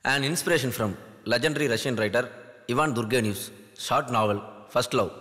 An inspiration from legendary Russian writer Ivan Turgenev's short novel First Love.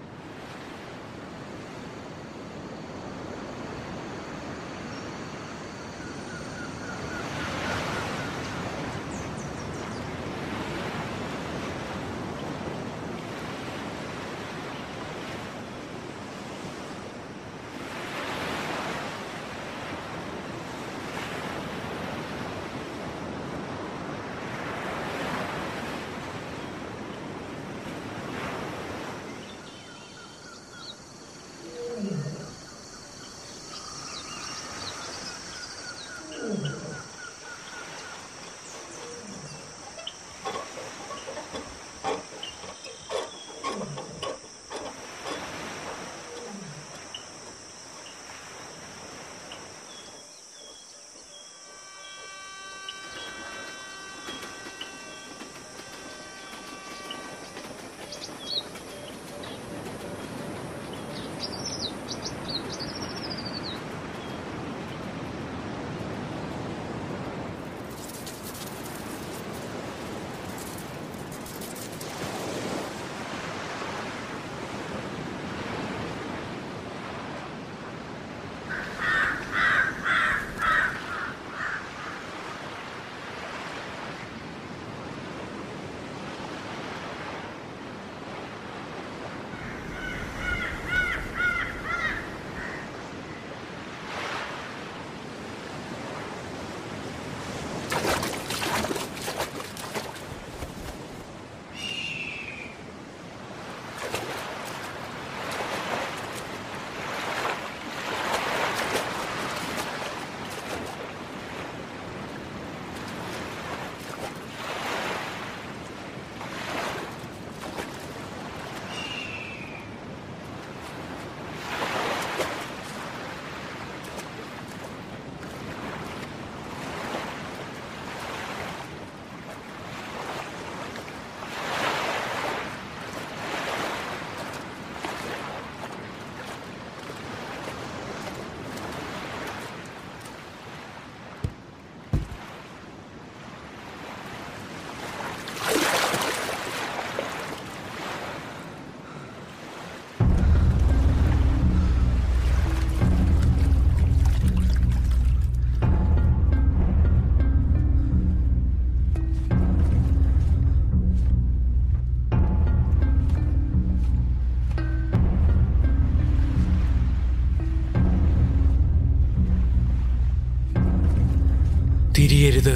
തിരിയരുത്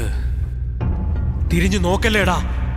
തിരിഞ്ഞു നോക്കല്ലേടാ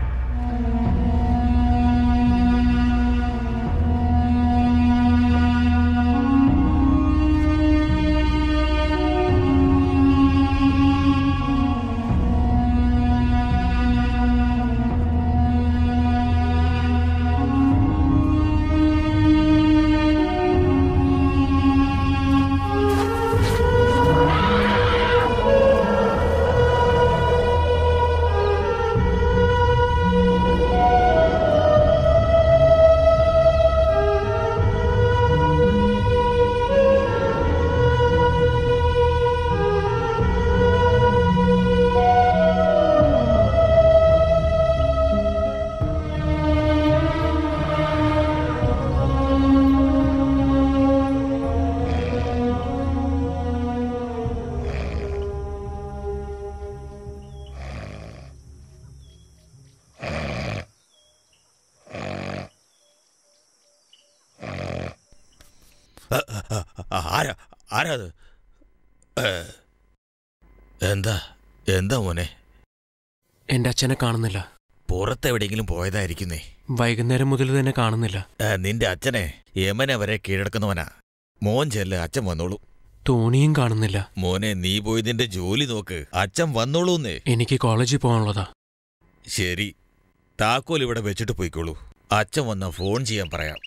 ആരാ ആരാ അത് ഏ, എന്താ എന്താ മോനെ എന്റെ അച്ഛനെ കാണുന്നില്ല പുറത്തെവിടെയെങ്കിലും പോയതായിരിക്കുന്നേ വൈകുന്നേരം മുതൽ തന്നെ കാണുന്നില്ല ഏ, നിന്റെ അച്ഛനെ യമനെ വരെ കീഴടക്കുന്നവനാ മോൻ ചെല്ല് അച്ഛൻ വന്നോളൂ തോണിയും കാണുന്നില്ല മോനെ നീ പോയി നിന്റെ ജോലി നോക്ക് അച്ഛൻ വന്നോളൂന്നേ എനിക്ക് കോളേജിൽ പോകാനുള്ളതാ ശരി താക്കോൽ ഇവിടെ വെച്ചിട്ട് പോയിക്കോളൂ അച്ഛൻ വന്ന ഫോൺ ചെയ്യാൻ പറയാം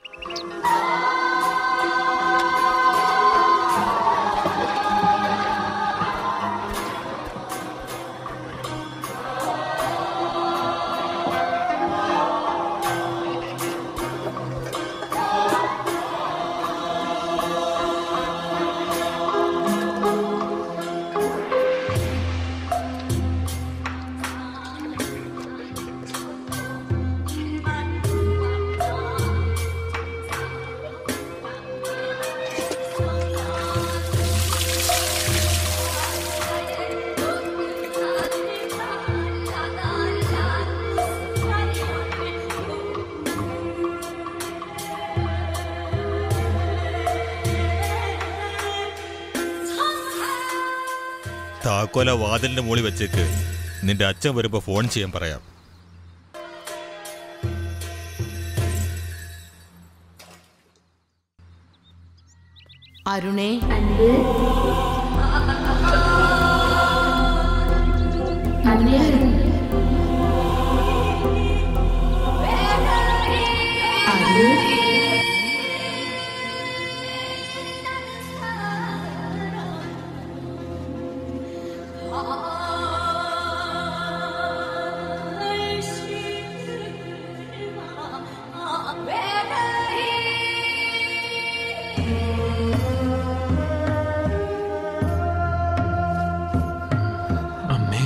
താക്കോല വാതിലിന്റെ മുകളിൽ വെച്ചേക്ക് നിന്റെ അച്ഛൻ വരുമ്പോ ഫോൺ ചെയ്യാൻ പറയാം അരുണേ അമ്മേ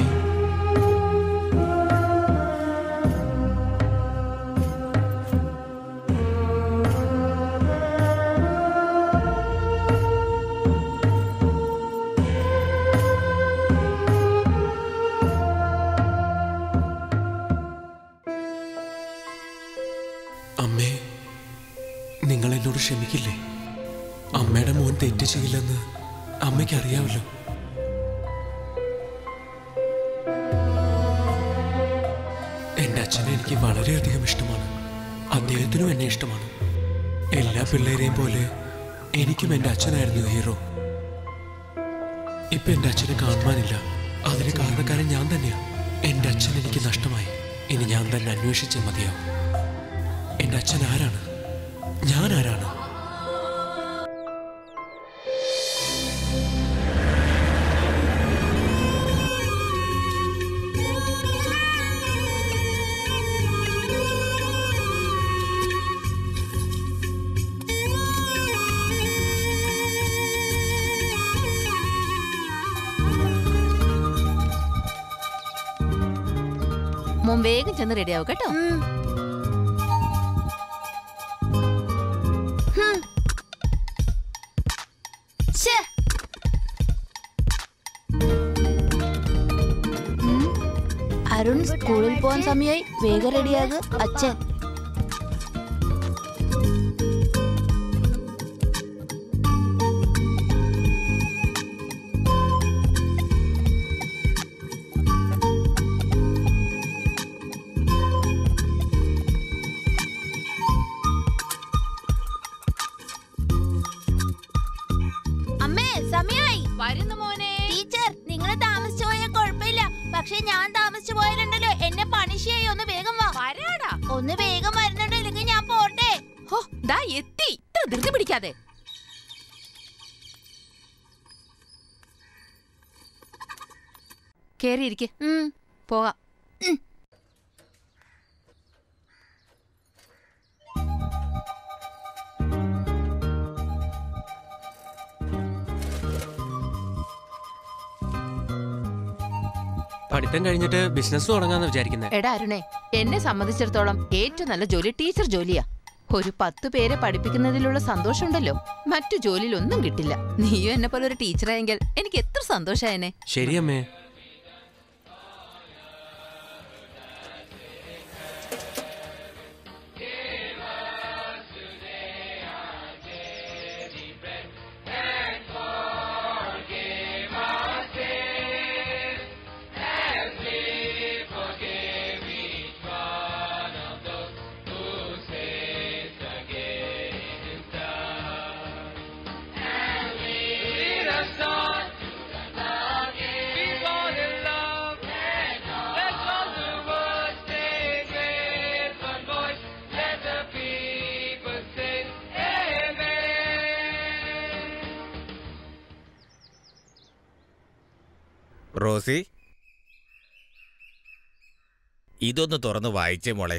അമ്മേ നിങ്ങൾ എന്നോട് ക്ഷമിക്കില്ലേ അമ്മയുടെ മോൻ തെറ്റ് ചെയ്യില്ലെന്ന് അമ്മയ്ക്ക് അറിയാമല്ലോ എന്റെ അച്ഛനെ എനിക്ക് വളരെയധികം ഇഷ്ടമാണ് അദ്ദേഹത്തിനും എന്നെ ഇഷ്ടമാണ് എല്ലാ പിള്ളേരെയും പോലെ എനിക്കും എന്റെ അച്ഛനായിരുന്നു ഹീറോ ഇപ്പൊ എന്റെ അച്ഛനെ കാണുവാനില്ല അതിന് കാരണക്കാരൻ ഞാൻ തന്നെയാണ് എന്റെ അച്ഛൻ എനിക്ക് നഷ്ടമായി ഇനി ഞാൻ തന്നെ അന്വേഷിച്ചേ മതിയാവും എന്റെ അച്ഛൻ ആരാണ് ഞാൻ ആരാണ് മോൻ വേഗം ചെന്ന് റെഡിയാവും കേട്ടോ ശ്ശേ. ഉം. അരുൺ സ്കൂളിൽ പോകാൻ സമയമായി വേഗം റെഡിയാക് അച്ഛൻ അമ്മേ സമയായി വരുന്നു മോനെ ടീച്ചർ നിങ്ങൾ താമസിച്ചു പോയാൽ കുഴപ്പമില്ല പക്ഷെ ഞാൻ താമസിച്ചു പോയാലുണ്ടല്ലോ എന്നെ പണിഷ് ചെയ്യും ഒന്ന് വേഗം വാ വരാടാ ഒന്ന് വേഗം വരുന്നുണ്ടോ ഇല്ലെങ്കിൽ ഞാൻ പോട്ടെ ഹോ ദാ എത്തി ഇത്ര ധൃതി പിടിക്കാതെ കേറിയിരിക്കെ ഉം. പോകാം പഠിത്തം കഴിഞ്ഞിട്ട് ബിസിനസ് തുടങ്ങാന്ന് വിചാരിക്കുന്നത് എടാ അരുണേ എന്നെ സംബന്ധിച്ചിടത്തോളം ഏറ്റവും നല്ല ജോലി ടീച്ചർ ജോലിയാ ഒരു പത്ത് പേരെ പഠിപ്പിക്കുന്നതിലുള്ള സന്തോഷമുണ്ടല്ലോ മറ്റു ജോലിയിൽ ഒന്നും കിട്ടില്ല നീയും എന്നെ പോലെ ഒരു ടീച്ചറായെങ്കിൽ എനിക്ക് എത്ര സന്തോഷായനെ ശരിയമ്മേ റോസി ഇതൊന്ന് തുറന്ന് വായിച്ചേ മോളെ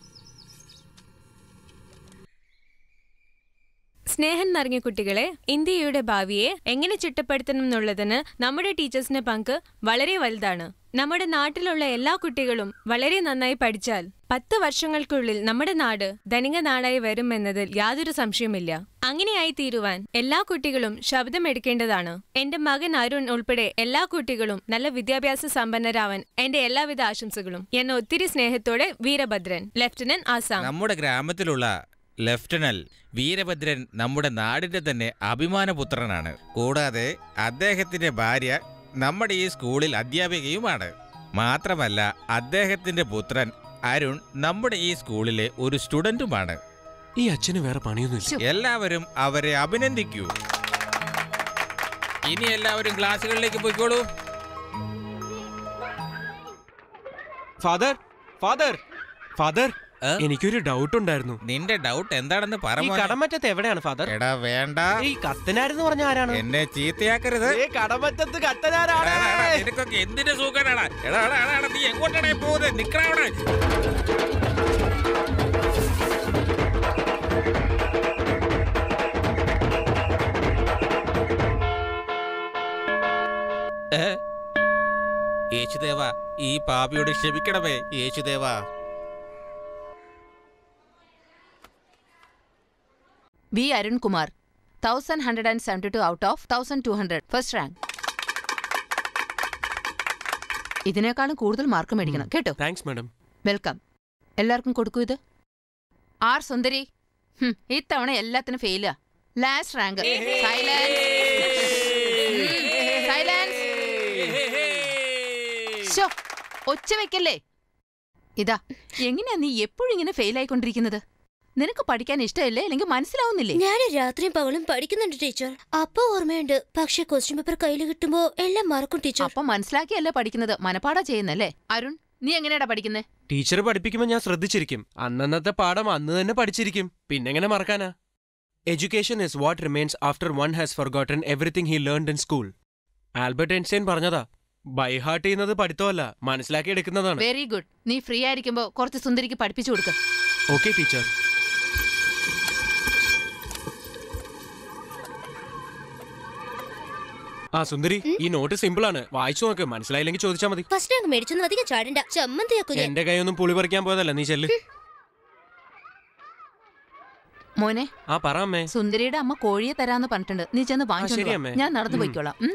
സ്നേഹം നിറഞ്ഞ കുട്ടികളെ ഇന്ത്യയുടെ ഭാവിയെ എങ്ങനെ ചിട്ടപ്പെടുത്തണം എന്നുള്ളതിന് നമ്മുടെ ടീച്ചേഴ്സിന്റെ പങ്ക് വളരെ വലുതാണ് നമ്മുടെ നാട്ടിലുള്ള എല്ലാ കുട്ടികളും വളരെ നന്നായി പഠിച്ചാൽ പത്ത് വർഷങ്ങൾക്കുള്ളിൽ നമ്മുടെ നാട് ധനിക നാടായി വരുമെന്നതിൽ യാതൊരു സംശയവുമില്ല അങ്ങനെയായി തീരുവാൻ എല്ലാ കുട്ടികളും ശബ്ദമെടുക്കേണ്ടതാണ് എന്റെ മകൻ അരുൺ ഉൾപ്പെടെ എല്ലാ കുട്ടികളും നല്ല വിദ്യാഭ്യാസ സമ്പന്നരാവാൻ എന്റെ എല്ലാവിധ ആശംസകളും എന്നെ ഒത്തിരി സ്നേഹത്തോടെ വീരഭദ്രൻ ലെഫ്റ്റനന്റ് ആസാം നമ്മുടെ ഗ്രാമത്തിലുള്ള ലഫ്റ്റനൽ വീരഭദ്രൻ നമ്മുടെ നാടിന്റെ തന്നെ അഭിമാനപുത്രനാണ് കൂടാതെ അദ്ദേഹത്തിന്റെ ഭാര്യ നമ്മുടെ ഈ സ്കൂളിൽ അധ്യാപികയുമാണ് മാത്രമല്ല അദ്ദേഹത്തിന്റെ പുത്രൻ അരുൺ നമ്മുടെ ഈ സ്കൂളിലെ ഒരു സ്റ്റുഡന്റുമാണ് ഈ അച്ഛന് വേറെ പണിയൊന്നുമില്ല എല്ലാവരും അവരെ അഭിനന്ദിക്കൂ ഇനി എല്ലാവരും ക്ലാസ്സുകളിലേക്ക് പോയിക്കോളൂ ഫാദർ ഫാദർ ഫാദർ ഏ? എനിക്കൊരു ഡൗട്ട് ഉണ്ടായിരുന്നു നിന്റെ ഡൗട്ട് എന്താണെന്ന് പറ ഈ മോനെ. കടമറ്റത്ത് എവിടെയാണ് ഫാദർ എടാ വേണ്ട ഈ കത്തനാരെന്ന് പറഞ്ഞ ആരാണ് എന്നെ ചീത്തയാക്കരുത് ഏ, കടമറ്റത്ത് എടാ, കത്തനാരാണ് എടാ, എടാ, നിനക്കൊക്കെ എന്തിന്റെ സൂക്കനാടാ എടാ എടാ, എടാ, എടാ, നീ എങ്ങോട്ടാണ് പോകുന്നത് നിക്കടാ അവിടെ ഏ? യേശുദേവ ഈ പാപിയോട് ക്ഷമിക്കണമേ യേശുദേവ B Arunkumar thousand hundred and seventy two out of thousand two hundred first rank ഇതിനേക്കാളും കൂടുതൽ മാർക്ക് മേടിക്കണം കേട്ടോ താങ്ക്സ് മാഡം വെൽക്കം എല്ലാവർക്കും കൊടുക്കൂ ഇത് ആർ സുന്ദരി ഹും, ഇത്തവണ എല്ലാത്തിനും ഫെയിലാ ലാസ്റ്റ് റാങ്ക് സൈലൻസ് സൈലൻസ് ശോ, ഒച്ച വെക്കല്ലേ ഇതാ എങ്ങനെയാ നീ എപ്പോഴും ഇങ്ങനെ ഫെയിൽ ആയിക്കൊണ്ടിരിക്കുന്നത് നിനക്ക് പഠിക്കാൻ ഇഷ്ടമില്ലേ അല്ലെങ്കിൽ മനസ്സിലാവുന്നില്ലേ ഞാൻ രാത്രിയും പകലും പഠിക്കുന്നുണ്ട് ടീച്ചർ അപ്പൊ ഓർമ്മയുണ്ട് പക്ഷെ ക്വസ്റ്റ്യൻ പേപ്പർ കയ്യിൽ കിട്ടുമ്പോ എല്ലാം മറക്കും ടീച്ചർ അപ്പൊ മനസ്സിലാക്കിയല്ലേ പഠിക്കുന്നത് മനപ്പാടാ ചെയ്യുന്നല്ലേ അരുൺ നീ എങ്ങനെയാടാ പഠിക്കുന്നേ ടീച്ചർ പഠിപ്പിക്കുമ്പോൾ ഞാൻ ശ്രദ്ധിച്ചിരിക്കും അന്നന്നത്തെ പാഠം അന്ന് തന്നെ പഠിച്ചിരിക്കും പിന്നെങ്ങനെ മറക്കാനാ education is what remains after one has forgotten everything he learned in school Albert Einstein പറഞ്ഞതാ ബൈ ഹാർട്ട് ചെയ്യുന്നത് പഠിത്തമല്ല മനസ്സിലാക്കി എടുക്കുന്നതാണ് വെരി ഗുഡ് നീ ഫ്രീ ആയിരിക്കുമ്പോ കുറച്ച് സുന്ദരിക്ക് പഠിപ്പിച്ചു കൊടുക്ക ഓക്കെ ടീച്ചർ ആ സുന്ദരി ഈ നോട്ട് സിമ്പിൾ ആണ് വായിച്ചു നോക്ക് മനസ്സിലായില്ലെങ്കിൽ ചോദിച്ചാൽ മതി ഫസ്റ്റ് റാങ്ക് മേടിച്ചൊന്നും അധികം ചാടണ്ട ചമ്മന്തിയാക്കും ഞാൻ എന്റെ കൈയൊന്നും പുളി പറിക്കാൻ പോയതല്ല നീ ചെല്ല് മോനെ ആ പറ അമ്മേ സുന്ദരിയുടെ അമ്മ കോഴിയെ തരാന്ന് പറഞ്ഞിട്ടുണ്ട് നീ ചെന്ന് ശരി, വാങ്ങിച്ചോണ്ട് വാ. അമ്മേ. ഞാൻ നടന്നു ഉം. പോയിക്കോളാം ഉം?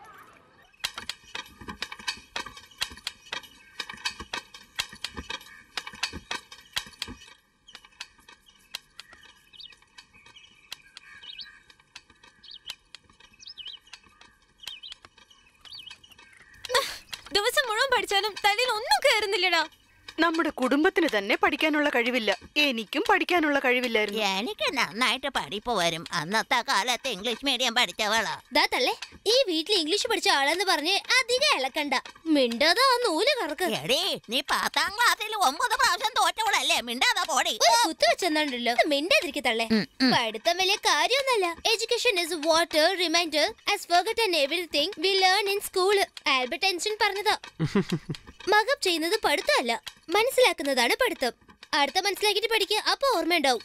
ദിവസം മുഴുവൻ പഠിച്ചാലും തലയിൽ ഒന്നും കയറുന്നില്ലടാ നമ്മുടെ കുടുംബത്തിന് തന്നെ പഠിക്കാനുള്ള കഴിവില്ല എനിക്കും പഠിക്കാനുള്ള കഴിവില്ലായിരുന്നു എനിക്ക് നന്നായിട്ട് പഠിപ്പ് വരും അന്നത്തെ കാലത്ത് ഇംഗ്ലീഷ് മീഡിയം പഠിച്ചവളാ ദാ തള്ളേ ഈ വീട്ടിൽ ഇംഗ്ലീഷ് പഠിച്ച ആളെന്ന് പറഞ്ഞ് അധികം ഇളക്കണ്ട മിണ്ടാതെ ആ നൂല് കറക്ക് എടീ നീ പത്താം ക്ലാസ്സിൽ ഒമ്പത് പ്രാവശ്യം തോറ്റവളല്ലേ മിണ്ടാതെ പോടി ഒരു കുത്തു വെച്ചെന്നാണ്ടല്ലോ മിണ്ടാതിരിക്കെ തള്ളേ ഉം, ഉം. പഠിത്തം വലിയ കാര്യമൊന്നല്ല education is what remains has forgotten everything we learn in school Albert Einstein പറഞ്ഞതാ മകം ചെയ്യുന്നത് പഠിത്തമല്ല മനസ്സിലാക്കുന്നതാണ് പഠിത്തം അടുത്ത മനസ്സിലാക്കിയിട്ട് പഠിക്കുക അപ്പൊ ഓർമ്മയുണ്ടാവും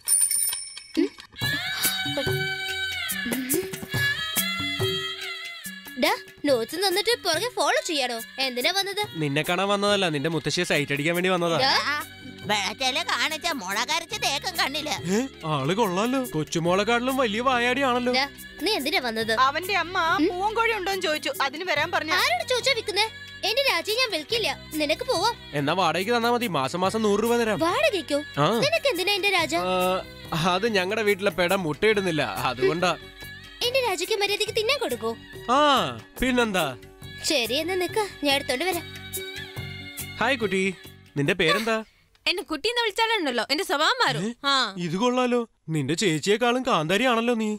നോട്ട്സ് തന്നിട്ട് പുറകെ ഫോളോ ചെയ്യാനോ എന്തിനാ വന്നത് നിന്നെ കാണാൻ വന്നതല്ല നിന്റെ മുത്തശ്ശിയെ സൈറ്റ് അടിക്കാൻ വേണ്ടി വന്നതാ ദാ, വെളച്ചല് കാണിച്ച മുളകരച്ച് തേക്കും കണ്ണില് ഏ, ആള് കൊള്ളാലോ കൊച്ചുമോളെക്കാട്ടിലും വലിയ വായാടിയാണല്ലോ ദാ, നീ എന്തിനാ വന്നത് അവന്റെ അമ്മ പൂങ്കോഴി ഉണ്ടോന്ന് ചോദിച്ചു അതിന് വരാൻ പറഞ്ഞു ആരോട് ചോദിച്ചാ വിൽക്കുന്നേ എന്റെ രാജ്യം ഞാൻ വിൽക്കില്ല നിനക്ക് പോവാം എന്നാ വാടകയ്ക്ക് തന്നാ മതി മാസം മാസം നൂറ് രൂപ തരാം വാടകയ്ക്കോ ആ നിനക്ക് എന്തിനാ എന്റെ രാജ ആ, അത് ഞങ്ങളുടെ വീട്ടിലെ പെട മുട്ടയിടുന്നില്ല അതുകൊണ്ടാ എന്റെ രാജയ്ക്ക് മര്യാദയ്ക്ക് തിന്നാൻ കൊടുക്കോ ആ പിന്നെന്താ ശരി എന്നാ നിക്ക ഞാൻ എടുത്തോണ്ട് വരാം ഹായ് കുട്ടി നിന്റെ പേരെന്താ എന്നെ കുട്ടീന്ന് വിളിച്ചാലുണ്ടല്ലോ എന്റെ സ്വഭാവം മാറും ആ ഇത് കൊള്ളാലോ നിന്റെ ചേച്ചിയെക്കാളും കാന്താരിയാണല്ലോ നീ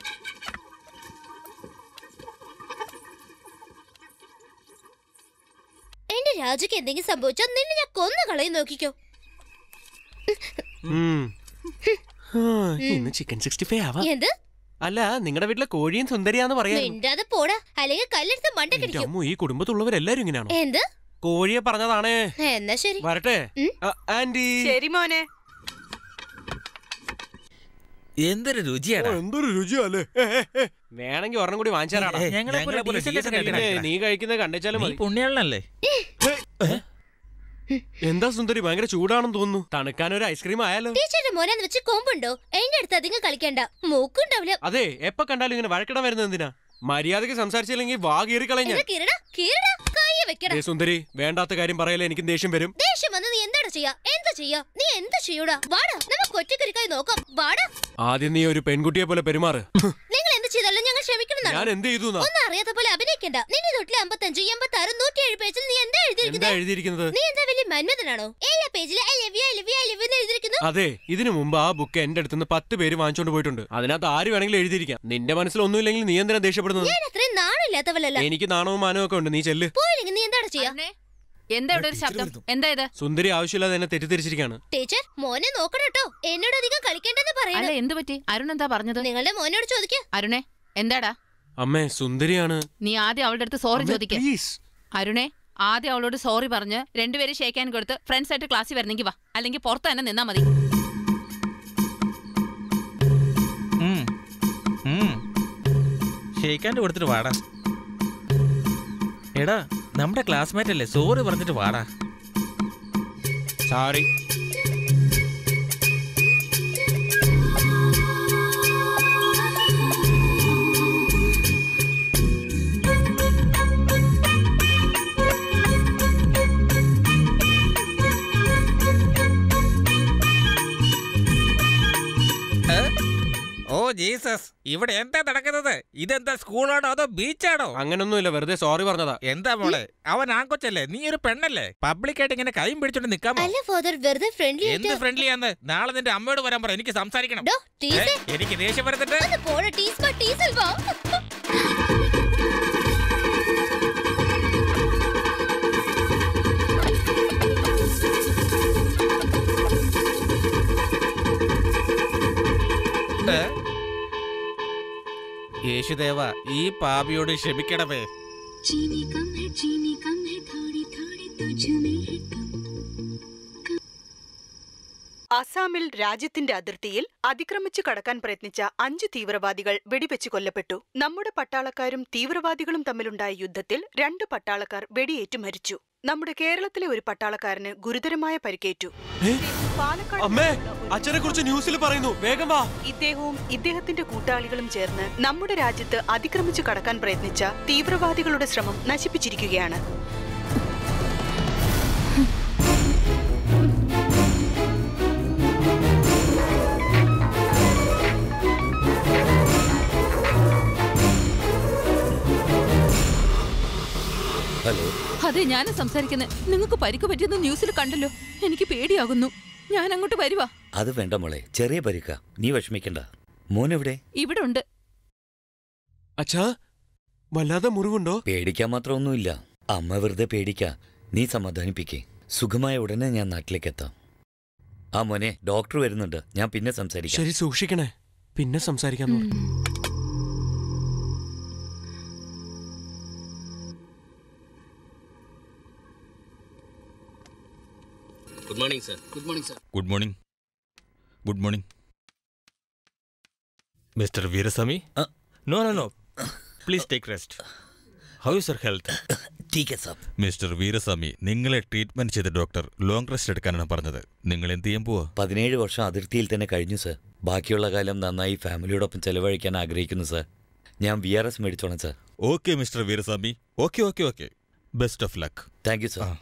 എന്റെ രാജയ്ക്ക് എന്തെങ്കിലും സംഭവിച്ചാൽ നിന്നെ ഞാൻ കൊന്നു കളയും നോക്കിക്കോ ഉം. ആ, ഇന്ന് ചിക്കൻ സിക്സ്റ്റി ഫൈവ് ആവാം എന്ത് അല്ല നിങ്ങളുടെ വീട്ടിലെ കോഴിയും സുന്ദരിയാന്ന് പറയാ മിണ്ടാതെ പോടാ അല്ലെങ്കിൽ കല്ലെടുത്ത് മണ്ട എന്റെ കിടിക്കും അമ്മു ഈ കുടുംബത്തുള്ളവരെല്ലാരും ഇങ്ങനെയാണോ എന്ത് കോഴിയെ പറഞ്ഞതാണേ എന്നാ ശരി വരട്ടെ ഉം. ആ, ആന്റി ശരി മോനെ എന്തൊരു രുചിയാടാ എന്തൊരു രുചിയല്ലേ വേണമെങ്കിൽ ഒരെണ്ണം കൂടി വാങ്ങിച്ചാലാടാ ഞങ്ങളെ പോലെ പിന്നെ decent ആയിട്ട് കഴിക്കണം. നീ കഴിക്കുന്നത് കണ്ടേച്ചാലും നീ മതി പുണ്യാളനല്ലേ എന്താ സുന്ദരി ഭയങ്കര ചൂടാണെന്ന് തോന്നുന്നു തണുക്കാൻ ഒരു ഐസ്ക്രീം ആയാലോ ടീച്ചറുടെ മോനെന്ന് വെച്ച് കൊമ്പുണ്ടോ എന്റെ അടുത്ത് അധികം കളിക്കണ്ട മൂക്കുണ്ടാവില്ല അതെ എപ്പ കണ്ടാലും ഇങ്ങനെ വഴക്കിടാൻ വരുന്നത് എന്തിനാ മര്യാദക്ക് സംസാരിച്ചില്ലെങ്കിൽ വാ കീറി കളഞ്ഞ എന്നാ കിരട കിരട കൈ വെക്കട സുന്ദരി വേണ്ടാത്ത കാര്യം പറയല്ലേ എനിക്ക് ദേഷ്യം വരും ദേഷ്യം വന്ന് നീ എന്താണ് ചെയ്യാ എന്താ ചെയ്യാ നീ എന്താ ചെയ്യൂടാ വാടാ നമുക്ക് ഒറ്റക്കരിക്കായി നോക്കാം വാടാ ആദ്യം നീ ഒരു പെൺകുട്ടിയെ പോലെ പെരുമാറ് നിങ്ങൾ എന്ത് ചെയ്താലും ഞങ്ങൾ ക്ഷമിക്കണം ഞാൻ എന്നാണോ? എന്ത് ചെയ്തു ഒന്നും അറിയാത്ത പോലെ അഭിനയിക്കണ്ട നിന്റെ തൊട്ടിൽ അമ്പത്തഞ്ച് എൺപത്തി ആറ് നൂറ്റി ഏഴ് പേജിൽ നീ എന്താ എന്താ എഴുതിയിരിക്കുന്നത് എഴുതിയിരിക്കുന്നത് നീ എന്താ വലിയ മന്മഥനാണോ എല്ലാ പേജിലും I love you I love you I love you എന്ന് എഴുതിയിരിക്കുന്നു അതെ ഇതിനു മുമ്പ് ആ ബുക്ക് എന്റെ അടുത്തുനിന്ന് പത്ത് പേര് വാങ്ങിച്ചോണ്ട് പോയിട്ടുണ്ട് അതിനകത്ത് ആര് വേണമെങ്കിലും എഴുതിയിരിക്കാം നിന്റെ മനസ്സിൽ ഒന്നുമില്ലെങ്കിൽ നീ എന്തിനാ ദേഷ്യപ്പെടുന്നത് ഞാൻ അത്രയും നാണില്ലാത്തവളല്ല എനിക്ക് നാണവും മാനവും ഒക്കെ ഉണ്ട് നീ ചെല്ല് പോയില്ലെങ്കിൽ നീ എന്താണ് ചെയ്യാ അരുണേ, എന്താ ഇവിടെ ഒരു ശബ്ദം എന്താ ഇത് സുന്ദരി ആവശ്യമില്ലാതെ എന്നെ തെറ്റിദ്ധരിച്ചിരിക്കാണ് ടീച്ചർ മോനെ നോക്കണം കേട്ടോ എന്നോട് അധികം കളിക്കേണ്ടെന്ന് അല്ല പറയുന്നത് എന്ത് പറ്റി അരുൺ എന്താ പറഞ്ഞത് നിങ്ങളുടെ മോനോട് ചോദിക്ക അരുണേ എന്താടാ അമ്മേ സുന്ദരിയാണ് നീ ആദ്യം അവളുടെ അടുത്ത് സോറി അമ്മേ, ചോദിക്ക please. അരുണേ ആദ്യം അവളോട് സോറി പറഞ്ഞ് രണ്ടുപേരും ഷേക്കാൻ കൊടുത്ത് ഫ്രണ്ട്സ് ആയിട്ട് ക്ലാസ്സിൽ വരണമെങ്കിൽ വാ അല്ലെങ്കിൽ പുറത്ത് തന്നെ നിന്നാ മതി ഉം. ഉം. ഷെയ്ക്കാൻ്റെ കൊടുത്തിട്ട് വാടാ എടാ നമ്മുടെ ക്ലാസ്മേറ്റ് അല്ലേ സോറി പറഞ്ഞിട്ട് വാടാ സോറി ഏ? ഓ ജീസസ് ഇവിടെ എന്താ നടക്കുന്നത് ഇതെന്താ സ്കൂളാണോ അതോ ബീച്ചാണോ അങ്ങനൊന്നുമില്ല വെറുതെ സോറി പറഞ്ഞതാ എന്താ മോളെ അവൻ ആൺകൊച്ചല്ലേ നീ ഒരു പെണ്ണല്ലേ പബ്ലിക്കായിട്ട് ഇങ്ങനെ കൈയും പിടിച്ചോണ്ട് നിക്കാമോ അല്ല ഫാദർ വെറുതെ ഫ്രണ്ട്ലി എന്ത് ഫ്രണ്ട്ലി ആന്ന് നാളെ നിന്റെ അമ്മയോട് വരാൻ പറ എനിക്ക് സംസാരിക്കണം ഡോ ഏ, ടീച്ചർ എനിക്ക് ദേഷ്യം വരുന്നുണ്ട് ഒന്ന് പോട ടീസ്മാ ടീസൽ വാ ഏ? യേശുദേവ ഈ പാപിയോട് ക്ഷമിക്കണമേ चीनी कम है चीनी कम है थोड़ी थोड़ी तुझ में है कम അസാമിൽ രാജ്യത്തിന്റെ അതിർത്തിയിൽ അതിക്രമിച്ചു കടക്കാൻ പ്രയത്നിച്ച അഞ്ച് തീവ്രവാദികൾ വെടിവെച്ച് കൊല്ലപ്പെട്ടു നമ്മുടെ പട്ടാളക്കാരും തീവ്രവാദികളും തമ്മിലുണ്ടായ യുദ്ധത്തിൽ രണ്ട് പട്ടാളക്കാർ വെടിയേറ്റു മരിച്ചു നമ്മുടെ കേരളത്തിലെ ഒരു പട്ടാളക്കാരന് ഗുരുതരമായ പരിക്കേറ്റു ഏ? പാലക്കാട് അമ്മേ അച്ഛനെ കുറിച്ച് ന്യൂസിൽ പറയുന്നു വേഗം വാ ഇദ്ദേഹവും ഇദ്ദേഹത്തിന്റെ കൂട്ടാളികളും ചേർന്ന് നമ്മുടെ രാജ്യത്ത് അതിക്രമിച്ചു കടക്കാൻ പ്രയത്നിച്ച തീവ്രവാദികളുടെ ശ്രമം നശിപ്പിച്ചിരിക്കുകയാണ് ഹലോ അതെ ഞാനും സംസാരിക്കുന്നത് നിങ്ങൾക്ക് പരിക്ക് പറ്റിയെന്ന് ന്യൂസിൽ കണ്ടല്ലോ എനിക്ക് പേടിയാകുന്നു ഞാൻ അങ്ങോട്ട് വരുവാ അത് വേണ്ട മോളെ ചെറിയ പരിക്ക നീ വിഷമിക്കണ്ട മോനെവിടെ ഇവിടെ ഉണ്ട് അച്ഛാ വല്ലാതെ മുറിവുണ്ടോ പേടിക്കാൻ മാത്രം ഒന്നുമില്ല അമ്മ വെറുതെ പേടിക്ക നീ സമാധാനിപ്പിക്കേ സുഖമായ ഉടനെ ഞാൻ നാട്ടിലേക്ക് എത്താം ആ മോനെ ഡോക്ടർ വരുന്നുണ്ട് ഞാൻ പിന്നെ സംസാരിക്കാം ശരി സൂക്ഷിക്കണേ പിന്നെ സംസാരിക്കാൻ good morning sir good morning sir good morning good morning mister Veeraswamy Uh. No no no please take rest how is your health ടീക്ക് എസ് അപ്പ്. മിസ്റ്റർ വീരസ്വാമി നിങ്ങളെ ട്രീറ്റ്മെന്റ് ചെയ്ത ഡോക്ടർ ലോങ് റെസ്റ്റ് എടുക്കാനാണ് പറഞ്ഞത് നിങ്ങൾ എന്ത് ചെയ്യാൻ പോവാ പതിനേഴ് വർഷം അതിർത്തിയിൽ തന്നെ കഴിഞ്ഞു സർ ബാക്കിയുള്ള കാലം നന്നായി ഫാമിലിയോടൊപ്പം ചെലവഴിക്കാൻ ആഗ്രഹിക്കുന്നു സർ ഞാൻ വി ആർ എസ് മേടിച്ചോളാം sir okay mister Veeraswamy okay okay okay best of luck thank you sir ആ.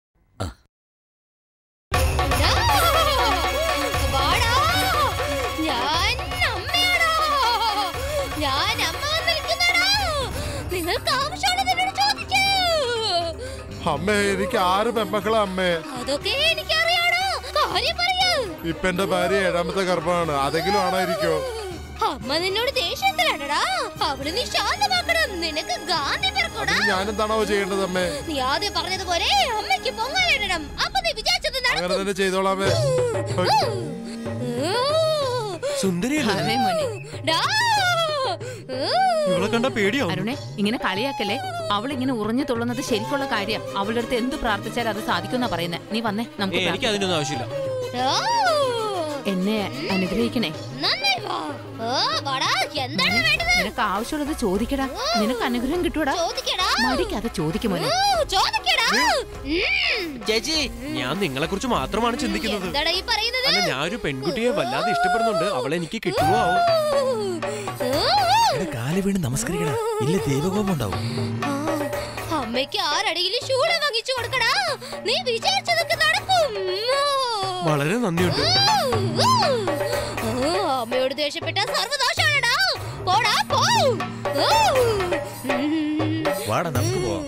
വാടാ ഞാൻ അമ്മയാടാ ഞാൻ അമ്മ വന്നിരിക്കുന്നടാ നിങ്ങൾക്ക് ആവശ്യമുള്ളത് എന്നോട് ചോദിക്കൂ അമ്മേ എനിക്ക് ആറ് പെമ്മക്കളാ അമ്മേ അതൊക്കെ എനിക്കറിയാടോ കാര്യം പറയൂ ഇപ്പൊ എന്റെ ഭാര്യ ഏഴാമത്തെ ഗർഭമാണ് അതെങ്കിലും ആണായിരിക്കോ അമ്മ നിന്നോട് ദേഷ്യത്തിലാണടാ അവള് നീ ശാന്തമാക്കണം നിനക്ക് ഗാന്ധി പിറക്കൂടാ അതിന് ഞാനെന്താണോ ചെയ്യേണ്ടത് അമ്മേ നീ ആദ്യം പറഞ്ഞതുപോലെ അമ്മയ്ക്ക് പൊങ്ങലിടണം അപ്പൊ നീ വിചാരിച്ചത് അങ്ങനെ നടക്കും തന്നെ ചെയ്തോളാമേ സുന്ദരിയല്ലേ അതെ മോനെ ഡാ. ഇവളെ കണ്ട പേടിയാവും അരുണെ ഇങ്ങനെ കളിയാക്കല്ലേ അവൾ ഇങ്ങനെ ഉറഞ്ഞു തുള്ളുന്നത് ശരിക്കുള്ള കാര്യം അവളുടെ അടുത്ത് എന്ത് പ്രാർത്ഥിച്ചാൽ അത് സാധിക്കുന്ന പറയുന്നത് നീ വന്നേ നമുക്ക് ഏയ്, എനിക്ക് പ്രാർത്ഥിക്കാം. അതിനൊന്നും ആവശ്യമില്ല ഡാ. എന്നെ അനുഗ്രഹിക്കണേ നന്നായി വാ. ഓ, വാടാ. എന്താണ് വേണ്ടത് നിനക്ക് ആവശ്യമുള്ളത് ചോദിക്കടാ നിനക്ക് അനുഗ്രഹം കിട്ടൂടാ ചോദിക്കടാ മടിക്കാതെ ചോദിക്കുമോനെ ഓ, ചോദിക്കടാ ഉം. ചേച്ചി ഞാൻ നിങ്ങളെ കുറിച്ച് മാത്രമാണ് ചിന്തിക്കുന്നത് എന്താടാ ഈ പറയുന്നത് അല്ല ഞാൻ ഒരു പെൺകുട്ടിയെ വല്ലാതെ ഇഷ്ടപ്പെടുന്നുണ്ട് അവളെ എനിക്ക് കിട്ടുമോ ആവോ കാല് വീണ് നമസ്കരിക്കണ ഇല്ല ദൈവകോപം ഉണ്ടാവും ആ, അമ്മയ്ക്ക് ആരടിയിലും ശൂട വാങ്ങിച്ചു കൊടുക്കടാ നീ വിചാരിച്ചതൊക്കെ നടക്കും വളരെ നന്ദിയുണ്ട് ആ, അമ്മയോട് ദേഷ്യപ്പെട്ട സർവദോഷാണടാ പോടാ പോ ഓ. വാടാ നമുക്ക് പോവാം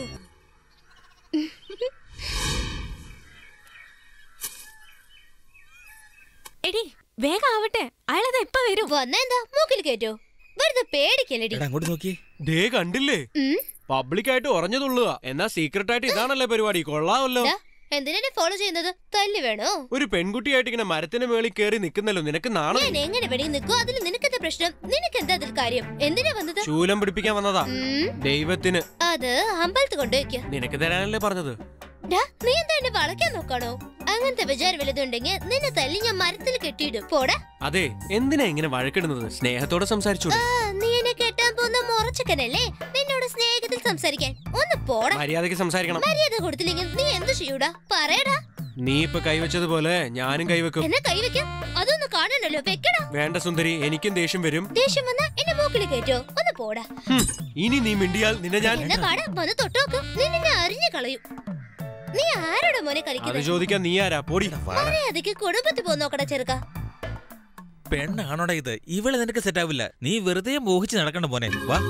എടി വേഗം ആവട്ടെ അയാളത് എപ്പ വരും വന്നെന്താ മൂക്കിൽ കേറ്റോ വെറുതെ പേടിക്കല്ലടി എടാ അങ്ങോട്ട് നോക്കി ദേ കണ്ടില്ലേ ഉം. പബ്ലിക്കായിട്ട് ഉറഞ്ഞു തുള്ളുക എന്നാ സീക്രട്ട് ആയിട്ട് ഇതാണല്ലേ പരിപാടി കൊള്ളാമല്ലോ ദാ, എന്തിനാ ഫോളോ ചെയ്യുന്നത് തല്ല് വേണോ ഒരു പെൺകുട്ടിയായിട്ട് ഇങ്ങനെ മരത്തിന് മേളിൽ കയറി നിൽക്കുന്നല്ലോ നിനക്ക് നാണം ഞാൻ എങ്ങനെ വെടിയിൽ നിൽക്കോ അതിൽ നിനക്കെന്താ പ്രശ്നം നിനക്ക് എന്താ അതിൽ കാര്യം എന്തിനാ വന്നത് ശൂലം പിടിപ്പിക്കാൻ വന്നതാ ഉം, ദൈവത്തിന് അത് അമ്പലത്ത് കൊണ്ടുവയ്ക്ക നിനക്ക് തരാനല്ലേ പറഞ്ഞത് ഡാ, നീ എന്താ എന്നെ വളയ്ക്കാൻ നോക്കാണോ അങ്ങനത്തെ വിചാരം വലുതുണ്ടെങ്കിൽ നിന്നെ തല്ലി ഞാൻ മരത്തിൽ കെട്ടിയിടും പോടാ അതെ എന്തിനാ ഇങ്ങനെ വഴക്കിടുന്നത് സ്നേഹത്തോടെ സംസാരിച്ചോളൂ ആ, നീ എന്നെ കെട്ടാൻ പോകുന്ന മുറച്ചക്കനല്ലേ നിന്നോട് സ്നേഹത്തിൽ സംസാരിക്കാൻ ഒന്ന് പോടാ മര്യാദയ്ക്ക് സംസാരിക്കണം മര്യാദ കൊടുത്തില്ലെങ്കിൽ നീ എന്ത് ചെയ്യൂടാ പറയടാ നീ ഇപ്പൊ കൈവച്ചതുപോലെ ഞാനും കൈവെക്കും എന്നെ കൈവയ്ക്കാം അതൊന്ന് കാണണല്ലോ വെക്കടാ വേണ്ട സുന്ദരി എനിക്കും ദേഷ്യം വരും ദേഷ്യം വന്നാ എന്നെ മൂക്കിൽ കയറ്റോ ഒന്ന് പോടാ ഹും, ഇനി നീ മിണ്ടിയാൽ നിന്നെ ഞാൻ എന്നാ പാടാ വന്ന് തൊട്ടോക്ക് നിന്നെ ഞാൻ അറിഞ്ഞു കളയും നീ ആരോടാ മോനെ അത് കളിക്കുന്നത് ചോദിക്കാൻ നീ ആരാ പോടി മര്യാദക്ക് കുടുംബത്തിൽ പോ നോക്കടാ ചെറുക്ക പെണ്ണാണോടാ ഇത് ഇവള് നിനക്ക് സെറ്റ് ആവില്ല നീ വെറുതെ മോഹിച്ച് നടക്കണ്ട പോനെ വാ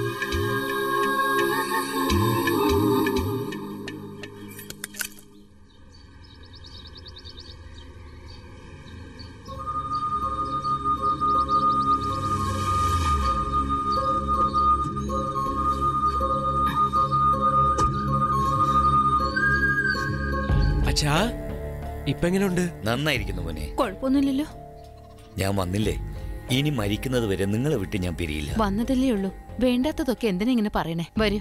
അച്ഛാ ഇപ്പൊ എങ്ങനെയുണ്ട് നന്നായിരിക്കുന്നു മോനെ കുഴപ്പമൊന്നുമില്ലല്ലോ ഞാൻ വന്നില്ലേ ഇനി മരിക്കുന്നത് വരെ നിങ്ങളെ വിട്ട് ഞാൻ പിരിയില്ല വന്നതല്ലേ ഉള്ളൂ വേണ്ടാത്തതൊക്കെ എന്തിനാ ഇങ്ങനെ പറയണേ വരൂ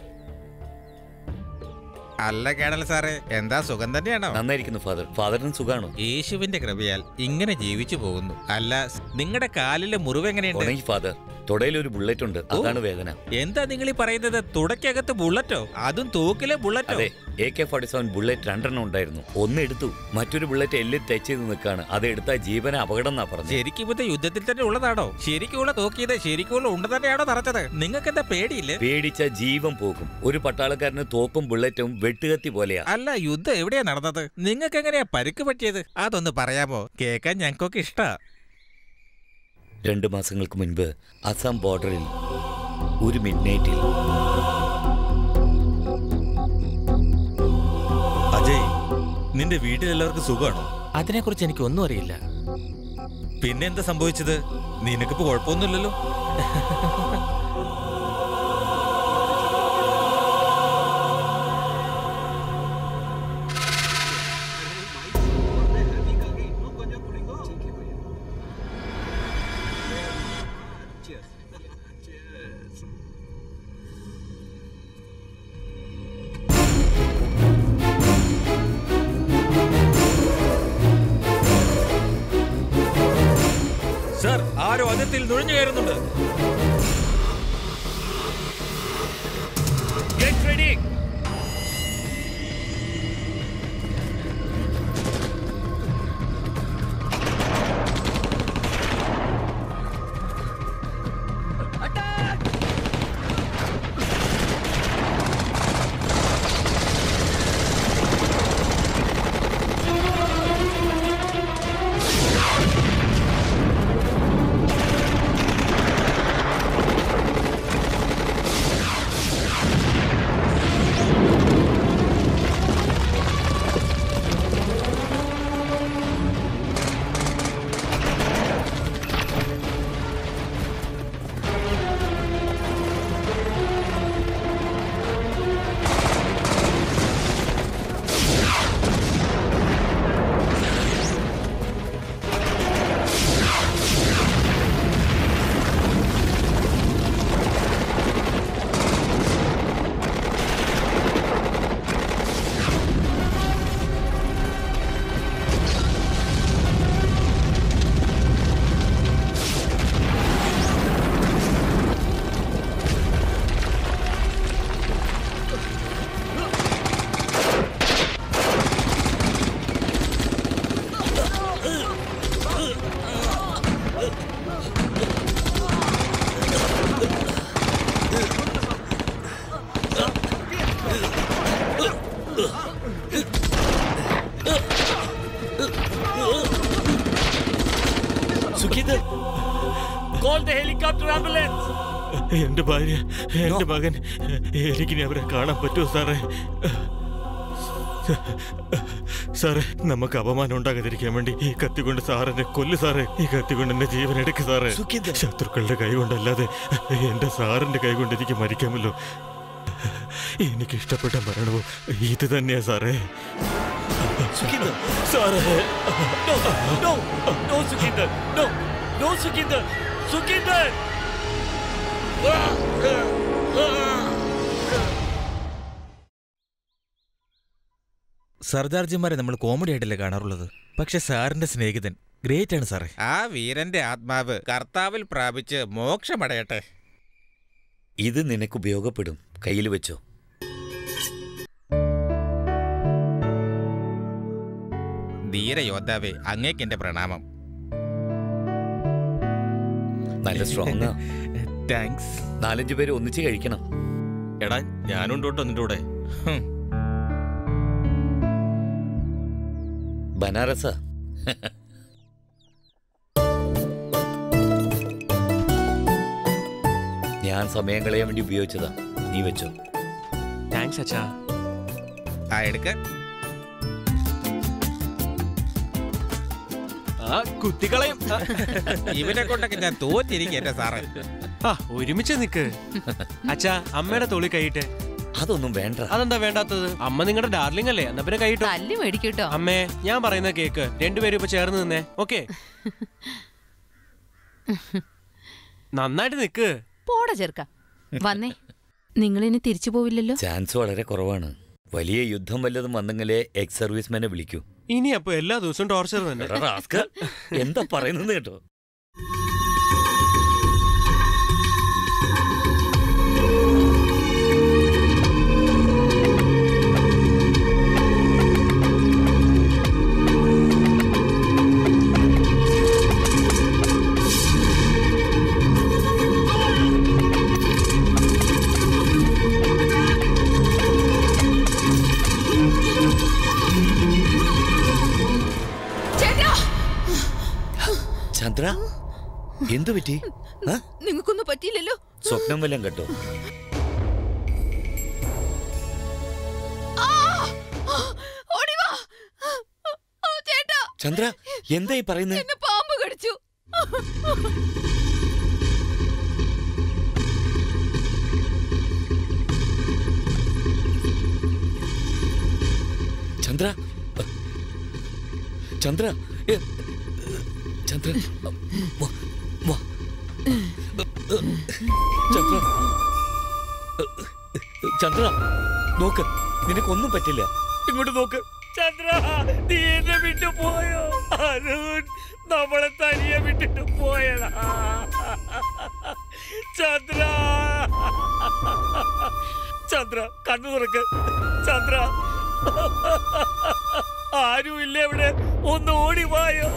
അല്ല കേടൽ സാറേ എന്താ സുഖം തന്നെയാണോ നന്നായിരിക്കുന്നു ഫാദർ ഫാദറിന് സുഖാണോ യേശുവിന്റെ കൃപയാൽ ഇങ്ങനെ ജീവിച്ചു പോകുന്നു അല്ല നിങ്ങളുടെ കാലിലെ മുറിവ് എങ്ങനെയുണ്ട് ഉണങ്ങി ഫാദർ തുടയിൽ ഒരു ബുള്ളറ്റ് ഉണ്ട് അതാണ് വേദന എന്താ നിങ്ങൾ ഈ പറയുന്നത് തുടക്കകത്ത് ബുള്ളറ്റോ അതും തൂക്കിലെ ബുള്ളറ്റോ അതെ A K forty seven bullet രണ്ടെണ്ണം ഉണ്ടായിരുന്നു ഒന്ന് എടുത്തു മറ്റൊരു ബുള്ളറ്റ് എല്ലിൽ ടച്ച് ചെയ്ത് നിൽക്കാണ് അത് എടുത്താൽ ജീവന അപകടം എന്നാ പറഞ്ഞു ശരിക്കും ഇത് യുദ്ധത്തിൽ തന്നെ ഉള്ളതാണോ ശരിക്കുള്ള തൂക്കിയത് ശരിക്കുള്ള ഉണ്ട തന്നെയാണോ നിറച്ചത് നിങ്ങൾക്ക് എന്താ പേടിയില്ലേ പേടിച്ച ജീവൻ പോകും ഒരു പട്ടാളക്കാരന് തോപ്പും ബുള്ളറ്റും വെട്ടുകത്തി പോലെയാ അല്ല യുദ്ധം എവിടെയാ നടന്നത് നിങ്ങൾക്ക് എങ്ങനെയാ പരുക്ക് പറ്റിയത് അതൊന്ന് പറയാമോ കേൾക്കാൻ ഞങ്ങൾക്കൊക്കെ ഇഷ്ടാ രണ്ടു മാസങ്ങൾക്ക് മുൻപ് അസം ബോർഡറിൽ ഒരു മിഡ് നൈറ്റിൽ അജയ് നിന്റെ വീട്ടിലെല്ലാവർക്കും സുഖമാണോ അതിനെക്കുറിച്ച് എനിക്ക് ഒന്നും അറിയില്ല പിന്നെ എന്താ സംഭവിച്ചത് നിനക്കിപ്പോ കുഴപ്പമൊന്നുമില്ലല്ലോ സർ ആരോ അതിർത്തിയിൽ നുഴഞ്ഞു കയറുന്നുണ്ട് Sukhith call the helicopter ambulance എന്റെ ഭാര്യ എന്റെ മകൻ എനിക്കിനി അവരെ കാണാൻ പറ്റുമോ സാറേ സാറേ നമുക്ക് അപമാനം ഉണ്ടാകാതിരിക്കാൻ വേണ്ടി ഈ കത്തി കൊണ്ട് സാറിനെ കൊല്ലു സാറേ ഈ കത്തി കൊണ്ട് എന്റെ ജീവൻ എടുക്ക് സാറേ ശത്രുക്കളുടെ കൈ കൊണ്ടല്ലാതെ എന്റെ സാറിന്റെ കൈ കൊണ്ട് എനിക്ക് മരിക്കാമല്ലോ എനിക്ക് ഇഷ്ടപ്പെട്ട മരണവും ഇത് തന്നെയാ സാറേ സാറേ No, no, Sukinder, no, no, Sukinder, Sukinder. സർദാർജിമാരെ നമ്മൾ കോമഡി ആയിട്ടല്ലേ കാണാറുള്ളത് പക്ഷെ സാറിന്റെ സ്നേഹിതൻ ഗ്രേറ്റ് ആണ് സാറേ ആ വീരന്റെ ആത്മാവ് കർത്താവിൽ പ്രാപിച്ച് മോക്ഷമടയട്ടെ ഇത് നിനക്ക് ഉപയോഗപ്പെടും കയ്യിൽ വെച്ചോ ധീരയോദ്ധാവേ അങ്ങേക്ക് എന്റെ പ്രണാമം നല്ല സ്ട്രോങ് താങ്ക്സ് നാലഞ്ചു പേര് ഒന്നിച്ച് കഴിക്കണം എടാ ഞാനുണ്ട് കേട്ടോ നിന്റെ കൂടെ ബനാറസ ഞാൻ സമയം കളയാൻ വേണ്ടി ഉപയോഗിച്ചതാ നീ വെച്ചോ താങ്ക്സ് അച്ഛാ ആ എടുക്ക ആ കുത്തിക്കളയും ആ. ഇവനെ കൊണ്ടൊക്കെ ഞാൻ തോറ്റിരിക്കും എന്റെ സാറേ ആ ഒരുമിച്ച് നിക്ക് അച്ഛാ അമ്മയുടെ തൊളി കൈയിട്ടെ അതൊന്നും വേണ്ട അതെന്താ വേണ്ടാത്തത് അമ്മ നിങ്ങളുടെ ഡാർലിംഗ് അല്ലേ എന്നാ പിന്നെ കൈയിട്ടോ തല്ലി മേടിക്കൂട്ടോ അമ്മേ ഞാൻ പറയുന്ന കേക്ക് രണ്ടുപേരും ഇപ്പൊ ചേർന്ന് നിന്നേ ഓക്കെ നന്നായിട്ട് നിക്ക് പോടാ ചെറുക്ക വന്നേ നിങ്ങൾ ഇനി തിരിച്ചു പോവില്ലല്ലോ ചാൻസ് വളരെ കുറവാണ് വലിയ യുദ്ധം വല്ലതും വന്നെങ്കിലേ എക്സ് സർവീസ്മാനെ വിളിക്കൂ ഇനി അപ്പൊ എല്ലാ ദിവസവും ടോർച്ചർ തന്നെ എടാ റാസ്കൽ, എന്താ പറയുന്നത് കേട്ടോ ചേട്ടാ ചന്ദ്ര എന്തു പറ്റി ആ? നിങ്ങൾക്കൊന്നും പറ്റിയില്ലല്ലോ സ്വപ്നം വല്ലതും കേട്ടോ ആ! ഓടി വാ ഓ, ചേട്ടാ ചന്ദ്ര എന്താ ഈ പറയുന്നത് എന്നെ പാമ്പ് കടിച്ചു ചന്ദ്ര ചന്ദ്ര ഏ, ചന്ദ്ര വാ, വാ. ചന്ദ്ര ചന്ദ്ര നോക്ക് നിനക്കൊന്നും പറ്റില്ല ഇങ്ങോട്ട് നോക്ക് ചന്ദ്ര നീ എന്നെ വിട്ടു പോയോ അരുൺ നമ്മളെ തനിയെ വിട്ടിട്ട് പോയതാ ചന്ദ്ര ചന്ദ്ര കണ്ണു തുറക്ക് ചന്ദ്ര ആരുമില്ല ഇവിടെ ഒന്ന് ഓടി പോയോ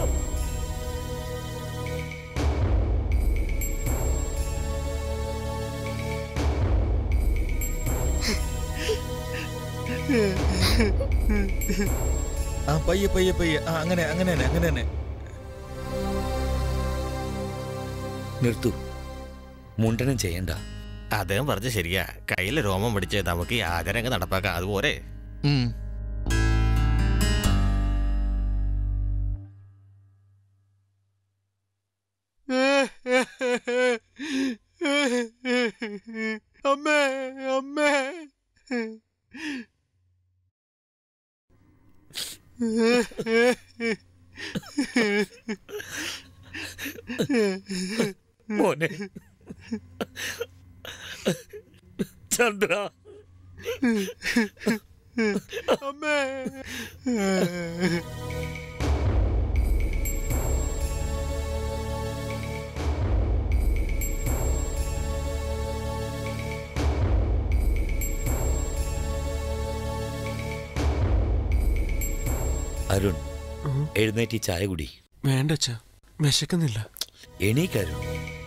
ആ പയ്യെ പയ്യെ പയ്യെ ആ അങ്ങനെ അങ്ങനെ തന്നെ അങ്ങനെ തന്നെ നിർത്തു മുണ്ടനം ചെയ്യണ്ട അദ്ദേഹം പറഞ്ഞ ശരിയാ കയ്യിലെ രോമം പിടിച്ച് നമുക്ക് ഈ ആചാരങ്ങൾ നടപ്പാക്കാം അതുപോലെ അമ്മേ അമ്മേ മോനെ ചന്ദ്ര അമ്മേ അരുൺ എഴുന്നേറ്റ് ഈ ചായ കുടി വേണ്ട അച്ഛാ വിശക്കുന്നില്ല എണീക്കരുൺ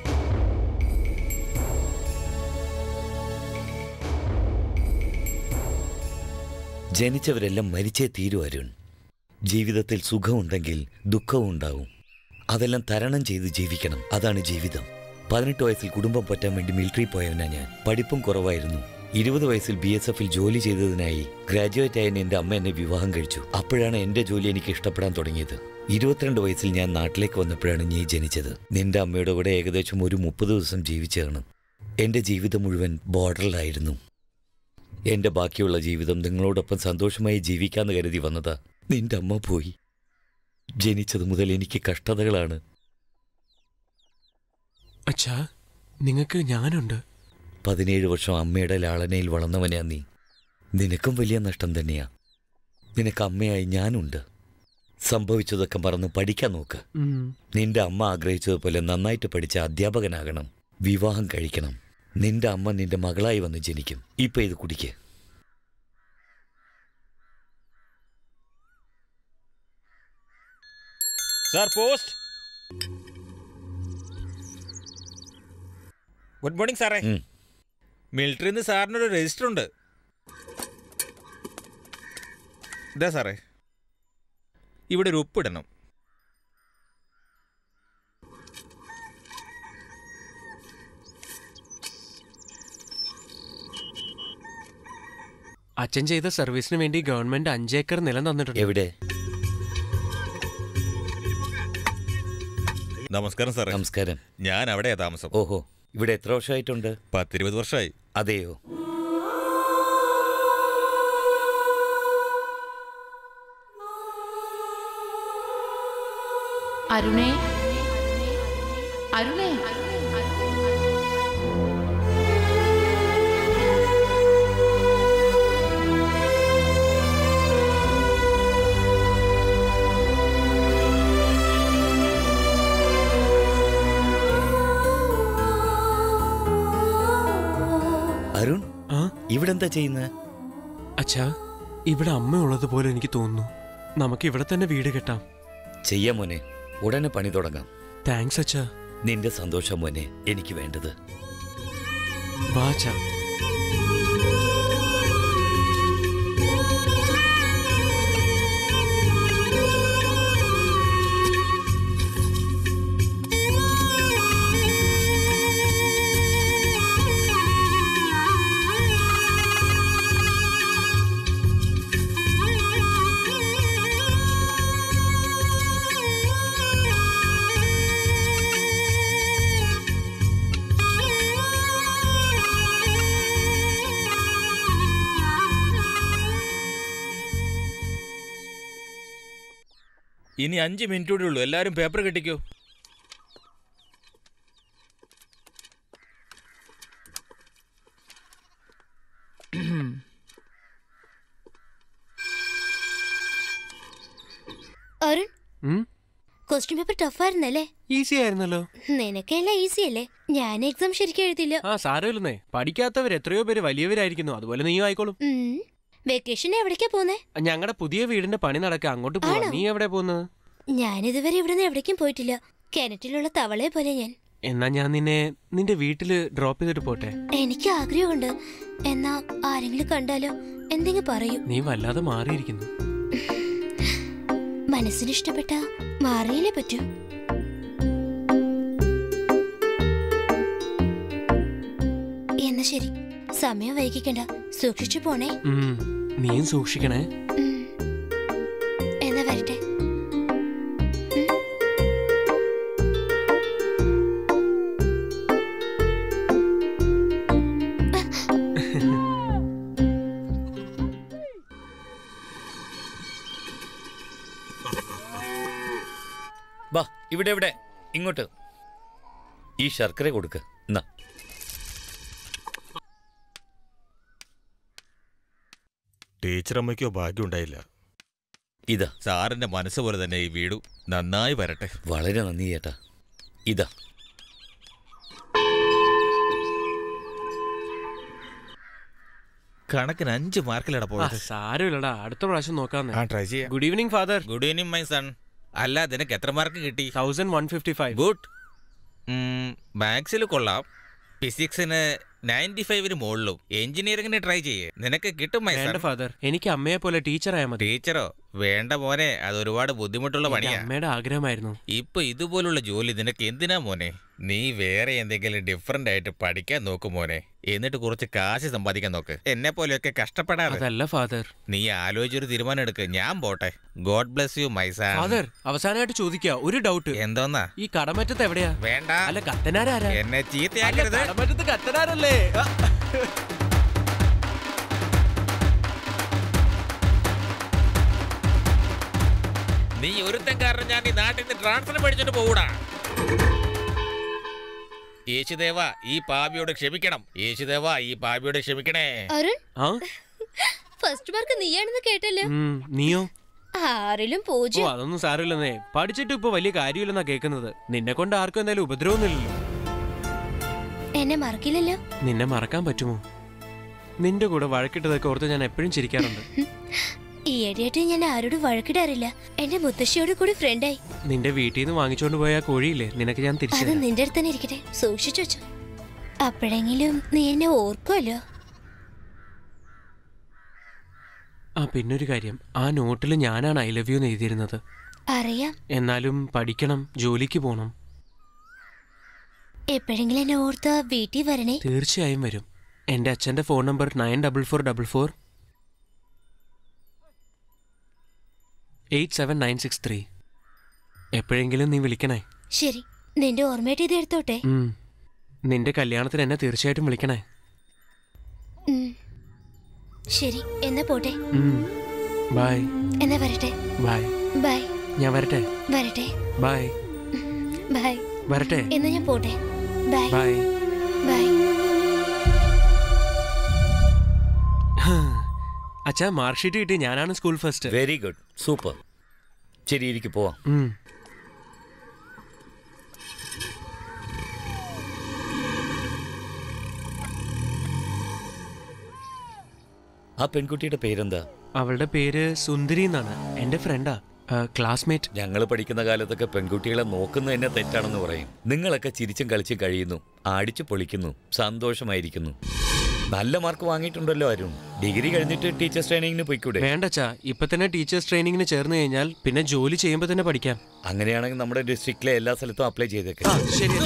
ജനിച്ചവരെല്ലാം മരിച്ചേ തീരൂ അരുൺ ജീവിതത്തിൽ സുഖമുണ്ടെങ്കിൽ ദുഃഖവും ഉണ്ടാവും അതെല്ലാം തരണം ചെയ്ത് ജീവിക്കണം അതാണ് ജീവിതം പതിനെട്ട് വയസ്സിൽ കുടുംബം പറ്റാൻ വേണ്ടി മിലിറ്ററി പോയവനാ ഞാൻ പഠിപ്പും കുറവായിരുന്നു ഇരുപത് വയസ്സിൽ ബി എസ് എഫിൽ ജോലി ചെയ്തതിനായി ഗ്രാജുവേറ്റ് ആയ എൻ്റെ അമ്മ എന്നെ വിവാഹം കഴിച്ചു അപ്പോഴാണ് എൻ്റെ ജോലി എനിക്ക് ഇഷ്ടപ്പെടാൻ തുടങ്ങിയത് ഇരുപത്തിരണ്ട് വയസ്സിൽ ഞാൻ നാട്ടിലേക്ക് വന്നപ്പോഴാണ് നീ ജനിച്ചത് നിന്റെ അമ്മയുടെ കൂടെ ഏകദേശം ഒരു മുപ്പത് ദിവസം ജീവിച്ചതാണ് എൻ്റെ ജീവിതം മുഴുവൻ ബോർഡറിലായിരുന്നു എൻ്റെ ബാക്കിയുള്ള ജീവിതം നിങ്ങളോടൊപ്പം സന്തോഷമായി ജീവിക്കാന്ന് കരുതി വന്നതാ നിന്റെ അമ്മ പോയി ജനിച്ചത് മുതൽ എനിക്ക് കഷ്ടതകളാണ് അച്ഛാ നിങ്ങൾക്ക് ഞാനുണ്ട് പതിനേഴ് വർഷം അമ്മയുടെ ലാളനയിൽ വളർന്നവനാ നീ നിനക്കും വലിയ നഷ്ടം തന്നെയാ നിനക്ക് അമ്മയായി ഞാനുണ്ട് സംഭവിച്ചതൊക്കെ മറന്ന് പഠിക്കാൻ നോക്ക് ഉം. നിന്റെ അമ്മ ആഗ്രഹിച്ചതുപോലെ നന്നായിട്ട് പഠിച്ച അധ്യാപകനാകണം വിവാഹം കഴിക്കണം നിന്റെ അമ്മ നിന്റെ മകളായി വന്ന് ജനിക്കും ഇപ്പൊ ഇത് കുടിക്ക് സാർ പോസ്റ്റ് ഗുഡ് മോർണിംഗ് സാറേ ഉം. മിലിറ്ററിയിൽ നിന്ന് സാറിനൊരു രജിസ്റ്റർ ഉണ്ട് ഇതാ സാറേ ഇവിടെ ഒരു ഒപ്പിടണം അച്ഛൻ ചെയ്ത സർവീസിന് വേണ്ടി ഗവൺമെന്റ് അഞ്ചേക്കർ നിലം തന്നിട്ടുണ്ട് എവിടെ നമസ്കാരം സാറേ നമസ്കാരം ഞാൻ അവിടെയാ താമസം ഓഹോ ഇവിടെ എത്ര വർഷമായിട്ടുണ്ട് പത്തിരുപത് വർഷമായി അതെയോ അരുണേ അരുണേ അരുൺ ആ ഇവിടെ എന്താ ചെയ്യുന്നത് അച്ഛാ ഇവിടെ അമ്മ ഉള്ളതുപോലെ എനിക്ക് തോന്നുന്നു നമുക്ക് ഇവിടെ തന്നെ വീട് കെട്ടാം ചെയ്യാം മോനെ ഉടനെ പണി തുടങ്ങാം താങ്ക്സ് അച്ഛാ നിന്റെ സന്തോഷം മോനെ എനിക്ക് വേണ്ടത് വാ അച്ഛാ ഇനി അഞ്ച് മിനിറ്റ് കൂടെ ഉള്ളൂ എല്ലാവരും പേപ്പർ കെട്ടിക്കോ അരുൺ ഉം? ക്വസ്റ്റ്യൻ പേപ്പർ ടഫായിരുന്നല്ലേ ഈസി ആയിരുന്നല്ലോ നിനക്കെല്ലാം ഈസി അല്ലേ ഞാൻ എക്സാം ശരിക്കും എഴുതില്ല ആ സാരമില്ലെന്നേ പഠിക്കാത്തവർ എത്രയോ പേര് വലിയവരായിരിക്കുന്നു അതുപോലെ നീയും ആയിക്കോളും വെക്കേഷൻ എവിടേക്കാ പോന്നെ ഞങ്ങളുടെ പുതിയ വീടിന്റെ പണി നടക്കുക അങ്ങോട്ട് പോവാ ആണോ? നീ എവിടെ പോകുന്നത് ഞാനിതുവരെ ഇവിടുന്ന് എവിടേക്കും പോയിട്ടില്ല കിണറ്റിലുള്ള തവളയെ പോലെ ഞാൻ എന്നാ ഞാൻ നിന്നെ നിന്റെ വീട്ടില് ഡ്രോപ്പ് ചെയ്തിട്ട് പോട്ടെ എനിക്ക് ആഗ്രഹമുണ്ട് എന്നാ ആരെങ്കിലും കണ്ടാലോ എന്തെങ്കിലും പറയൂ നീ വല്ലാതെ മാറിയിരിക്കുന്നു മനസ്സിന് ഇഷ്ടപ്പെട്ട മാറിയില്ലേ പറ്റൂ എന്നാ ശരി സമയം വൈകിക്കണ്ട സൂക്ഷിച്ചു പോണേ ഉം, നീയും സൂക്ഷിക്കണേ എന്നാ വരട്ടെ വാ ഇവിടെ ഇവിടെ ഇങ്ങോട്ട് ഈ ശർക്കര കൊടുക്ക് എന്നാ ടീച്ചറമ്മയ്ക്കോ ഭാഗ്യം ഉണ്ടായില്ല ഇതാ സാറിന്റെ മനസ്സ് പോലെ തന്നെ ഈ വീടും നന്നായി വരട്ടെ വളരെ നന്ദി ചേട്ടാ ഇതാ കണക്കിന് അഞ്ച് മാർക്കിലട ആ, പോയത് സാരമില്ലടാ അടുത്ത പ്രാവശ്യം നോക്കാന്ന് ആ ട്രൈ ചെയ്യാം good evening father good evening my son അല്ല നിനക്ക് എത്ര മാർക്ക് കിട്ടി thousand one fifty five good മാത്സിൽ കൊള്ളാം ഫിസിക്സിന് നയൻറ്റി ഫൈവിന് മുകളിലും എഞ്ചിനീയറിംഗിന് ട്രൈ ചെയ്യേ നിനക്ക് കിട്ടും മൈ വേണ്ട സൺ. ഫാദർ എനിക്ക് അമ്മയെ പോലെ ടീച്ചറായാൽ മതി ടീച്ചറോ വേണ്ട മോനെ അത് ഒരുപാട് ബുദ്ധിമുട്ടുള്ള എന്റെ പണിയാ അമ്മയുടെ ആഗ്രഹമായിരുന്നു ഇപ്പൊ ഇതുപോലുള്ള ജോലി നിനക്ക് എന്തിനാ മോനെ നീ വേറെ എന്തെങ്കിലും ഡിഫറെന്റ് ആയിട്ട് പഠിക്കാൻ നോക്ക് മോനെ എന്നിട്ട് കുറച്ച് കാശ് സമ്പാദിക്കാൻ നോക്ക് എന്നെ പോലെയൊക്കെ കഷ്ടപ്പെടാതെ അതല്ല ഫാദർ നീ ആലോചിച്ചൊരു തീരുമാനം എടുക്ക് ഞാൻ പോട്ടെ God bless you my son father അവസാനമായിട്ട് ചോദിക്കുക ഒരു ഡൗട്ട് എന്തോന്നാ ഈ കടമറ്റത്ത് എവിടെയാ വേണ്ട അല്ല കത്തനാരാരാ എന്നെ അല്ല, ചീത്തയാക്കരുത് കടമറ്റത്ത് കത്തനാരല്ലേ ആ. നീ ഒരുത്തൻ കാരണം ഞാൻ ഈ നാട്ടിൽ നിന്ന് ട്രാൻസ്ഫർ പഠിച്ചിട്ട് പോകൂടാ യേശുദേവ ഈ പാപിയോട് ക്ഷമിക്കണം യേശുദേവ ഈ പാപിയോട് ക്ഷമിക്കണേ അരുൺ ആ ഫസ്റ്റ് മാർക്ക് നീയാണെന്ന് കേട്ടല്ലോ ഉം, നീയോ ആറിലും ഓ പൂജ്യം അതൊന്നും സാരമില്ലെന്നേ പഠിച്ചിട്ട് ഇപ്പൊ വലിയ കാര്യമില്ലെന്നാ കേൾക്കുന്നത് നിന്നെ കൊണ്ട് ആർക്കും എന്തായാലും ഉപദ്രവമൊന്നുമില്ലല്ലോ എന്നെ മറക്കില്ലല്ലോ നിന്നെ മറക്കാൻ പറ്റുമോ നിന്റെ കൂടെ വഴക്കിട്ടതൊക്കെ ഓർത്ത് ഞാൻ എപ്പോഴും ചിരിക്കാറുണ്ട് ഈയിടെയായിട്ട് ഞാൻ ആരോടും വഴക്കിടാറില്ല എന്റെ മുത്തശ്ശിയോട് കൂടി ഫ്രണ്ടായി നിന്റെ വീട്ടിൽ നിന്ന് വാങ്ങിച്ചോണ്ട് പോയ ആ കോഴിയില്ലേ നിനക്ക് ഞാൻ തിരിച്ചു അത് തരാം. നിന്റെ അടുത്ത് തന്നെ ഇരിക്കട്ടെ സൂക്ഷിച്ചു വെച്ചോ അപ്പോഴെങ്കിലും നീ എന്നെ ഓർക്കുമല്ലോ ആ പിന്നൊരു കാര്യം ആ നോട്ടിൽ ഞാനാണ് ഐ ലവ് യു എന്ന് എഴുതിയിരുന്നത് അറിയാം എന്നാലും പഠിക്കണം ജോലിക്ക് പോകണം എപ്പോഴെങ്കിലും എന്നെ ഓർത്ത് വീട്ടിൽ വരണേ തീർച്ചയായും വരും എൻ്റെ അച്ഛൻ്റെ phone number nine double four double four eight seven nine six three എപ്പോഴെങ്കിലും നീ വിളിക്കണേ ശരി നിന്റെ ഓർമ്മയായിട്ട് ഇത് എടുത്തോട്ടെ ഉം. നിന്റെ കല്യാണത്തിന് എന്നെ തീർച്ചയായിട്ടും വിളിക്കണേ ഉം. ശരി എന്നാ പോട്ടെ ബൈ എന്നാ വരട്ടെ ബൈ ബൈ ഞാൻ വരട്ടെ വരട്ടെ ബൈ ബൈ വരട്ടെ എന്നാ ഞാൻ പോട്ടെ ബൈ ബൈ ബൈ അച്ഛാ മാർക്ക് ഷീറ്റ് കിട്ടി ഞാനാണ് school first very good super ശരി ഇരിക്കും പോവാം ഉം. ആ പെൺകുട്ടിയുടെ പേരെന്താ അവളുടെ പേര് സുന്ദരി എന്നാണ് എൻ്റെ ഫ്രണ്ടാ ക്ലാസ്മേറ്റ് ഞങ്ങൾ പഠിക്കുന്ന കാലത്തൊക്കെ പെൺകുട്ടികളെ നോക്കുന്നത് തന്നെ തെറ്റാണെന്ന് പറയും നിങ്ങളൊക്കെ ചിരിച്ചും കളിച്ചും കഴിയുന്നു ആടിച്ചു പൊളിക്കുന്നു സന്തോഷമായിരിക്കുന്നു നല്ല മാർക്ക് വാങ്ങിയിട്ടുണ്ടല്ലോ അരുൺ ഡിഗ്രി കഴിഞ്ഞിട്ട് ടീച്ചേഴ്സ് ട്രെയിനിങ്ങിന് പോയിക്കൂടെ വേണ്ടച്ചാ ഇപ്പൊ തന്നെ ടീച്ചേഴ്സ് ട്രെയിനിങ്ങിന് ചേർന്ന് കഴിഞ്ഞാൽ പിന്നെ ജോലി ചെയ്യുമ്പോൾ തന്നെ പഠിക്കാം അങ്ങനെയാണെങ്കിൽ നമ്മുടെ ഡിസ്ട്രിക്റ്റിലെ എല്ലാ സ്ഥലത്തും അപ്ലൈ ചെയ്തേക്കാം ആ ശരി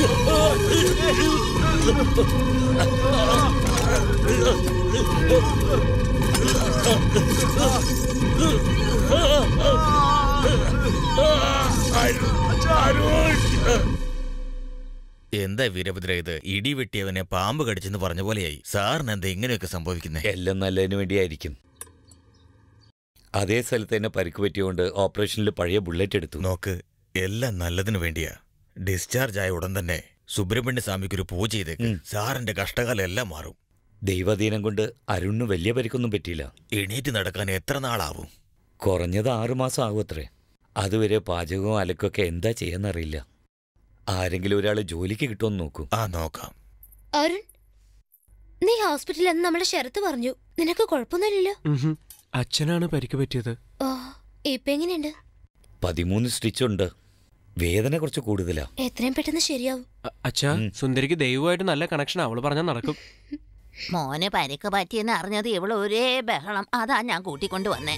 എന്താ വീരഭദ്ര ഇത് ഇടി വെട്ടിയവനെ പാമ്പ് കടിച്ചെന്ന് പറഞ്ഞ പോലെയായി സാറിന് എന്താ ഇങ്ങനെയൊക്കെ സംഭവിക്കുന്നേ എല്ലാം നല്ലതിന് വേണ്ടിയായിരിക്കും അതേ സ്ഥലത്ത് തന്നെ പരിക്ക് പറ്റിയോണ്ട് ഓപ്പറേഷനിൽ പഴയ ബുള്ളറ്റ് എടുത്തു നോക്ക് എല്ലാം നല്ലതിന് വേണ്ടിയാ ഡിസ്ചാർജ് ആയ ഉടൻ തന്നെ സുബ്രഹ്മണ്യ സ്വാമിക്ക് ഒരു പൂജ ചെയ്തേക്ക് സാറിന്റെ കഷ്ടകാലം എല്ലാം മാറും ദൈവാധീനം കൊണ്ട് അരുണിന് വലിയ പരിക്കൊന്നും പറ്റിയില്ല എണീറ്റ് നടക്കാൻ എത്ര നാളാവും കുറഞ്ഞത് ആറുമാസം ആകുമത്രേ അതുവരെ പാചകവും അലക്കൊക്കെ എന്താ ചെയ്യാന്നറിയില്ല ആരെങ്കിലും ഒരാൾ ജോലിക്ക് കിട്ടുമെന്ന് നോക്കൂ ആ നോക്കാം അരുൺ നീ ഹോസ്പിറ്റലിൽ അന്ന് നമ്മുടെ ശരത്ത് പറഞ്ഞു നിനക്ക് കുഴപ്പമൊന്നുമില്ലല്ലോ ഉഹും. അച്ഛനാണ് പരിക്ക് പറ്റിയത് ഓ ഇപ്പൊ എങ്ങനെയുണ്ട് പതിമൂന്ന് സ്റ്റിച്ചുണ്ട് വേദന കുറച്ച് കൂടുതലാ എത്രയും പെട്ടെന്ന് ശരിയാവും അ- അച്ഛാ സുന്ദരിക്ക് ദൈവമായിട്ട് നല്ല കണക്ഷൻ അവള് പറഞ്ഞാൽ നടക്കും മോനെ പരിക്ക് പറ്റിയെന്ന് അറിഞ്ഞത് ഇവള് ഒരേ ബഹളം അതാ ഞാൻ കൂട്ടിക്കൊണ്ട് വന്നേ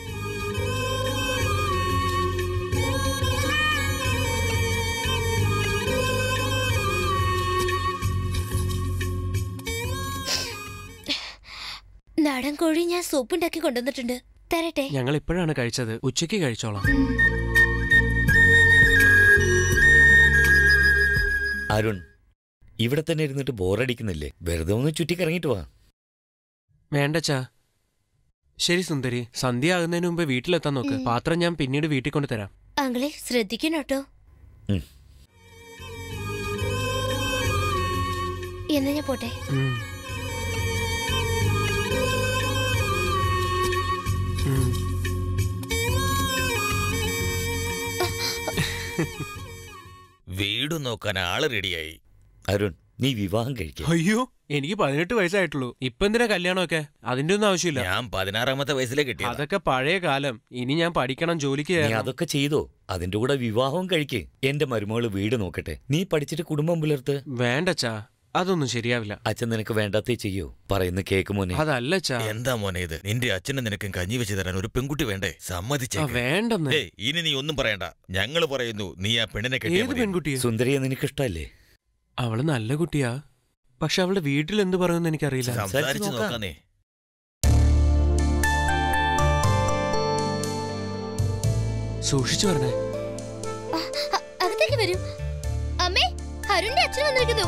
നാടൻ കോഴി ഞാൻ സൂപ്പ് ഉണ്ടാക്കി കൊണ്ടുവന്നിട്ടുണ്ട് തരട്ടെ ഞങ്ങൾ ഇപ്പോഴാണ് കഴിച്ചത് ഉച്ചയ്ക്ക് കഴിച്ചോളാം അരുൺ ഇവിടെ തന്നെ ഇരുന്നിട്ട് ബോറടിക്കുന്നില്ലേ വെറുതെ ഒന്ന് ചുറ്റിക്കറങ്ങിട്ട് വാ വേണ്ടച്ചാ ശരി സുന്ദരി സന്ധ്യ ആകുന്നതിന് മുമ്പ് വീട്ടിലെത്താൻ നോക്ക് പാത്രം ഞാൻ പിന്നീട് വീട്ടിൽ കൊണ്ട് തരാം അങ്കിളെ ശ്രദ്ധിക്കണം കേട്ടോ ഉം. എന്നാ ഞാൻ പോട്ടെ ഉം. ഉം. വീട് നോക്കാൻ ആള് റെഡിയായി അരുൺ നീ വിവാഹം കഴിക്കുക അയ്യോ എനിക്ക് പതിനെട്ട് വയസ്സായിട്ടുള്ളൂ ഇപ്പൊ എന്തിനാ കല്യാണമൊക്കെ അതിന്റെ ഒന്നും ആവശ്യമില്ല ഞാൻ പതിനാറാമത്തെ വയസ്സിലെ കിട്ടിയ അതൊക്കെ പഴയ കാലം ഇനി ഞാൻ പഠിക്കണം ജോലിക്ക് നീ കയറണം. അതൊക്കെ ചെയ്തോ അതിന്റെ കൂടെ വിവാഹവും കഴിക്ക് എന്റെ മരുമകള് വീട് നോക്കട്ടെ നീ പഠിച്ചിട്ട് കുടുംബം പുലർത്ത് വേണ്ടച്ചാ അതൊന്നും ശരിയാവില്ല അച്ഛൻ നിനക്ക് വേണ്ടാത്തേ ചെയ്യൂ പറയുന്ന കേക്ക് മോനെ അതല്ല അച്ഛാ എന്താ മോനെ ഇത് നിന്റെ അച്ഛനും നിനക്കും കഞ്ഞി വെച്ച് തരാൻ ഒരു പെൺകുട്ടി വേണ്ടേ സമ്മതിച്ചേ ആ, വേണ്ടെന്ന്. ഏയ് ഇനി നീ ഒന്നും പറയണ്ട ഞങ്ങൾ പറയുന്നു നീ ആ പെണ്ണിനെ കെട്ടിയാ ഏത് മതി. പെൺകുട്ടിയെ സുന്ദരിയെ നിനക്ക് ഇഷ്ടല്ലേ അവള് നല്ല കുട്ടിയാ പക്ഷെ അവളുടെ വീട്ടിൽ എന്ത് പറയുമെന്ന് എനിക്കറിയില്ല സംസാരിച്ച് നോക്കാന്നേ സൂക്ഷിച്ചു പറഞ്ഞേ അ- അകത്തേക്ക് വരൂ അമ്മേ അരുണിന്റെ അച്ഛൻ വന്നിരിക്കുന്നു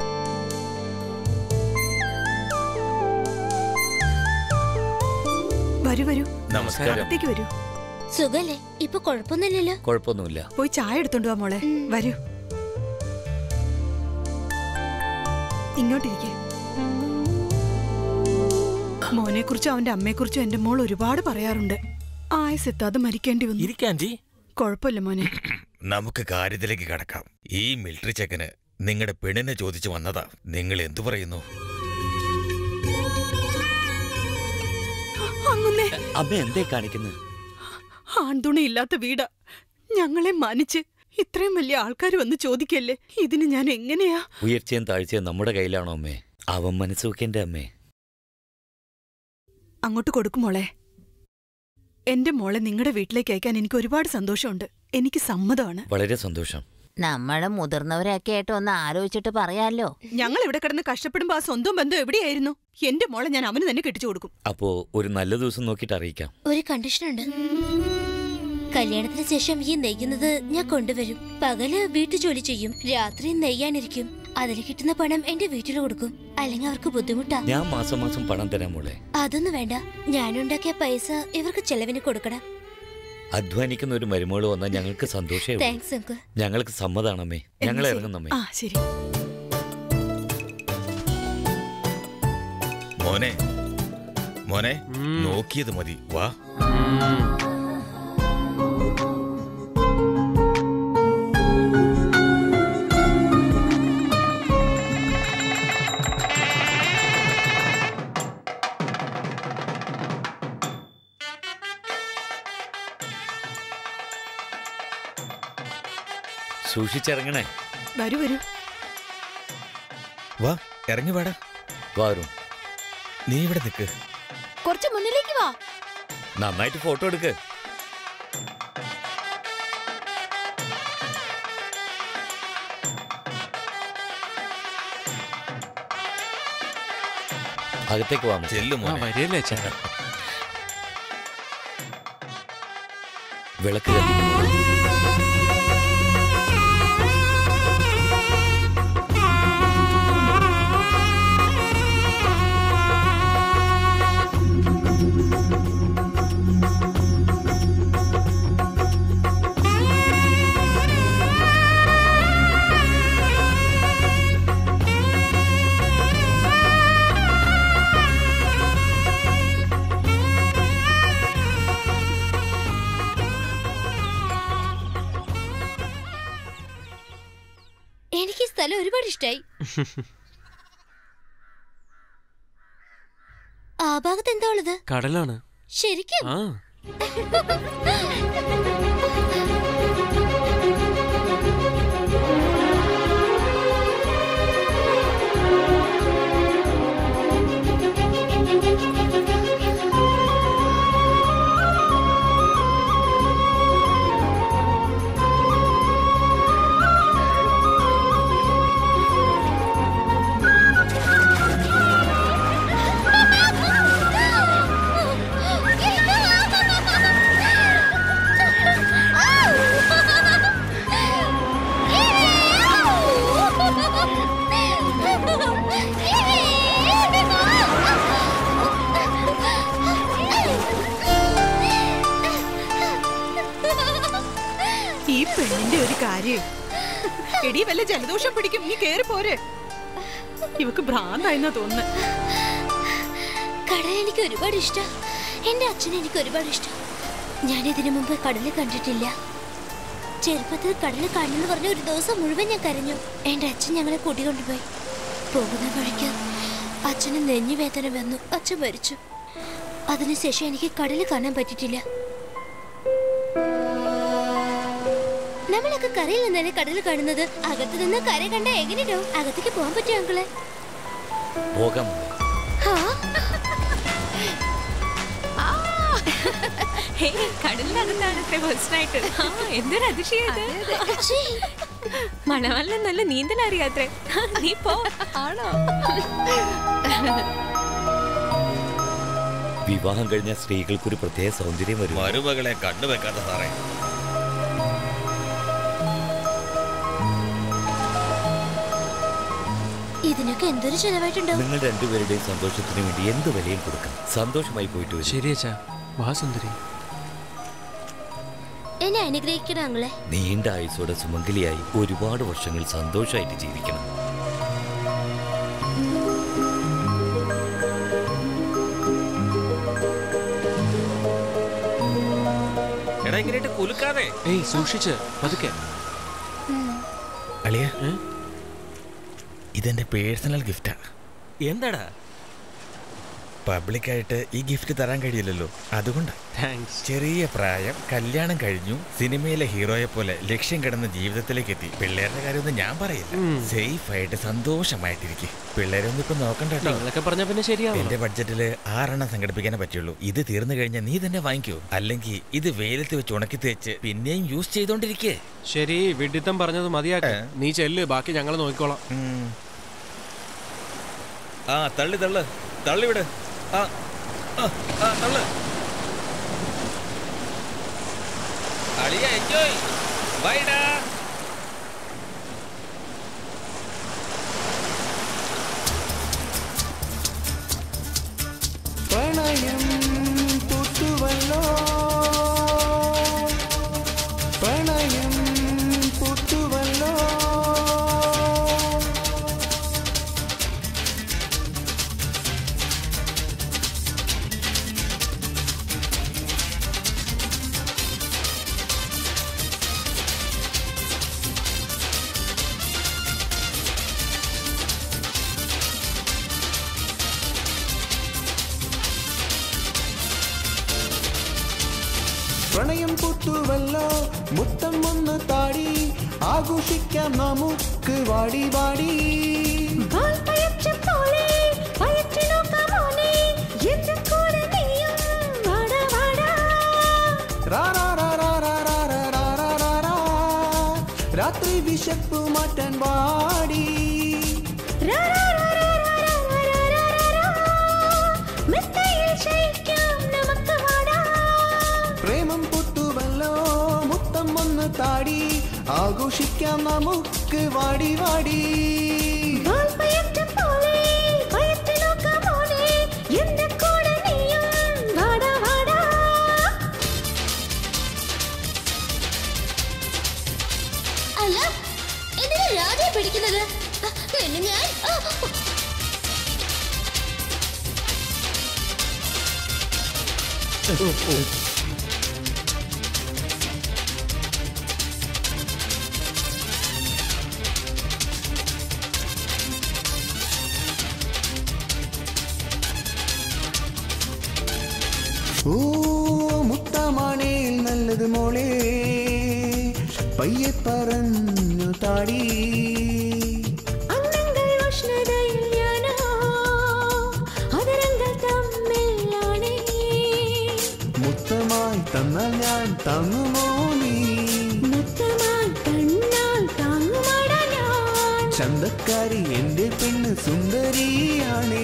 വരൂ വരൂ നമസ്കാരം. അകത്തേക്ക് വരൂ സുഖല്ലേ ഇപ്പൊ കുഴപ്പമൊന്നുമില്ലല്ലോ കുഴപ്പമൊന്നുമില്ല പോയി ചായ എടുത്തോണ്ട് വാ മോളെ വരൂ ഇങ്ങോട്ടിരിക്കെ മോനെ കുറിച്ചും അവന്റെ അമ്മയെ കുറിച്ചും എന്റെ മോൾ ഒരുപാട് പറയാറുണ്ട് ആയസെത്താതെ മരിക്കേണ്ടി വന്നു ഇരിക്കാൻജി കുഴപ്പമില്ല മോനെ നമുക്ക് കാര്യത്തിലേക്ക് കടക്കാം ഈ മിലിറ്ററി ചെക്കന് നിങ്ങളുടെ പെണ്ണിനെ ചോദിച്ചു വന്നതാ നിങ്ങൾ എന്തു പറയുന്നു അങ്ങുന്നേ അമ്മ എന്തേ കാണിക്കുന്നത് ആൺതുണി ഇല്ലാത്ത വീടാ ഞങ്ങളെ മാനിച്ച് ഇത്രയും വലിയ ആൾക്കാർ വന്ന് ചോദിക്കല്ലേ ഇതിന് ഞാൻ എങ്ങനെയാ ഉയർച്ചയും താഴ്ചയും നമ്മുടെ കയ്യിലാണോ അമ്മേ അവൻ മനസ്സ് വെക്കേണ്ട അമ്മേ അങ്ങോട്ട് കൊടുക്കും മോളെ എന്റെ മോളെ നിങ്ങളുടെ വീട്ടിലേക്ക് അയക്കാൻ എനിക്ക് ഒരുപാട് സന്തോഷമുണ്ട് എനിക്ക് സമ്മതമാണ് വളരെ സന്തോഷം നമ്മള് മുതിർന്നവരൊക്കെ ആയിട്ട് ഒന്ന് ആലോചിച്ചിട്ട് പറയാലോ ഞങ്ങൾ ഇവിടെ കിടന്ന് കഷ്ടപ്പെടുമ്പോ ആ സ്വന്തം ബന്ധം എവിടെയായിരുന്നു എന്റെ മോളെ ഞാൻ അവന് തന്നെ കെട്ടിച്ചു കൊടുക്കും അപ്പോ ഒരു നല്ല ദിവസം നോക്കിയിട്ട് അറിയിക്കാം ഒരു കണ്ടീഷനുണ്ട് കല്യാണത്തിന് ശേഷം ഈ നെയ്യുന്നത് ഞാൻ കൊണ്ടുവരും പകല് വീട്ടു ജോലി ചെയ്യും രാത്രി നെയ്യാനിരിക്കും അതിൽ കിട്ടുന്ന പണം എന്റെ വീട്ടിൽ കൊടുക്കും അല്ലെങ്കിൽ അവർക്ക് ബുദ്ധിമുട്ടാ ഞാൻ മാസം മാസം പണം തരാം മോളെ അതൊന്നും വേണ്ട ഞാനുണ്ടാക്കിയ പൈസ ഇവർക്ക് ചെലവിന് കൊടുക്കണം അധ്വാനിക്കുന്ന ഒരു മരുമോള് വന്നാൽ ഞങ്ങൾക്ക് സന്തോഷമേ ഉള്ളൂ. താങ്ക്സ് അങ്കിൾ ഞങ്ങൾക്ക് സമ്മതാണമ്മേ ഞങ്ങൾ ഇറങ്ങുന്നമ്മേ ആ ശരി മോനെ മോനെ നോക്കിയത് മതി വാ സൂക്ഷിച്ചിറങ്ങണേ വരൂ വരൂ വാ ഇറങ്ങി വേടാ വാറും നീ ഇവിടെ നിൽക്ക് കുറച്ച് മുന്നിലേക്ക് വാ നന്നായിട്ട് ഫോട്ടോ എടുക്ക് അകത്തേക്ക് വാ ചെല്ലു ആ വരികയല്ലേ അച്ഛാ വിളക്ക് കത്തിക്കുന്നു എനിക്ക് ഈ സ്ഥലം ഒരുപാട് ഇഷ്ടായി ആ ഭാഗത്ത് എന്താ ഉള്ളത് കടലാണ് ശരിക്കും ആ ഈ പെണ്ണിന്റെ ഒരു കാര്യം എടി വല്ല ജലദോഷം പിടിക്കും നീ കേറി പോരെ ഇവക്ക് ഭ്രാന്തായെന്നാ തോന്നുന്നു കടൽ എനിക്ക് ഒരുപാട് ഇഷ്ടം എന്റെ അച്ഛനെ എനിക്ക് ഒരുപാട് ഇഷ്ടം ഞാൻ ഇതിനു മുമ്പ് കടല് കണ്ടിട്ടില്ല ചെറുപ്പത്തിൽ കടല് കാണുന്നു പറഞ്ഞ ഒരു ദിവസം മുഴുവൻ ഞാൻ കരഞ്ഞു എന്റെ അച്ഛൻ ഞങ്ങളെ കൂട്ടിക്കൊണ്ടുപോയി പോകുന്ന വഴിക്ക് അച്ഛന് നെഞ്ഞുവേദന വന്നു അച്ഛൻ മരിച്ചു അതിനുശേഷം എനിക്ക് കടല് കാണാൻ പറ്റിയിട്ടില്ല നമ്മളൊക്കെ കരയിൽ നിന്നല്ലേ കടൽ കാണുന്നത് അകത്ത് നിന്ന് കര കണ്ട എങ്ങനെയുണ്ടോ അകത്തേക്ക് പോകാൻ പറ്റുമോ അങ്കിളെ പോകാം ഹാ കടലിനകത്താണ് ഇത്ര ഫസ്റ്റായിട്ട് എന്തൊരു അതിശയത് മണവാളിന് നല്ല നീന്തൽ അറിയാത്രേ നീ പോ ആണോ വിവാഹം കഴിഞ്ഞ സ്ത്രീകൾക്കൊരു പ്രത്യേക സൗന്ദര്യം വരും മരുമകളെ കണ്ടുവെക്കാത്ത സാറേ ഇതിനൊക്കെ എന്തൊരു ചെലവായിട്ടുണ്ടാവും നിങ്ങൾ രണ്ടുപേരുടെയും സന്തോഷത്തിന് വേണ്ടി എന്ത് വിലയും കൊടുക്കാം സന്തോഷമായി പോയിട്ട് വരും ശരിയച്ചാ വാ സുന്ദരി എന്നെ അനുഗ്രഹിക്കണം അങ്ങളെ നീണ്ട ആയുസോടെ സുമംഗലിയായി ഒരുപാട് വർഷങ്ങൾ സന്തോഷമായിട്ട് ജീവിക്കണം എടാ ഇങ്ങനെയായിട്ട് കുലുക്കാതെ ഏയ് സൂക്ഷിച്ച് പതുക്കെ അളിയ ഇതെന്റെ പേഴ്സണൽ ഗിഫ്റ്റാ എന്താടാ പബ്ലിക്കായിട്ട് ഈ ഗിഫ്റ്റ് തരാൻ കഴിയില്ലല്ലോ അതുകൊണ്ടാ താങ്ക്സ് ചെറിയ പ്രായം കല്യാണം കഴിഞ്ഞു സിനിമയിലെ ഹീറോയെ പോലെ ലക്ഷ്യം കിടന്ന ജീവിതത്തിലേക്ക് എത്തി പിള്ളേരുടെ കാര്യമൊന്നും ഞാൻ പറയില്ല സേഫ് ആയിട്ട് സന്തോഷമായിട്ടിരിക്കും പിള്ളേരൊന്നും ഇപ്പൊ നോക്കണ്ട കേട്ടോ നിങ്ങളൊക്കെ പറഞ്ഞ പിന്നെ ശരിയാവും എന്റെ ബഡ്ജറ്റില് ആറെണ്ണം സംഘടിപ്പിക്കാനേ പറ്റുള്ളൂ ഇത് തീർന്നു കഴിഞ്ഞാൽ നീ തന്നെ വാങ്ങിക്കൂ അല്ലെങ്കിൽ ഇത് വെയിലത്ത് വെച്ച് ഉണക്കി തേച്ച് പിന്നെയും യൂസ് ചെയ്തോണ്ടിരിക്കേ ശരി വിഡിത്തം പറഞ്ഞത് മതിയാക്ക നീ ചെല്ല് ബാക്കി ഞങ്ങൾ നോക്കിക്കോളാം ആ തള്ളി തള്ളു തള്ളിവിട് ആ ആ, ആ തള്ളു അളിയ എൻജോയ് ബൈഡാ പ്രണയം പുത്തുവല്ലോ പ്രണയം പുത്തുവല്ലോ പ്രണയം പുത്തുവല്ലോ മുത്തം ഒന്ന് താടി ആഘോഷിക്കാം നമുക്ക് വാടി വാടി റാ, റാ, റാ, റാ, റാ, റാ, റാ, റാ, റാ, റാ, റാ. രാത്രി വിശപ്പ് മാറ്റാൻ വാടി പ്രേമം പുത്തുവല്ലോ മുത്തം ഒന്ന് താടി ആഘോഷിക്കാം നമുക്ക് വാടി വാടി അല്ല എന്തിനാ രാജയെ പിടിക്കുന്നത് നിന്നെ ഞാൻ ആ, ഓ മുത്തമാണേൽ നല്ലത് മോളെ പയ്യെ പറഞ്ഞു താടി മുത്തമായി തന്നാൽ ഞാൻ തങ്ങുമോ നീ ചന്തക്കാരി എന്റെ പെണ്ണ് സുന്ദരിയാണേ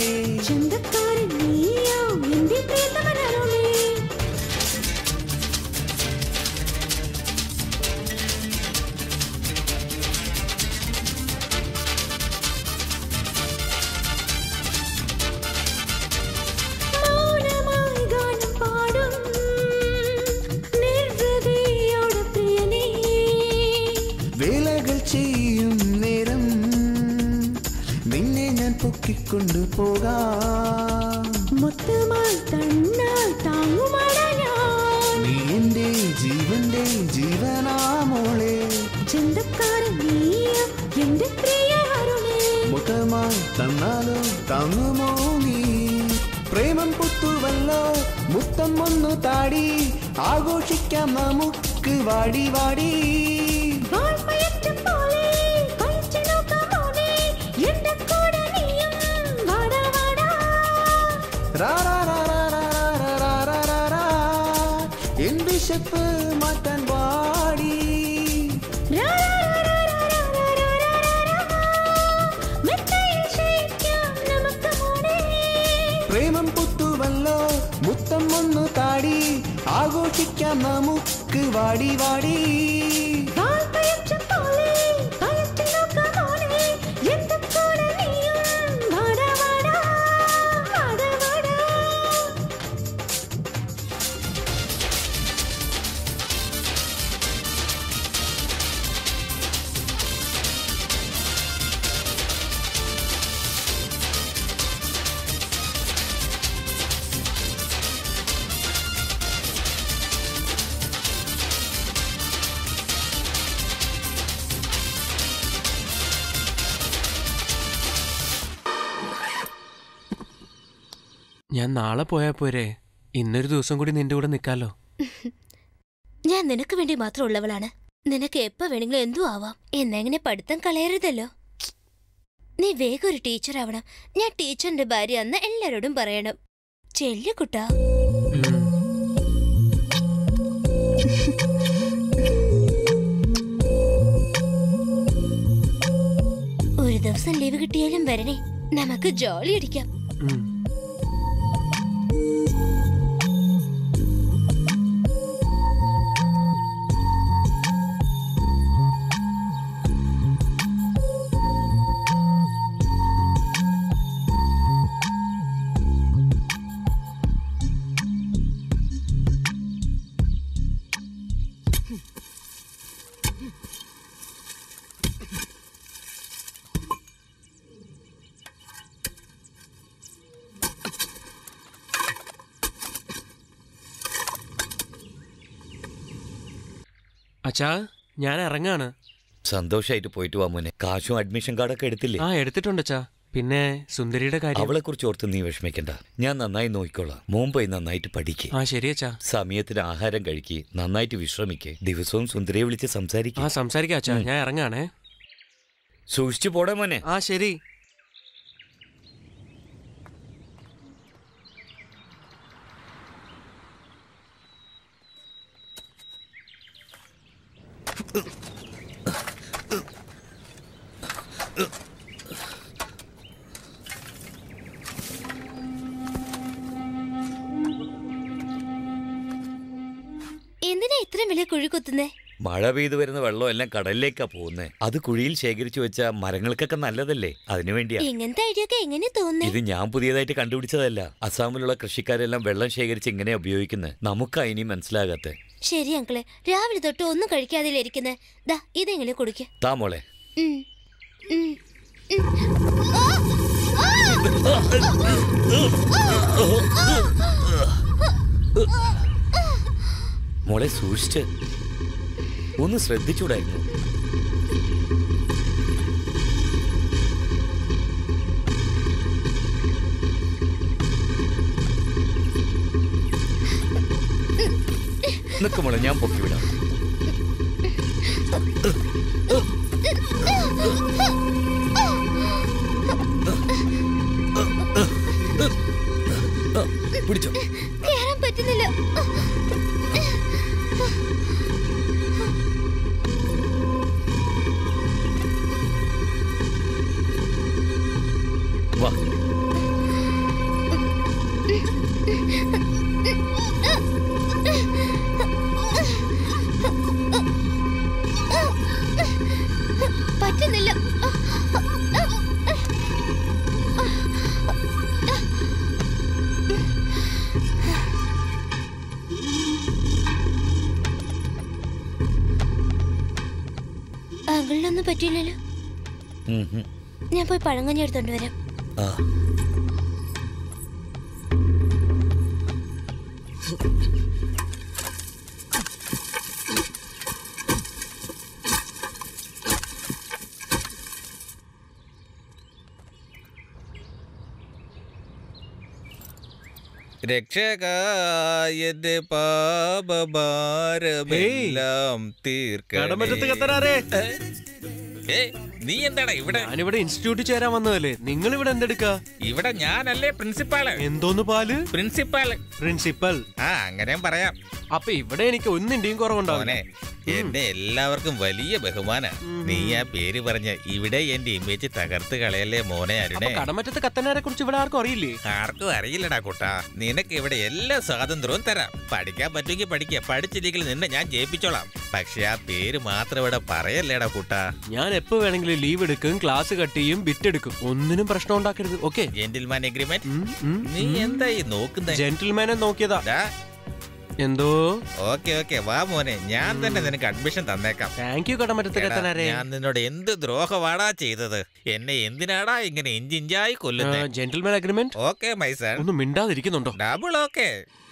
വേലകൾ ചെയ്യും നേരം നിന്നെ ഞാൻ പൊക്കിക്കൊണ്ടു പോകാം നീ എന്റെ ജീവന്റെ ജീവനാമോളെ മുഖമായി തന്നാലോ താങ്ങുമോ നീ പ്രേമം പുത്തുവല്ലോ മുത്തം ഒന്നു താടി ആഘോഷിക്കാം നമുക്ക് വാടി വാടി വാൾപ്പയറ്റം പോലെ പയറ്റു നോക്കാം മോനെ എന്റെ കൂടെ നീയും വാടാ വാടാ രാ രാ രാ രാ രാ രാ രാ രാ രാ രാ. എൻ വിശപ്പ് മാറ്റാൻ വാടി രാ രാ രാ രാ രാ രാ രാ രാ രാ രാ. മെത്തയിൽ ശയിക്കാം നമുക്ക് മോനെ പ്രേമം പുത്തുവല്ലോ മുത്തം ഒന്നു താടി ആഘോഷിക്കാം നമുക്ക് വാടി വാടി വാൾപ്പയറ്റം പോലെ പയറ്റു നോക്കാം മോനെ എന്റെ കൂടെ നീയും വാടാ വാടാ വാടാ വാടാ ഞാൻ നാളെ പോയാ പോരെ ഇന്നൊരു ദിവസം കൂടി നിന്റെ കൂടെ നിൽക്കാലോ ഞാൻ നിനക്ക് വേണ്ടി മാത്രമുള്ളവളാണ് നിനക്ക് എപ്പോ വേണമെങ്കിലും എന്തു ആവാം എന്നെങ്ങനെ പഠിത്തം കളയരുതല്ലോ നീ വേഗം ഒരു ടീച്ചർ ആവണം ഞാൻ ടീച്ചറിന്റെ ഭാര്യ എന്ന് എല്ലാരോടും പറയണം ചെല്ലു കുട്ടാ ഒരു ദിവസം ലീവ് കിട്ടിയാലും വരണേ നമുക്ക് ജോളി അടിക്കാം അച്ഛാ ഞാൻ ഇറങ്ങാണ് സന്തോഷായിട്ട് പോയിട്ട് വാ മോനെ കാശും അഡ്മിഷൻ കാർഡൊക്കെ എടുത്തില്ലേ ആ എടുത്തിട്ടുണ്ട് അച്ഛാ പിന്നെ സുന്ദരിയുടെ കാര്യം അവളെ കുറിച്ച് ഓർത്ത് നീ വിഷമിക്കണ്ട ഞാൻ നന്നായി നോക്കിക്കോളാം മുംബൈ നന്നായിട്ട് പഠിക്ക് ആ ശരി അച്ഛാ സമയത്തിന് ആഹാരം കഴിക്ക് നന്നായിട്ട് വിശ്രമിക്ക് ദിവസവും സുന്ദരിയെ വിളിച്ച് സംസാരിക്കും ആ സംസാരിക്കാം അച്ഛാ ഞാൻ ഇറങ്ങാണേ സൂക്ഷിച്ചു പോടെ മോനെ ആ ശരി എന്തിനാ ഇത്രയും വലിയ കുഴി കുത്തുന്നേ മഴ പെയ്തു വരുന്ന വെള്ളം എല്ലാം കടലിലേക്കാ പോകുന്നത് അത് കുഴിയിൽ ശേഖരിച്ചു വെച്ച മരങ്ങൾക്കൊക്കെ നല്ലതല്ലേ അതിനു വേണ്ടിയാ ഇങ്ങനത്തെ ഐഡിയ ഒക്കെ എങ്ങനെ തോന്നുന്നേ ഇത് ഞാൻ പുതിയതായിട്ട് കണ്ടുപിടിച്ചതല്ല അസാമിലുള്ള കൃഷിക്കാരെല്ലാം വെള്ളം ശേഖരിച്ച് ഇങ്ങനെ ഉപയോഗിക്കുന്നത് നമുക്കാ ഇനി മനസ്സിലാകാത്ത ശരി അങ്കിളെ രാവിലെ തൊട്ട് ഒന്നും കഴിക്കാതെ ഇരിക്കുന്നേ ദാ ഇതെങ്ങനെ കുടിക്ക താ മോളെ ഉം. ഉം. ഉം. മോളെ സൂക്ഷിച്ച് ഒന്ന് ശ്രദ്ധിച്ചൂടായിരുന്നു നിക്ക് മോളെ ഞാൻ പൊക്കി വിടാം പിടിച്ചോ കേറാൻ പറ്റുന്നില്ല വാ പറ്റുന്നില്ല അങ്കിളിനൊന്നും പറ്റിയില്ലല്ലോ ഉം, ഉം. ഞാൻ പോയി പഴങ്കഞ്ഞി എടുത്തോണ്ട് വരാം ആ രക്ഷക എന്റെ പാപഭാരമെല്ലാം തീർക്കണേ. കടമറ്റത്ത് കത്തനാരേ ഏ, നീ എന്താണ് ഇവിടെ ഞാനിവിടെ ഇൻസ്റ്റിറ്റ്യൂട്ടിൽ ചേരാൻ വന്നതല്ലേ നിങ്ങൾ ഇവിടെ എന്തെടുക്ക ഇവിടെ ഞാനല്ലേ പ്രിൻസിപ്പാള് എന്തോന്ന് പാല് പ്രിൻസിപ്പാള് പ്രിൻസിപ്പൽ ആ അങ്ങനെയും പറയാം അപ്പൊ ഇവിടെ എനിക്ക് ഒന്നിന്റെയും കുറവുണ്ടാവും മോനെ എന്നെ എല്ലാവർക്കും വലിയ ബഹുമാന നീ ആ പേര് പറഞ്ഞ ഇവിടെ എന്റെ ഇമേജ് തകർത്ത് കളയല്ലേ മോനെ അരുണേ കടമറ്റത്ത് കത്തനാരെ കുറിച്ച് ഇവിടെ ആർക്കും അറിയില്ലേ ആർക്കും അറിയില്ലടാ കുട്ടാ നിനക്ക് ഇവിടെ എല്ലാ സ്വാതന്ത്ര്യവും തരാം പഠിക്കാൻ പറ്റുമെങ്കിൽ പഠിക്കുക പഠിച്ചില്ലെങ്കിൽ നിന്നെ ഞാൻ ജയിപ്പിച്ചോളാം പക്ഷെ ആ പേര് മാത്രം ഇവിടെ പറയല്ലേടാ കുട്ടാ ഞാൻ എപ്പോ വേണമെങ്കിലും ലീവ് എടുക്കും ക്ലാസ് കട്ട് ചെയ്യും ബിറ്റെടുക്കും ഒന്നിനും പ്രശ്നം ഉണ്ടാക്കരുത് ഓക്കെ ജെന്റിൽമാൻ എഗ്രിമെന്റ് നീ എന്തായി നോക്കുന്നേ ജെന്റിൽമാനെ നോക്കിയതാ എന്തോ ഓക്കെ ഓക്കെ വാ മോനെ ഞാൻ തന്നെ നിനക്ക് അഡ്മിഷൻ തന്നേക്കാം താങ്ക് യു കടമറ്റത്ത് എടാ, കത്തനാരെ ഞാൻ നിന്നോട് എന്ത് ദ്രോഹമാടാ ചെയ്തത് എന്നെ എന്തിനാടാ ഇങ്ങനെ ഇഞ്ചിഞ്ചായി കൊല്ലുന്നേ gentleman agreement okay my son ഒന്ന് മിണ്ടാതിരിക്കുന്നുണ്ടോ ഡബിൾ ഓക്കെ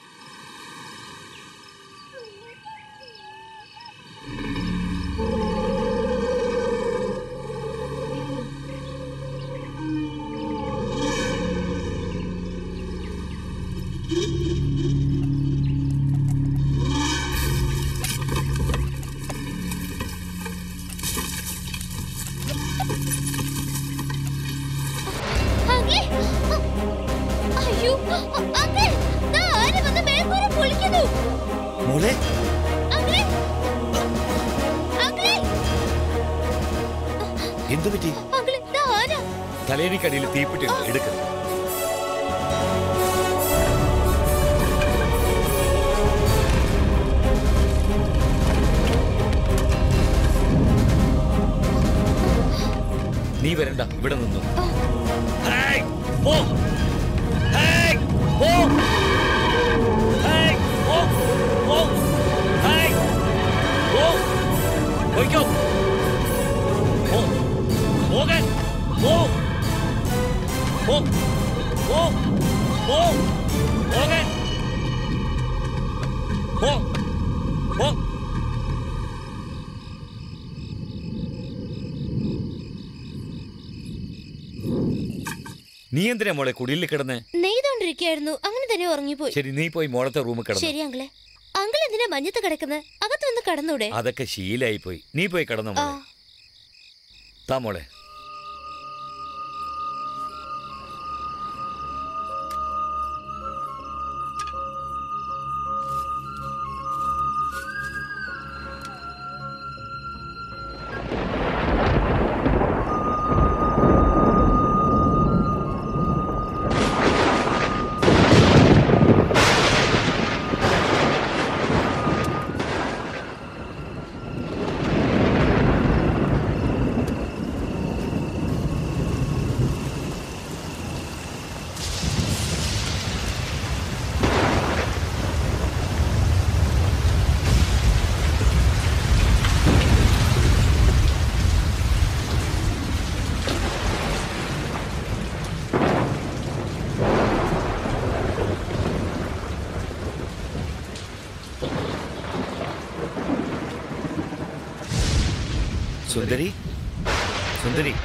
അങ്ങേ അയ്യോ അങ്ങേ ദാ ആന വന്ന് മേൽക്കൂര പൊളിക്കുന്നു മോളെ അങ്ങേ അങ്ങേ എന്തു പറ്റി അങ്കിളെ ദാ ആന തലേണിക്കടിയിൽ തീപ്പെട്ടിട്ടുണ്ട് എടുക്ക നീ വരണ്ട ഇവിടെ നിന്നു പോകാൻ പോ പോ പോ പോ പോകാൻ പോ പോ നീ എന്തിനാ മോളെ കുടിയിൽ കിടന്ന് നെയ്തോണ്ടിരിക്കായിരുന്നു അങ്ങനെ തന്നെ ഉറങ്ങിപ്പോയി ശരി നീ പോയി മോളത്തെ റൂമിൽ കിടന്നു ശരി അങ്കിളെ അങ്കിൾ എന്തിനാ മഞ്ഞത്ത് കിടക്കുന്നത് അകത്ത് വന്ന് കടന്നൂടെ അതൊക്കെ ശീലായി പോയി നീ പോയി കിടന്നു ആ മോളെ താ മോളെ സുന്ദരി സുന്ദരി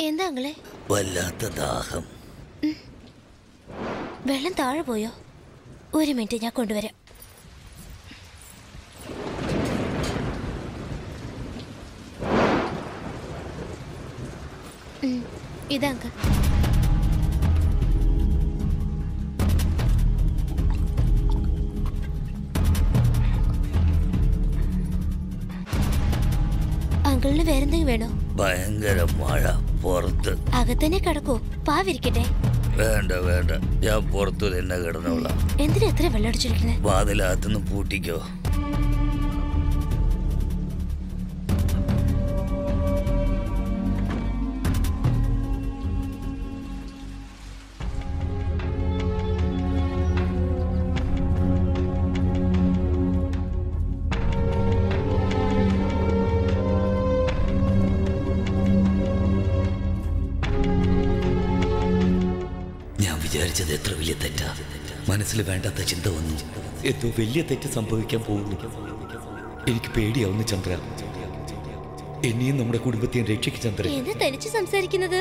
എന്താ അങ്ങളെ വല്ലാത്ത ദാഹം വെള്ളം താഴെ പോയോ ഒരു മിനിറ്റ് ഞാൻ കൊണ്ടുവരാം ഉം, ഇതാ അങ്കിൾ അങ്കിളിന് വേറെന്തെങ്കിലും വേണോ ഭയങ്കര മഴ പുറത്ത് അകത്തന്നെ കിടക്കോ പാവിരിക്കട്ടെ വേണ്ട വേണ്ട ഞാൻ പുറത്തു തന്നെ കിടന്നോളാം എന്തിനാ എത്ര വെള്ളം അടിച്ചിരിക്കുന്നത് വാതിലകത്തുനിന്ന് പൂട്ടിക്കോ ഞാൻ വിചാരിച്ചത് എത്ര വലിയ തെറ്റാ മനസ്സിൽ വേണ്ടാത്ത ചിന്ത വന്നു എന്തോ വലിയ തെറ്റ് സംഭവിക്കാൻ പോകുന്നു എനിക്ക് പേടിയാവുന്നു ചന്ദ്ര എന്നെയും നമ്മുടെ കുടുംബത്തെയും രക്ഷിക്കും ചന്ദ്ര എന്താ തനിച്ച് സംസാരിക്കുന്നത്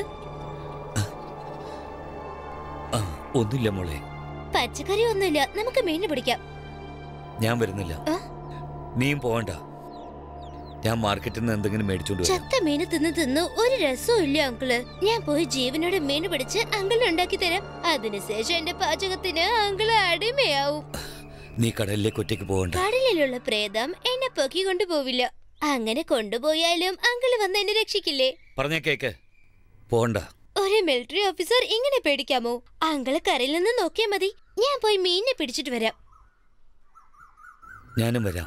ആ ഒന്നുമില്ല മോളെ പച്ചക്കറി ഒന്നുമില്ല നമുക്ക് മീൻ പിടിക്കാം ഞാൻ വരുന്നില്ല ആ? നീയും പോവണ്ട ഞാൻ മാർക്കറ്റിൽ നിന്ന് എന്തെങ്കിലും മേടിച്ചോണ്ട് വരാം ചത്ത മീന് തിന്ന് തിന്ന് ഒരു രസവും ഇല്ല അങ്കിള് ഞാൻ പോയി ജീവനോടെ മീൻ പിടിച്ച് അങ്കിളിന് ഉണ്ടാക്കി തരാം അതിനുശേഷം എന്റെ പാചകത്തിന് അങ്കിള് അടിമയാവും നീ കടലിലേക്ക് ഒറ്റയ്ക്ക് പോകണ്ട കടലിലുള്ള പ്രേതം എന്നെ പൊക്കി കൊണ്ടുപോവില്ല അങ്ങനെ കൊണ്ടുപോയാലും അങ്കിള് വന്ന് എന്നെ രക്ഷിക്കില്ലേ പറഞ്ഞ കേക്ക് പോകണ്ട ഒരു മിലിറ്ററി ഓഫീസർ ഇങ്ങനെ പേടിക്കാമോ അങ്കിള് കരയിൽ നിന്ന് നോക്കിയാ മതി ഞാൻ പോയി മീനിനെ പിടിച്ചിട്ട് വരാം ഞാനും വരാം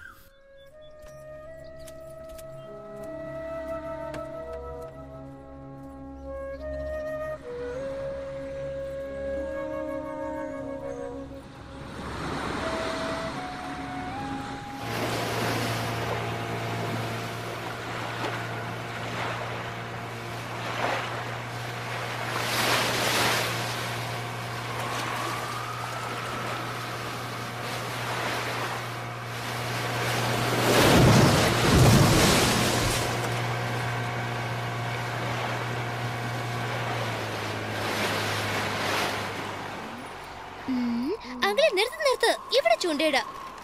ഉം, അങ്കിളെ നിർത്ത് നിർത്ത് ഇവിടെ ചൂണ്ടയിടാ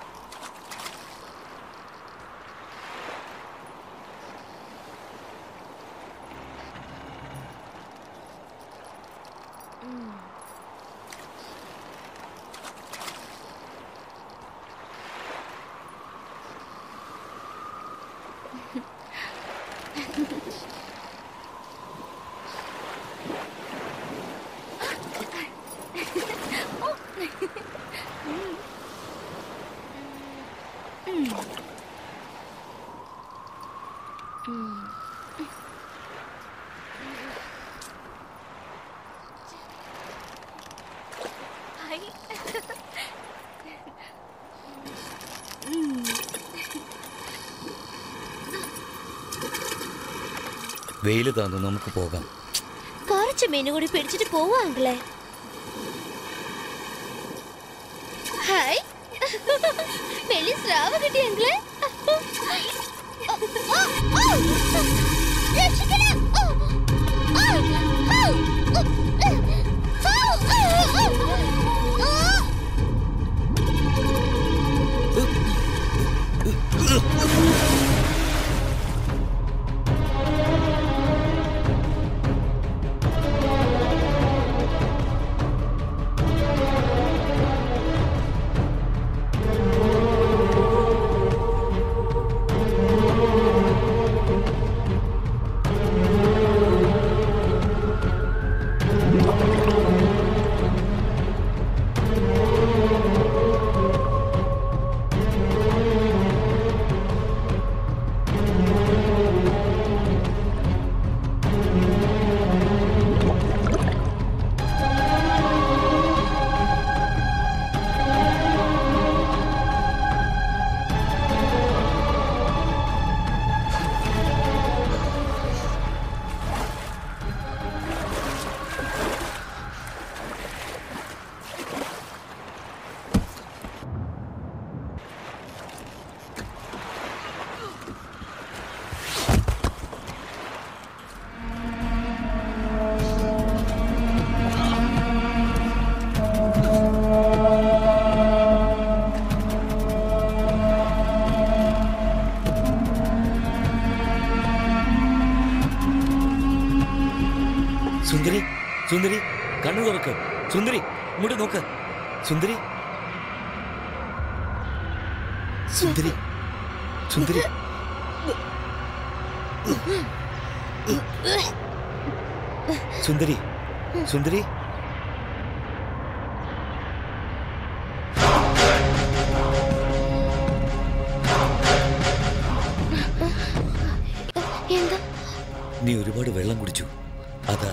വെയിൽ താന്നു നമുക്ക് പോകാം കുറച്ച് മീൻ കൂടി പിടിച്ചിട്ട് പോവാ അങ്കിളെ ഹായ് വലിയ സ്രാവ് കിട്ടി അങ്കിളെ രക്ഷിക്കണം! ഓ! ആ! ഔ! ഔ! ഔ! ഔ! ഔ! സുന്ദരി സുന്ദരി കണ്ണു തുറക്ക് സുന്ദരി ഇങ്ങോട്ട് നോക്ക് സുന്ദരി സുന്ദരി സുന്ദരി സുന്ദരി സുന്ദരി എന്താ നീ ഒരുപാട് വെള്ളം കുടിച്ചു അതാ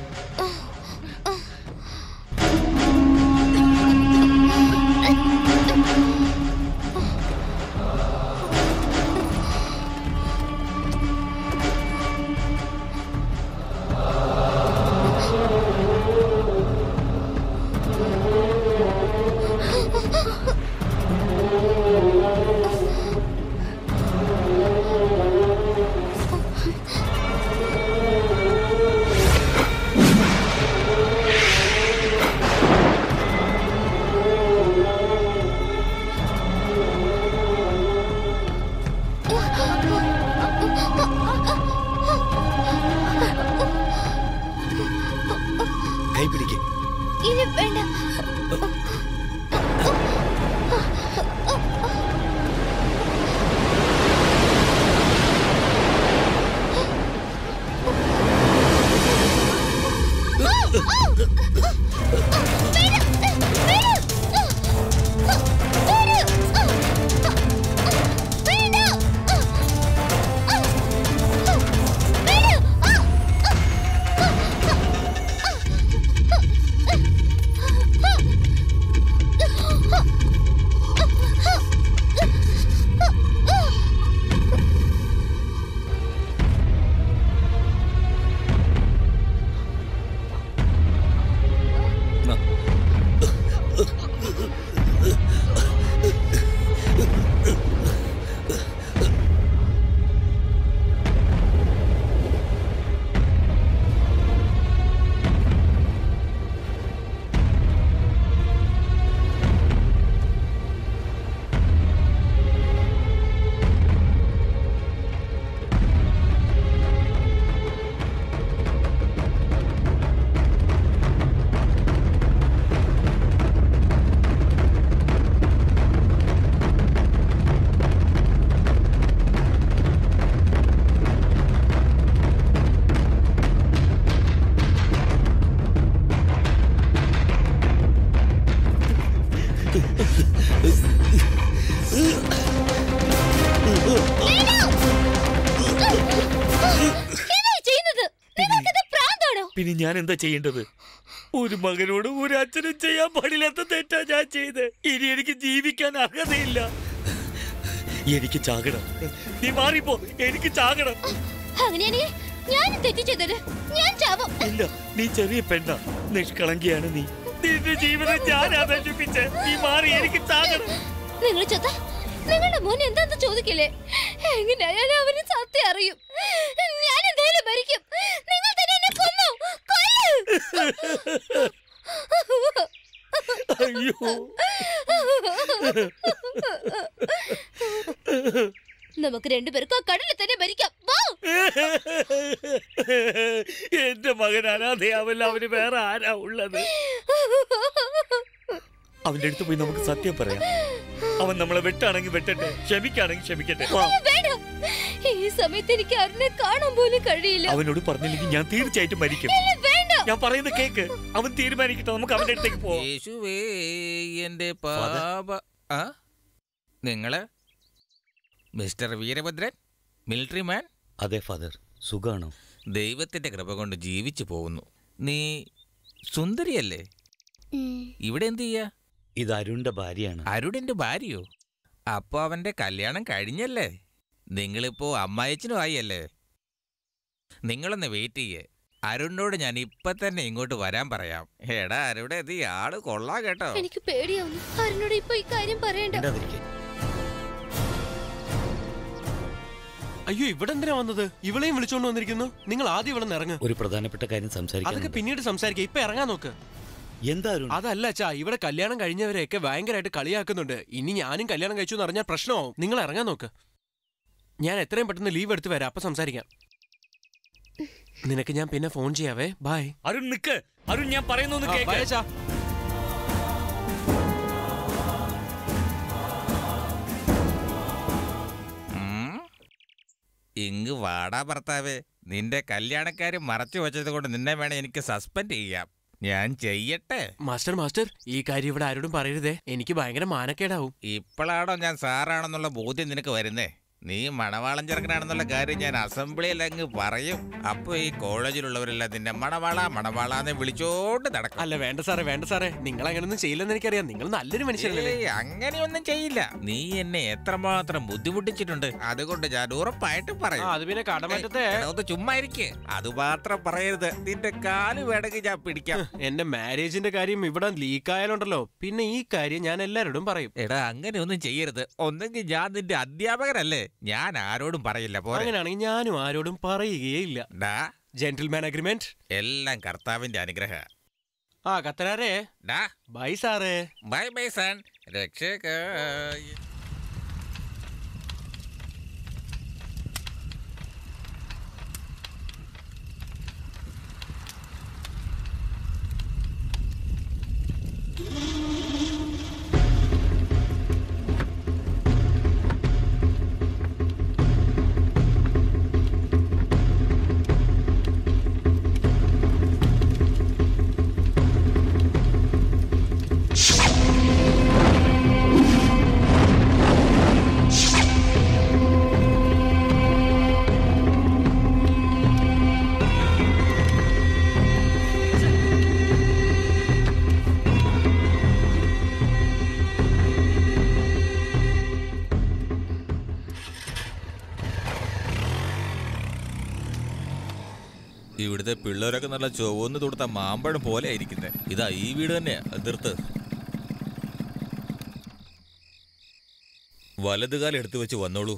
കൈ പിടിക്ക് ഇനി വേണ്ട എന്തായി ചെയ്യുന്നത് നിങ്ങൾക്കിത് പ്രാന്താണോ പിന്നെ ഞാൻ എന്താ ചെയ്യേണ്ടത് ഒരു മകനോട് ഒരു അച്ഛനും ചെയ്യാൻ പാടില്ലാത്ത തെറ്റാ ഞാൻ ചെയ്ത് ഇനി എനിക്ക് ജീവിക്കാൻ അർഹതയില്ല എനിക്ക് ചാകണം നീ മാറിപ്പോ എനിക്ക് ചാകണം അങ്ങനെയാണെങ്കിൽ ഞാൻ തെറ്റ് ചെയ്തത് ഞാൻ ചാവും ഇല്ല നീ ചെറിയ പെണ്ണ നിഷ്കളങ്കിയാണ് നീ നിന്റെ ജീവിതം ഞാനാ നശിപ്പിച്ച് നീ മാറി എനിക്ക് ചാകണം നിങ്ങൾ ചത്ത നിങ്ങളുടെ മോൻ എന്താന്ന് ചോദിക്കില്ലേ എങ്ങനെയായാലും അവന് സത്യം അറിയും ഞാൻ എന്തായാലും മരിക്കും നിങ്ങൾ തന്നെ എന്നെ കൊന്നു കൊല്ല് അയ്യോ നമുക്ക് രണ്ടുപേർക്കും ആ കടലിൽ തന്നെ മരിക്കാം വാ എന്റെ മകൻ അനാഥയാവല്ല അവന് വേറെ ആരാ ഉള്ളത് അവന്റെ അടുത്ത് പോയി നമുക്ക് സത്യം പറയാം അവൻ നമ്മളെ വെട്ടാണെങ്കിൽ വെട്ടട്ടെ ക്ഷമിക്കാണെങ്കിൽ ക്ഷമിക്കട്ടെ വാ. അയ്യോ, വേണ്ട ഈ സമയത്ത് എനിക്ക് അരുണെ കാണാൻ പോലും കഴിയില്ല അവനോട് പറഞ്ഞില്ലെങ്കിൽ ഞാൻ തീർച്ചയായിട്ടും മരിക്കും ഇല്ല, വേണ്ട ഞാൻ പറയുന്ന കേക്ക് അവൻ തീരുമാനിക്കട്ടെ നമുക്ക് അവന്റെ അടുത്തേക്ക് പോവാം യേശുവേ എന്റെ പാപ ആ നിങ്ങള് മിസ്റ്റർ വീരഭദ്രൻ മിലിറ്ററി മാൻ അതെ ഫാദർ സുഖാണോ ദൈവത്തിന്റെ കൃപ കൊണ്ട് ജീവിച്ചു പോകുന്നു നീ സുന്ദരിയല്ലേ ഇവിടെ എന്ത് ചെയ്യാ ഇത് അരുണിന്റെ ഭാര്യയാണ് അരുണിന്റെ ഭാര്യയോ അപ്പൊ അവന്റെ കല്യാണം കഴിഞ്ഞല്ലേ നിങ്ങളിപ്പോ അമ്മായച്ചനും ആയിയല്ലേ നിങ്ങളൊന്ന് വെയിറ്റ് ചെയ്യേ അരുണിനോട് ഞാൻ ഇപ്പൊ തന്നെ ഇങ്ങോട്ട് വരാൻ പറയാം എടാ അരുടെ ഇത് ആള് കൊള്ളാം കേട്ടോ എനിക്ക് പേടിയാവുന്നു അരുണോട് ഇപ്പൊ ഈ കാര്യം പറയണ്ട അയ്യോ ഇവിടെ എന്തിനാ വന്നത് ഇവളെയും വിളിച്ചോണ്ട് വന്നിരിക്കുന്നു നിങ്ങൾ ആദ്യം ഇവിടെ നിന്ന് ഇറങ്ങ് ഒരു പ്രധാനപ്പെട്ട കാര്യം അതൊക്കെ സംസാരിക്കാൻ പിന്നീട് സംസാരിക്കാം ഇപ്പൊ ഇറങ്ങാൻ നോക്ക് എന്താ അരുൺ അതല്ല അച്ഛാ ഇവിടെ കല്യാണം കഴിഞ്ഞവരെയൊക്കെ ഭയങ്കരമായിട്ട് കളിയാക്കുന്നുണ്ട് ഇനി ഞാനും കല്യാണം കഴിച്ചു എന്ന് അറിഞ്ഞാൽ പ്രശ്നമാവും നിങ്ങൾ ഇറങ്ങാൻ നോക്ക് ഞാൻ എത്രയും പെട്ടെന്ന് ലീവ് എടുത്ത് വരാം അപ്പൊ സംസാരിക്കാം നിനക്ക് ഞാൻ പിന്നെ ഫോൺ ചെയ്യാവേ ബൈ അരുൺ നിക്ക് അരുൺ ഞാൻ പറയുന്നൊന്ന് ആ, കേക്ക് bye, അച്ഛാ. ഉം. ഇങ്ങ് വാടാ ഭർത്താവേ നിന്റെ കല്യാണക്കാര് മറച്ചു വെച്ചത് കൊണ്ട് നിന്നെ വേണേ എനിക്ക് സസ്പെൻഡ് ചെയ്യാം ഞാൻ ചെയ്യട്ടെ മാസ്റ്റർ മാസ്റ്റർ ഈ കാര്യം ഇവിടെ ആരോടും പറയരുതേ എനിക്ക് ഭയങ്കര മാനക്കേടാവും ഇപ്പോഴാണോ ഞാൻ സാറാണെന്നുള്ള ബോധ്യം നിനക്ക് വരുന്നേ നീ മണവാളൻ ചെറുക്കനാണെന്നുള്ള കാര്യം ഞാൻ അസംബ്ലിയിൽ അങ്ങ് പറയും അപ്പൊ ഈ കോളേജിലുള്ളവരെല്ലാം നിന്നെ മണവാള മണവാളാന്ന് വിളിച്ചോണ്ട് നടക്കും അല്ല വേണ്ട സാറേ വേണ്ട സാറേ നിങ്ങൾ അങ്ങനൊന്നും ചെയ്യില്ലെന്ന് എനിക്കറിയാം നിങ്ങൾ നല്ലൊരു മനുഷ്യനല്ലേ ഏയ്, അങ്ങനെയൊന്നും ചെയ്യില്ല നീ എന്നെ എത്രമാത്രം ബുദ്ധിമുട്ടിച്ചിട്ടുണ്ട് അതുകൊണ്ട് ഞാൻ ഉറപ്പായിട്ടും പറയും ആ, അത് പിന്നെ കടമറ്റത്തെ എടാ, ഒന്ന് ചുമ്മാ ഇരിക്ക് അത് മാത്രം പറയരുത് നിന്റെ കാല് വേണമെങ്കിൽ ഞാൻ പിടിക്കാം എന്റെ മാരേജിന്റെ കാര്യം ഇവിടെ ലീക്കായാലുണ്ടല്ലോ പിന്നെ ഈ കാര്യം ഞാൻ എല്ലാരോടും പറയും എടാ അങ്ങനെ ഒന്നും ചെയ്യരുത് ഒന്നെങ്കിൽ ഞാൻ നിന്റെ അധ്യാപകനല്ലേ ഞാൻ ആരോടും പറയില്ല പോരെ അങ്ങനെയാണെങ്കിൽ ഞാനും ആരോടും പറയുകയില്ല ഡാ ജെന്റിൽമാൻ അഗ്രിമെന്റ് എല്ലാം കർത്താവിന്റെ അനുഗ്രഹ ആ കത്തനാരേ ഡാ ബൈ സാറേ ബൈ ബൈ സൺ രക്ഷക ഇവിടുത്തെ പിള്ളേരൊക്കെ നല്ല ചുവന്ന് തൊടുത്ത മാമ്പഴം പോലെ ആയിരിക്കുന്നത് ഇതാ ഈ വീട് തന്നെയാ അതിർത്ത് വലതുകാലം എടുത്തു വെച്ച് വന്നോളൂ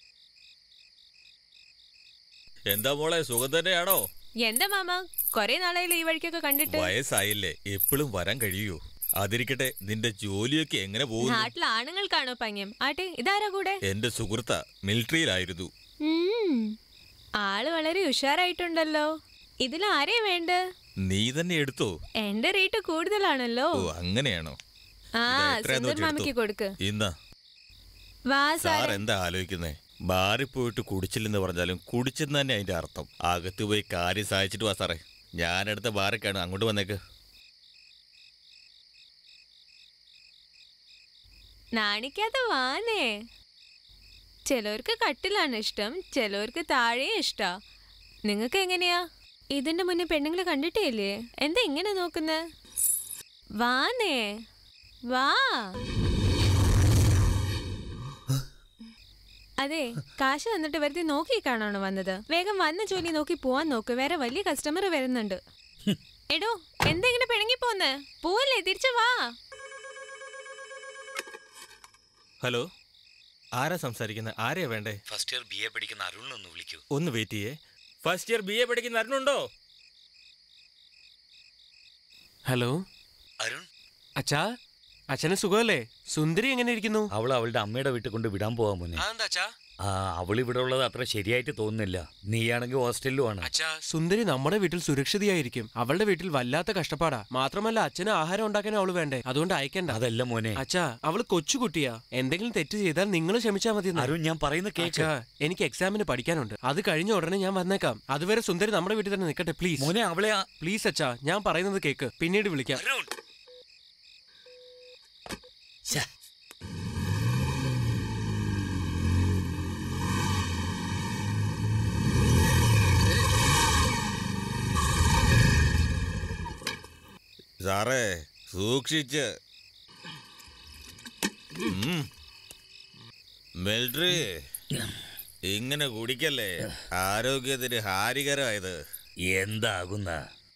എന്താ മോളെ സുഖം തന്നെയാണോ എന്താ മാമ കൊറേ നാളായില്ലേ ഈ വഴിക്കൊക്കെ കണ്ടിട്ട് വയസ്സായില്ലേ എപ്പോഴും വരാൻ കഴിയൂ അതിരിക്കട്ടെ നിന്റെ ജോലിയൊക്കെ എങ്ങനെ പോകുന്നു നാട്ടിലെ ആണുങ്ങൾക്കാണോ പങ്യം ആട്ടെ ഇതാരാ കൂടെ എന്റെ സുഹൃത്ത മിലിറ്ററിയിലായിരുന്നു ഉം. ആള് വളരെ ഉഷാറായിട്ടുണ്ടല്ലോ ഇതിൽ ആരെയാ വേണ്ട നീ തന്നെ എടുത്തോ എന്റെ റേറ്റ് കൂടുതലാണല്ലോ ഓ അങ്ങനെയാണോ ആ ഇതാ എത്രയാന്ന് സുന്ദർ വെച്ച് മാമിക്ക് എടുത്തോ. കൊടുക്ക് ഇന്നാ വാ സാർ സാറേ എന്താ ആലോചിക്കുന്നേ ബാറിൽ പോയിട്ട് കുടിച്ചില്ലെന്ന് പറഞ്ഞാലും കുടിച്ചെന്ന് തന്നെ അതിന്റെ അർത്ഥം അകത്ത് പോയി കാര്യം സഹായിച്ചിട്ട് വാ സാറേ ഞാനെടുത്ത ബാറിൽ കാണും അങ്ങോട്ട് വന്നേക്ക് നാണിക്കാതെ വാനേ ചിലവർക്ക് കട്ടിലാണ് ഇഷ്ടം ചിലവർക്ക് താഴെ ഇഷ്ടാ നിങ്ങൾക്ക് എങ്ങനെയാ ഇതിന്റെ മുന്നേ പെണ്ണുങ്ങളെ കണ്ടിട്ടേ ഇല്ലേ എന്താ ഇങ്ങനെ നോക്കുന്നെ വാനേ വാ അതെ കാശ് തന്നിട്ട് വെറുതെ നോക്കി കാണാണോ വന്നത് വേഗം വന്ന ജോലി നോക്കി പോവാൻ നോക്ക് വേറെ വലിയ കസ്റ്റമർ വരുന്നുണ്ട് എടോ എന്താ ഇങ്ങനെ പിണങ്ങി പോന്ന് പോവല്ലേ തിരിച്ചു വാ ഹലോ ആരാ സംസാരിക്കുന്നത് ആരെയാ വേണ്ടേ ഫസ്റ്റ് ഇയർ ബി എ പഠിക്കുന്ന അരുണിനൊന്ന് വിളിക്കൂ ഒന്ന് വെയിറ്റ് ചെയ്യേ ഫസ്റ്റ് ഇയർ ബി എ പഠിക്കുന്ന അരുണുണ്ടോ ഹലോ അരുൺ അച്ഛാ അച്ഛന് സുഖമല്ലേ സുന്ദരി എങ്ങനെ ഇരിക്കുന്നു അവൾ അവളുടെ അമ്മയുടെ വീട്ടിൽ കൊണ്ട് വിടാൻ പോവാൻ മുന്നേ അതെന്താ അച്ഛാ ആ അവൾ ഇവിടെ ഉള്ളത് അത്ര ശരിയായിട്ട് തോന്നുന്നില്ല നീയാണെങ്കിൽ ഹോസ്റ്റലിലും ആണ് അച്ഛാ സുന്ദരി നമ്മുടെ വീട്ടിൽ സുരക്ഷിതയായിരിക്കും അവളുടെ വീട്ടിൽ വല്ലാത്ത കഷ്ടപ്പാടാ മാത്രമല്ല അച്ഛന് ആഹാരം ഉണ്ടാക്കാൻ അവള് വേണ്ടേ അതുകൊണ്ട് അയക്കണ്ട അതല്ല മോനെ അച്ഛാ അവള് കൊച്ചുകുട്ടിയാ എന്തെങ്കിലും തെറ്റ് ചെയ്താൽ നിങ്ങൾ ക്ഷമിച്ചാ മതി എന്ന്. അരുൺ ഞാൻ പറയുന്ന കേക്ക് അച്ഛാ എനിക്ക് എക്സാമിന് പഠിക്കാനുണ്ട് അത് കഴിഞ്ഞ ഉടനെ ഞാൻ വന്നേക്കാം അതുവരെ സുന്ദരി നമ്മുടെ വീട്ടിൽ തന്നെ നിൽക്കട്ടെ പ്ലീസ് മോനെ അവളെ ആ- പ്ലീസ് അച്ഛാ ഞാൻ പറയുന്നത് കേക്ക് പിന്നീട് വിളിക്കാം സാറേ സൂക്ഷിച്ച് ഉം. മിലിറ്ററി ഇങ്ങനെ കുടിക്കല്ലേ ആരോഗ്യത്തിന് ഹാനികരമായത് എന്താകുന്ന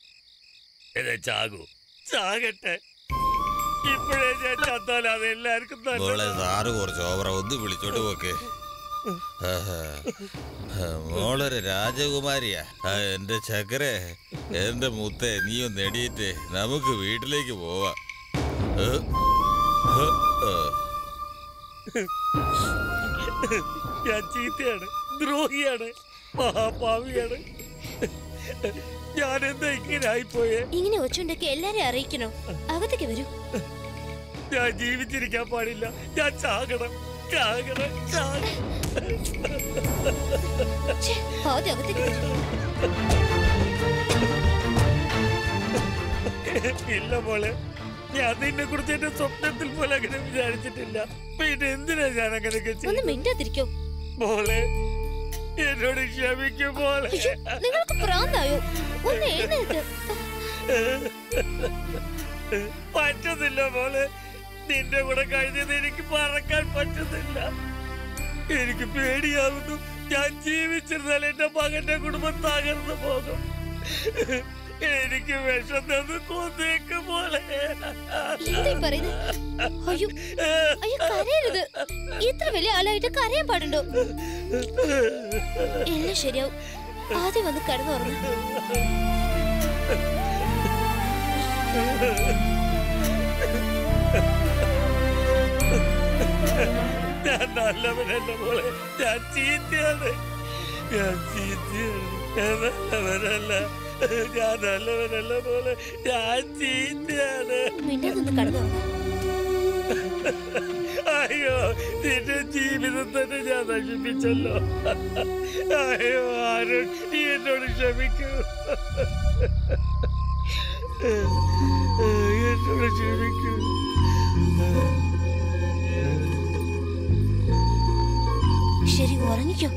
ചാകൂ ചാകട്ടെ ഇപ്പോഴേ ഞാൻ ചത്താൽ അത് എല്ലാവർക്കും മോളെ നല്ലതാ. സാറ് കുറച്ച് ഓവറ ഒന്ന് വിളിച്ചോട്ട് പോക്കെ ആഹാ. ആ, മോളൊരു രാജകുമാരിയാ ആ, എന്റെ ചക്കരെ എന്റെ മുത്തേ നീ ഒന്ന് എണീറ്റ് നമുക്ക് വീട്ടിലേക്ക് പോവാം ഏ? ഏ? ഏ. ഞാൻ ചീത്തയാണ് ദ്രോഹിയാണ് മഹാപാവിയാണ് ഞാൻ എന്താ ഇങ്ങനെ ആയിപ്പോയേ ഇങ്ങനെ ഒച്ചുണ്ടൊക്കെ എല്ലാരെയും അറിയിക്കണോ അകത്തേക്ക് വരൂ ഞാൻ ജീവിച്ചിരിക്കാൻ പാടില്ല ഞാൻ ചാകണം ചാകണം ചാകണം ഛെ, ആദ്യം അകത്തേക്ക് വരൂ ഇല്ല മോളെ ഞാൻ നിന്നെ കുറിച്ച് എന്റെ സ്വപ്നത്തിൽ പോലെ അങ്ങനെ വിചാരിച്ചിട്ടില്ല പിന്നെ എന്തിനാ ഞാൻ അങ്ങനെയൊക്കെ ഒന്ന് ചെയ്യുന്നത്? മിണ്ടാതിരിക്കോ മോളെ എന്നോട് ക്ഷമിക്കും മോളെ അയ്യോ നിങ്ങൾക്ക് പ്രാന്തായോ ഒന്ന് എഴുന്നേൽക്ക് പറ്റുന്നില്ല മോളെ നിന്റെ കൂടെ കഴിഞ്ഞത് എനിക്ക് മറക്കാൻ പറ്റുന്നില്ല എനിക്ക് പേടിയാവുന്നു ഞാൻ ജീവിച്ചിരുന്നാൽ എന്റെ മകന്റെ കുടുംബം തകർന്നു പോകും എനിക്ക് വിഷം തന്ന് കൊന്നേക്ക് പോലെ എന്തായി പറയുന്നത് അയ്യോ അയ്യോ കരയരുത് ഇത്ര വലിയ ആളായിട്ട് കരയാൻ പാടുണ്ടോ എല്ലാം ശരിയാവും ആദ്യം വന്ന് കിടന്നു പറഞ്ഞു ഞാൻ നല്ലവനല്ല മോളെ ഞാൻ ചീത്തയാണ് ഞാൻ ചീത്തയാണ് ഞാൻ നല്ലവനല്ല ഞാൻ നല്ലവനല്ല മോളെ ഞാൻ ചീത്തയാണ് മിണ്ടാതൊന്ന് കിടന്നു അയ്യോ നിന്റെ ജീവിതം തന്നെ ഞാൻ നശിപ്പിച്ചല്ലോ അയ്യോ ആരും നീ എന്നോട് ക്ഷമിക്കൂ എന്നോട് ക്ഷമിക്കൂ ശരി ഉറങ്ങിക്കോ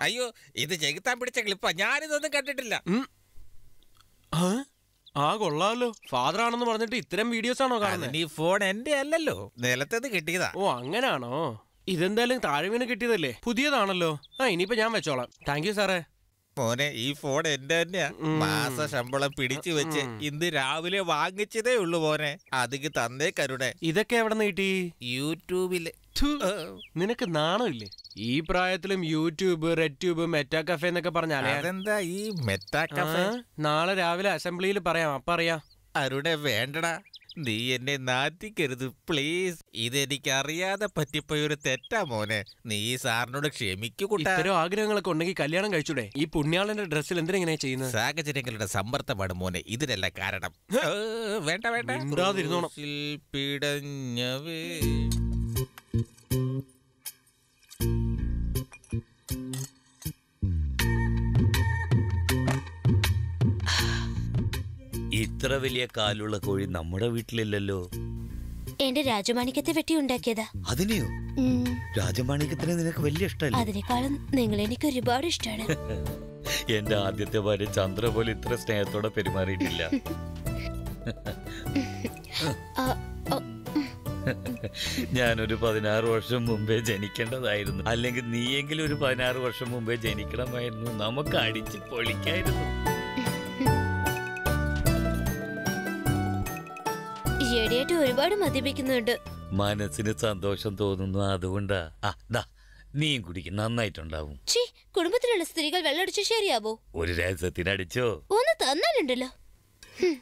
അയ്യോ ഇത് ചെകുത്താൻ പിടിച്ച ക്ലിപ്പാ ഞാനിതൊന്നും കണ്ടിട്ടില്ല ആ? ആ കൊള്ളാമല്ലോ ഫാദർ ആണെന്ന് പറഞ്ഞിട്ട് ഇത്തരം വീഡിയോസ് ആണോ കാണുന്നത് ഈ ഫോൺ എന്റെ അല്ലല്ലോ നിലത്തത് കിട്ടിയതാ ഓ അങ്ങനാണോ ഇതെന്തായാലും താഴെ വീണ് കിട്ടിയതല്ലേ പുതിയതാണല്ലോ ആ ഇനിയിപ്പോ ഞാൻ വെച്ചോളാം താങ്ക് യു സാറേ മോനെ ഈ ഫോൺ എന്റെ തന്നെയാ മാസ ശമ്പളം പിടിച്ചു വെച്ച് ഇന്ന് രാവിലെ വാങ്ങിച്ചതേ ഉള്ളൂ മോനെ അതിക്ക് തന്നേ കരുണേ ഇതൊക്കെ എവിടെ നിന്ന് കിട്ടി യൂട്യൂബില് നിനക്ക് നാണമില്ലേ ഈ പ്രായത്തിലും YouTube red tube meta cafe എന്നൊക്കെ പറഞ്ഞാലേ അതെന്താ ഈ മെറ്റാ കഫേ? നാളെ രാവിലെ അസംബ്ലിയിൽ പറയാം അപ്പ അറിയാം അരുടെ വേണ്ടടാ നീ എന്നെ നാറ്റിക്കരുത് പ്ലീസ് ഇതെനിക്ക് അറിയാതെ പറ്റിപ്പോയൊരു തെറ്റാ മോനെ നീ ഈ സാറിനോട് ക്ഷമിക്കൂ കുട്ടാ ഇത്തരം ആഗ്രഹങ്ങളൊക്കെ ഉണ്ടെങ്കിൽ കല്യാണം കഴിച്ചൂടെ ഈ പുണ്യാളന്റെ ഡ്രസ്സിൽ എന്തിനാ ചെയ്യുന്നത് സാഹചര്യങ്ങളുടെ സമ്മർദ്ദമാണ് മോനെ ഇതിനല്ല കാരണം ഏ, വേണ്ട വേണ്ട മിണ്ടാതിരുന്നോണം. ക്രൂശിൽ പിടഞ്ഞവേ ഇത്ര വലിയ കാലുള്ള കോഴി നമ്മുടെ വീട്ടിലില്ലല്ലോ എന്റെ രാജമാണിക്യത്തെ വെട്ടി ഉണ്ടാക്കിയതാ അതിനെയോ ഉം, രാജമാണിക്യത്തിന് നിനക്ക് വലിയ ഇഷ്ടമല്ലേ അതിനേക്കാളും നിങ്ങൾ എനിക്ക് ഒരുപാട് ഇഷ്ടമാണ് എന്റെ ആദ്യത്തെ ഭാര്യ ചന്ദ്ര പോലെ ഇത്ര സ്നേഹത്തോടെ പെരുമാറിയിട്ടില്ല ഞാനൊരു പതിനാറ് വർഷം മുമ്പേ ജനിക്കേണ്ടതായിരുന്നു അല്ലെങ്കിൽ നീയെങ്കിലും ഒരു പതിനാറ് വർഷം മുമ്പേ ജനിക്കണമായിരുന്നു നമുക്ക് അടിച്ച് പൊളിക്കായിരുന്നു ഈയിടെയായിട്ട് ഒരുപാട് മദ്യപിക്കുന്നുണ്ട് മനസ്സിന് സന്തോഷം തോന്നുന്നു അതുകൊണ്ടാ ആ ദാ നീയും കുടിക്കും നന്നായിട്ടുണ്ടാവും ഛീ കുടുംബത്തിലുള്ള സ്ത്രീകൾ വെള്ളടിച്ച് ശരിയാവോ ഒരു രഹസ്യത്തിന് അടിച്ചോ ഒന്ന് തന്നാലുണ്ടല്ലോ ഹും,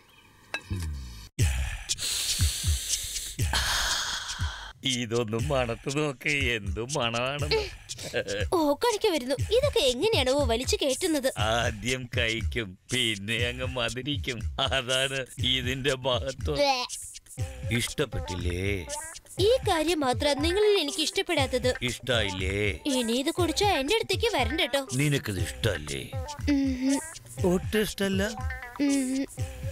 ഇതൊന്നും മണത്ത് നോക്ക് എന്തും മണമാണെന്ന് ഓ കളിക്ക വരുന്നു ഇതൊക്കെ എങ്ങനെയാണോ വലിച്ചു കയറ്റുന്നത് ആദ്യം കഴിക്കും പിന്നെ അങ്ങ് മധുരിക്കും അതാണ് ഇതിന്റെ മഹത്വം ബ്ലേ. ഇഷ്ടപ്പെട്ടില്ലേ ഈ കാര്യം മാത്രം നിങ്ങളിൽ എനിക്ക് ഇഷ്ടപ്പെടാത്തത് ഇഷ്ടായില്ലേ ഇനി ഇത് കുടിച്ചാ എന്റെ അടുത്തേക്ക് വരണ്ട കേട്ടോ നിനക്കിത് ഇഷ്ടല്ലേ ഉം, ഒട്ടും ഇഷ്ടല്ല ഉം.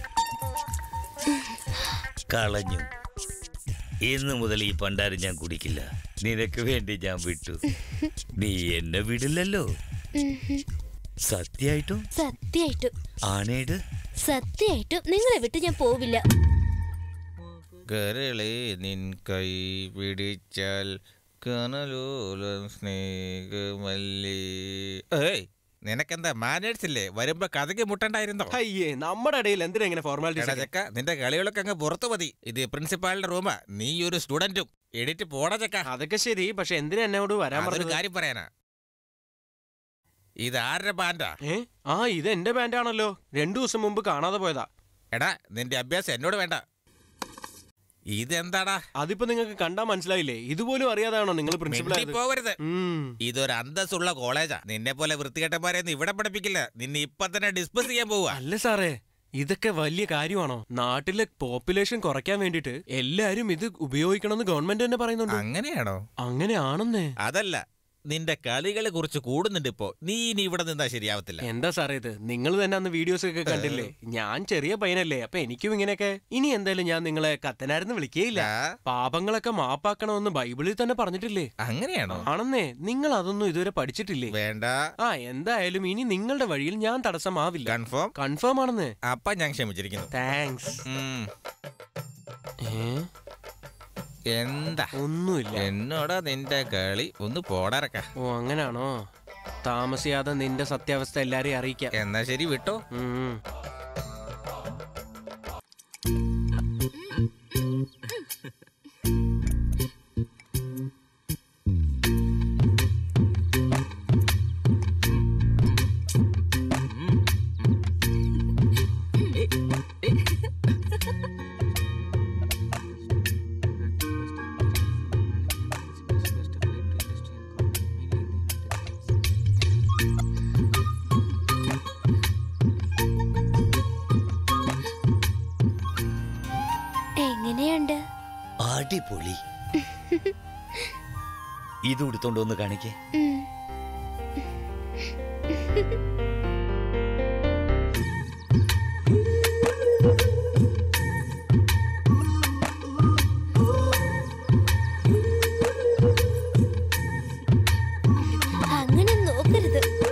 കളഞ്ഞു ഇന്ന് മുതൽ ഈ പണ്ടാരം ഞാൻ കുടിക്കില്ല നിനക്ക് വേണ്ടി ഞാൻ വിട്ടു നീ എന്നെ വിടില്ലല്ലോ ഉം. സത്യായിട്ടും സത്യായിട്ടും ആണേട് സത്യായിട്ടും നിങ്ങളെ വിട്ട് ഞാൻ പോവില്ല കരളെ നിൻ കൈ പിടിച്ചാൽ കനലോലം സ്നേഹമല്ലേ ഏയ് നിനക്കെന്താ മാനേഴ്സ് ഇല്ലേ വരുമ്പോ കഥയ്ക്ക് മുട്ടണ്ടായിരുന്നോ അയ്യേ നമ്മുടെ ഇടയിൽ എന്തിനാ ഇങ്ങനെ എടാ ഫോർമാലിറ്റീസ് ചക്ക നിന്റെ കളികളൊക്കെ അങ്ങ് പുറത്തു മതി ഇത് പ്രിൻസിപ്പാളിന്റെ റൂമാ നീ ഒരു സ്റ്റുഡന്റും എഡിറ്റ് പോടാ ചക്ക അതൊക്കെ ശരി പക്ഷെ എന്തിനാ എന്നോട് വരാൻ അതൊരു പറഞ്ഞത് കാര്യം പറയാനാ ഇത് ആരുടെ ബാൻഡാ ഏ ആ ഇത് എന്റെ ബാൻഡാണല്ലോ രണ്ടു ദിവസം മുമ്പ് കാണാതെ പോയതാ എടാ നിന്റെ അഭ്യാസം എന്നോട് വേണ്ട ഇതെന്താടാ അതിപ്പോ നിങ്ങൾക്ക് കണ്ടാ മനസ്സിലായില്ലേ ഇതുപോലും അറിയാതാണോ നിങ്ങൾ പ്രിൻസിപ്പൽ മിണ്ടി പോവരുത് ഇതൊരു അന്തസ്സുള്ള കോളേജാ നിന്നെ പോലെ വൃത്തികെട്ടന്മാരെ ഒന്നും ഇവിടെ പഠിപ്പിക്കില്ല നിന്നെ ഇപ്പൊ തന്നെ ഡിസ്പസ് ചെയ്യാൻ പോവാ അല്ല സാറേ ഇതൊക്കെ വലിയ കാര്യമാണോ നാട്ടിലെ പോപ്പുലേഷൻ കുറയ്ക്കാൻ വേണ്ടിട്ട് എല്ലാരും ഇത് ഉപയോഗിക്കണമെന്ന് ഗവൺമെന്റ് തന്നെ പറയുന്നുണ്ട് അങ്ങനെയാണോ അങ്ങനെയാണെന്നേ അതല്ല നിന്റെ കളികളെ കുറിച്ച് കൂടുന്നുണ്ട് ഇപ്പോ നീ ഇനി ഇവിടെ നിന്നാ ശരിയാവത്തില്ല എന്താ സാറേ ഇത് നിങ്ങൾ തന്നെ അന്ന് വീഡിയോസ് ഒക്കെ കണ്ടില്ലേ ഞാൻ ചെറിയ പയ്യനല്ലേ അപ്പൊ എനിക്കും ഇങ്ങനെയൊക്കെ ഇനി എന്തായാലും ഞാൻ നിങ്ങളെ കത്തനാരെന്ന് വിളിക്കുകയില്ല പാപങ്ങളൊക്കെ മാപ്പാക്കണമെന്ന് ബൈബിളിൽ തന്നെ പറഞ്ഞിട്ടില്ലേ അങ്ങനെയാണോ ആണെന്നേ നിങ്ങൾ അതൊന്നും ഇതുവരെ പഠിച്ചിട്ടില്ലേ വേണ്ട ആ എന്തായാലും ഇനി നിങ്ങളുടെ വഴിയിൽ ഞാൻ തടസ്സമാവില്ല കൺഫേം കൺഫേം ആണെന്നേ അപ്പ ഞാൻ ക്ഷമിച്ചിരിക്കുന്നു താങ്ക്സ് എന്താ ഒന്നുമില്ല എന്നോടാ നിന്റെ കളി ഒന്ന് പോടാറക്ക ഓ അങ്ങനാണോ താമസിയാതെ നിന്റെ സത്യാവസ്ഥ എല്ലാരെയും അറിയിക്കാം എന്നാ ശരി വിട്ടോ ഉം. എങ്ങനെയുണ്ട് അടിപൊളി ഇത് ഉടുത്തോണ്ട് ഒന്ന് കാണിക്കേ ഉം. അങ്ങനെ നോക്കരുത്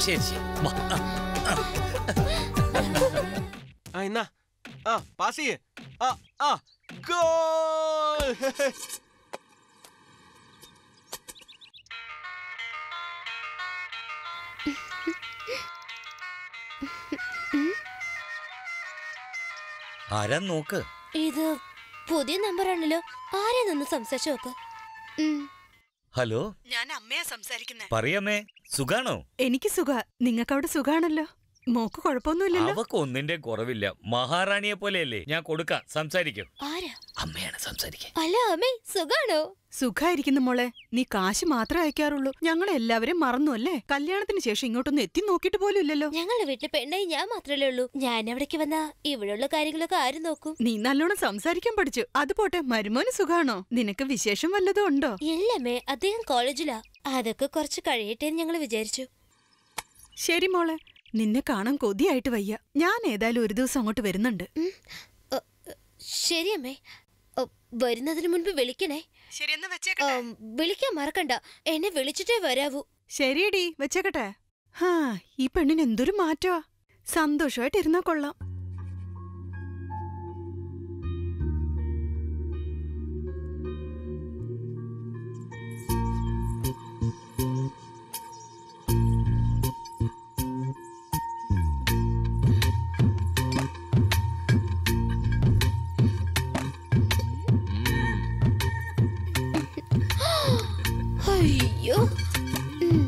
ശരി ശരി വാ. ആ എന്നാ ആ പാസ് ചെയ്യേ ആ ആ ഗോൾ ആരാ നോക്ക് ഇത് പുതിയ നമ്പറാണല്ലോ ആരെ നിന്ന് സംസാരിച്ചു നോക്ക് ഉം. ഹലോ ഞാൻ അമ്മയാ സംസാരിക്കുന്നേ പറയമ്മേ സുഖാണോ എനിക്ക് സുഖ നിങ്ങൾക്ക് അവിടെ സുഖാണല്ലോ മോക്ക് കുഴപ്പമൊന്നുമില്ലല്ലോ അവക്ക് ഒന്നിന്റെ കുറവില്ല മഹാറാണിയെ പോലെയല്ലേ ഞാൻ കൊടുക്കാം സംസാരിക്കും ആരാ അമ്മയാണ് സംസാരിക്കുക അല്ല അമ്മേ സുഖാണോ സുഖായിരിക്കുന്നു മോളെ നീ കാശ് മാത്രമേ അയക്കാറുള്ളൂ ഞങ്ങൾ എല്ലാവരും മറന്നു അല്ലേ കല്യാണത്തിന് ശേഷം ഇങ്ങോട്ടൊന്നും എത്തി നോക്കിയിട്ട് പോലും ഇല്ലല്ലോ ഞങ്ങളുടെ വീട്ടിലെ പെണ്ണായി ഞാൻ മാത്രമല്ലേ ഉള്ളൂ ഞാൻ അവിടേക്ക് വന്നാ ഇവിടെയുള്ള കാര്യങ്ങളൊക്കെ ആര് നോക്കും നീ നല്ലോണം സംസാരിക്കാൻ പഠിച്ചു അത് പോട്ടെ മരുമോന് സുഖാണോ നിനക്ക് വിശേഷം വല്ലതും ഉണ്ടോ ഇല്ലമ്മേ അദ്ദേഹം കോളേജിലാ അതൊക്കെ കുറച്ച് കഴിയട്ടെ എന്ന് ഞങ്ങൾ വിചാരിച്ചു ശരി മോളെ നിന്നെ കാണാൻ കൊതിയായിട്ട് വയ്യ ഞാൻ ഏതായാലും ഒരു ദിവസം അങ്ങോട്ട് വരുന്നുണ്ട് ശരി അമ്മേ ഓ, വരുന്നതിന് മുൻപ് വിളിക്കണേ ഉം, വിളിക്കാൻ മറക്കണ്ട എന്നെ വിളിച്ചിട്ടേ വരാവൂ ശരിയടി വെച്ചേക്കട്ടെ ഹാ ഈ പെണ്ണിന് എന്തൊരു മാറ്റമാ സന്തോഷമായിട്ട് ഇരുന്നാ കൊള്ളാം അയ്യോ ഉം.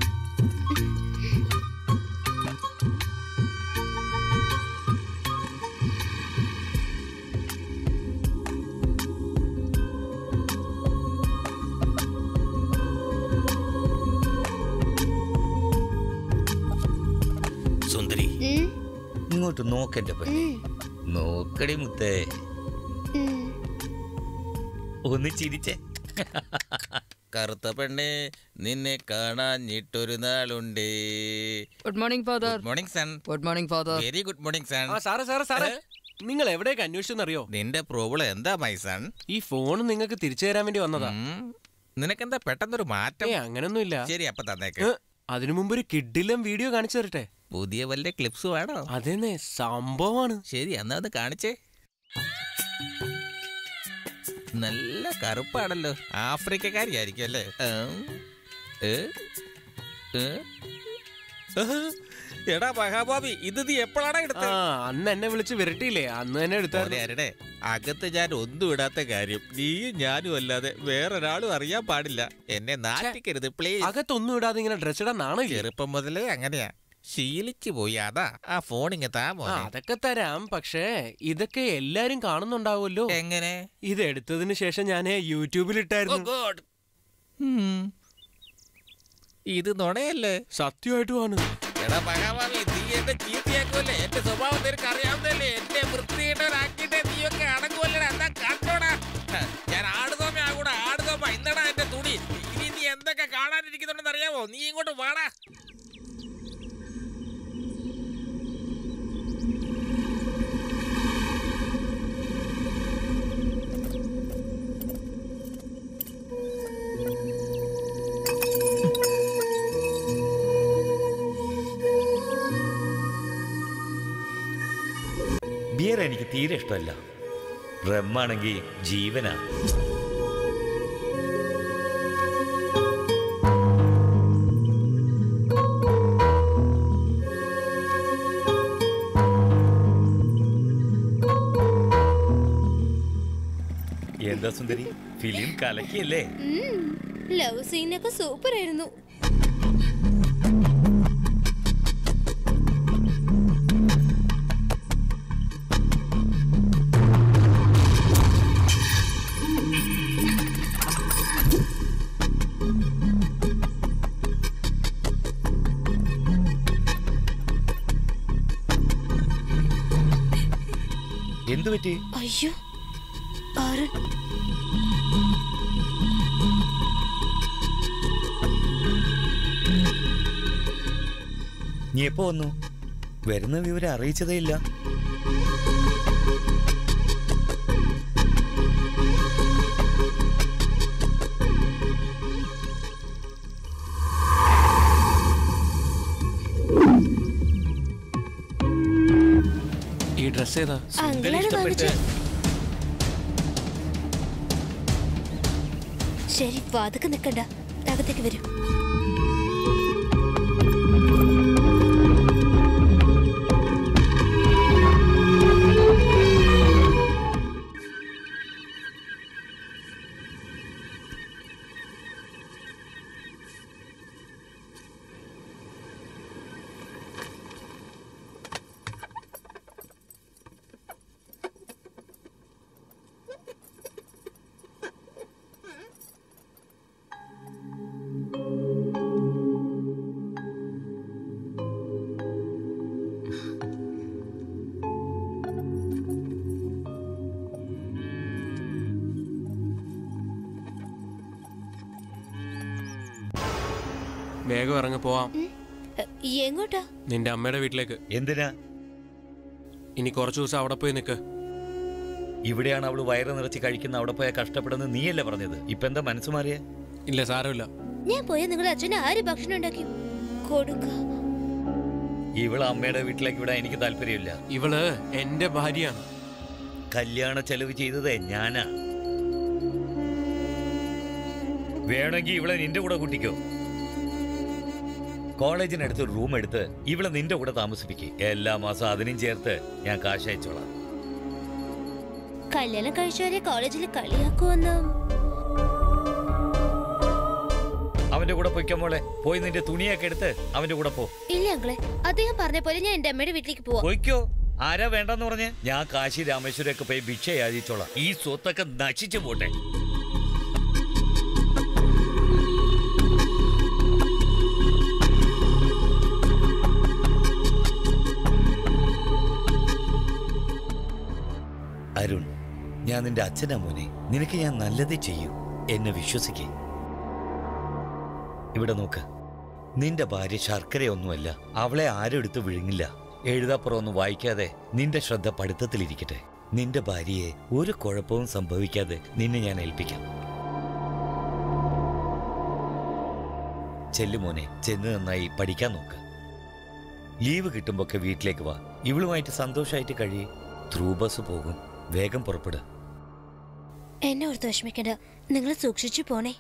സുന്ദരി ഉം, ഇങ്ങോട്ട് നോക്കെന്റെ പെണ്ണെ ഉം, നോക്കടി മുത്തേ ഉം. ഒന്ന് ചിരിച്ചേ കറുത്ത പെണ്ണെ നിന്നെ കാണാഞ്ഞിട്ടൊരു നാളുണ്ട് good morning father good morning son good morning father very good morning son ആ സാറേ സാറേ സാറേ നിങ്ങൾ എവിടേക്ക് അന്വേഷിച്ചെന്നറിയോ നിന്റെ പ്രോബ്ലം എന്താ മൈ സൺ ഈ ഫോൺ നിങ്ങൾക്ക് തിരിച്ചു തരാൻ വേണ്ടി വന്നതാ നിനക്കെന്താ പെട്ടെന്നൊരു മാറ്റം ഏ അങ്ങനൊന്നുമില്ല ശരി അപ്പൊ തന്നേക്ക് ഏ, അതിനു മുമ്പ് ഒരു കിഡിലും വീഡിയോ കാണിച്ചു തരട്ടെ പുതിയ വല്ല ക്ലിപ്സ് വേണോ അതെന്നെ സംഭവമാണ് ശരി എന്നാ അത് കാണിച്ചേ നല്ല കറുപ്പാണല്ലോ ആഫ്രിക്കക്കാരിയായിരിക്കും അല്ലേ ഉം. ഏ? ഏ? ഏഹ്. എടാ മഹാബാബി ഇത് നീ എപ്പോഴാണ് ആ എടുത്തത് അന്ന് എന്നെ വിളിച്ച് വിരട്ടിയില്ലേ അന്ന് തന്നെ എടുത്തായിരുന്നു ആരുടെ അകത്ത് ഞാൻ ഒന്നും ഇടാത്ത കാര്യം നീയും ഞാനും അല്ലാതെ വേറൊരാളും അറിയാൻ പാടില്ല എന്നെ നാട്ടിക്കരുത് പ്ലീസ് അകത്തൊന്നും ഇടാതെ ഇങ്ങനെ ഡ്രസ് ഇടാൻ നാണോ ചെറുപ്പം മുതലേ അങ്ങനെയാ ശീലിച്ചു പോയി അതാ ആ ഫോണിങ് താ ആ, മോനെ അതൊക്കെ തരാം പക്ഷേ ഇതൊക്കെ എല്ലാരും കാണുന്നുണ്ടാവുമല്ലോ എങ്ങനെ ഇത് എടുത്തതിന് ശേഷം ഞാൻ യൂട്യൂബിൽ Oh ഇട്ടായിരുന്നു God. ഉം. ഇത് നുണയല്ലേ സത്യമായിട്ടുമാണ് എടാ മഹാഭാവി നീ എന്നെ ചീത്തയാക്കുമല്ലേ എന്റെ സ്വഭാവം നിനക്ക് അറിയാവുന്നല്ലേ എന്നെ വൃത്തിയിട്ടവരാക്കിയിട്ട് നീയൊക്കെ അടങ്ങുമല്ലേ എന്നാ കണ്ടോടാ ഹ, ഞാൻ ആടുതോമ ആകൂടാ ആടുതോമ ഇന്നടാ എന്റെ തുണി ഇനി നീ എന്തൊക്കെ കാണാനിരിക്കുന്നുണ്ടെന്ന് അറിയാമോ നീ ഇങ്ങോട്ട് വാടാ ബിയർ എനിക്ക് തീരെ ഇഷ്ടമല്ല റമ്മാണെങ്കിൽ ജീവനാ എന്താ സുന്ദരി ഫിലിം കലക്കിയല്ലേ ലവ് സീനൊക്കെ സൂപ്പർ ആയിരുന്നു എന്തു പറ്റി അയ്യോ അരുൺ നീ എപ്പോ വന്നു വരുന്ന വിവരം അറിയിച്ചതേ ഇല്ല ഡ്രസ് ഏതാ അങ്കിളാണ് വാങ്ങിച്ചത് ശരി വാതക്ക് നിക്കണ്ട അകത്തേക്ക് വരൂ വേഗം ഇറങ്ങി പോവാം എ, എങ്ങോട്ടാ നിന്റെ അമ്മയുടെ വീട്ടിലേക്ക് എന്തിനാ ഇനി കുറച്ചു ദിവസം അവിടെ പോയി നിൽക്ക് ഇവിടെയാണ് അവള് വയറ് നിറച്ച് കഴിക്കുന്ന അവിടെ പോയാൽ കഷ്ടപ്പെടുന്ന നീയല്ലേ പറഞ്ഞത് ഇപ്പൊ എന്താ മനസ്സ് മാറിയ ഇല്ല സാരമില്ല ഞാൻ പോയ നിങ്ങളുടെ അച്ഛന് ആര് ഭക്ഷണം ഉണ്ടാക്കി കൊടുക്ക ഇവള് അമ്മയുടെ വീട്ടിലേക്ക് വിടാൻ എനിക്ക് താല്പര്യമില്ല ഇവള് എന്റെ ഭാര്യയാണ് കല്യാണ ചെലവ് ചെയ്തതേ ഞാനാ വേണമെങ്കിൽ ഇവളെ നിന്റെ കൂടെ കൂട്ടിക്കോ കോളേജിനടുത്ത് ഒരു റൂം എടുത്ത് ഇവളെ നിന്റെ കൂടെ താമസിപ്പിക്കുക എല്ലാ മാസം അതിനും ചേർത്ത് ഞാൻ കാശ് അയച്ചോളാം കല്യാണം കഴിച്ചവരെ കോളേജിൽ കളിയാക്കുമെന്ന് അവന്റെ കൂടെ പൊയ്ക്കോ മോളെ പോയി നിന്റെ തുണിയൊക്കെ എടുത്ത് അവന്റെ കൂടെ പോ ഇല്ല അങ്കിളെ അദ്ദേഹം പറഞ്ഞ പോലെ ഞാൻ എന്റെ അമ്മയുടെ വീട്ടിലേക്ക് പോവാം പൊയ്ക്കോ ആരാ വേണ്ടെന്ന് പറഞ്ഞ് ഞാൻ കാശി രാമേശ്വരൊക്കെ പോയി ഭിക്ഷ യാചിച്ചോളാം ഈ സ്വത്തൊക്കെ നശിച്ചു പോട്ടെ അരുൺ ഞാൻ നിന്റെ അച്ഛനാ മോനെ നിനക്ക് ഞാൻ നല്ലതേ ചെയ്യൂ എന്നെ വിശ്വസിക്കേ ഇവിടെ നോക്ക് നിന്റെ ഭാര്യ ശർക്കരയൊന്നുമല്ല അവളെ ആരും എടുത്ത് വിഴുങ്ങില്ല എഴുതാപ്പുറമൊന്നും വായിക്കാതെ നിന്റെ ശ്രദ്ധ പഠിത്തത്തിലിരിക്കട്ടെ നിന്റെ ഭാര്യയെ ഒരു കുഴപ്പവും സംഭവിക്കാതെ നിന്നെ ഞാൻ ഏൽപ്പിക്കാം ചെല്ലുമോനെ ചെന്ന് നന്നായി പഠിക്കാൻ നോക്ക് ലീവ് കിട്ടുമ്പൊക്കെ വീട്ടിലേക്ക് വാ ഇവളുമായിട്ട് സന്തോഷമായിട്ട് കഴിയേ ത്രൂ ബസ് പോകും വേഗം പുറപ്പെടുക എന്നെ ഓർത്ത് വിഷമിക്കണ്ട നിങ്ങൾ സൂക്ഷിച്ചു പോണേ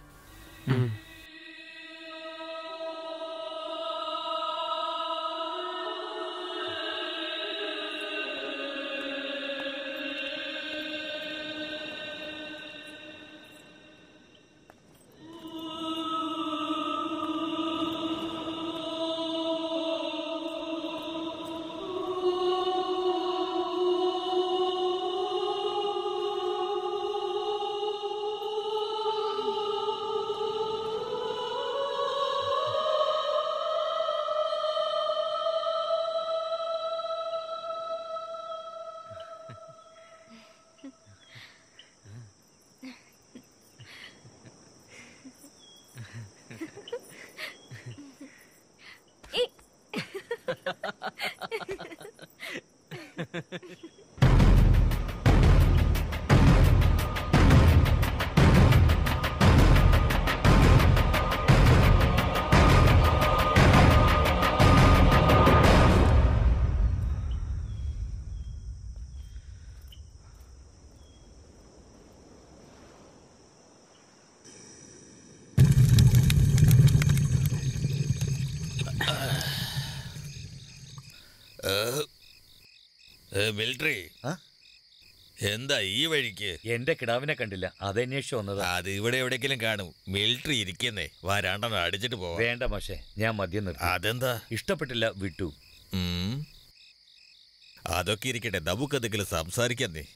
മിലിറ്ററി എന്താ ഈ വഴിക്ക് എന്റെ കിടാവിനെ കണ്ടില്ല അതന്വേഷിച്ചു വന്നത് അത് ഇവിടെ എവിടെയെങ്കിലും കാണും മിലിറ്ററി ഇരിക്കുന്നേ വാ രണ്ടെണ്ണം അടിച്ചിട്ട് പോവാം വേണ്ട പക്ഷേ ഞാൻ മദ്യം നിർത്തി അതെന്താ ഇഷ്ടപ്പെട്ടില്ല വിട്ടു ഉം. അതൊക്കെ ഇരിക്കട്ടെ നമുക്കെന്തെങ്കിലും സംസാരിക്കാം നീ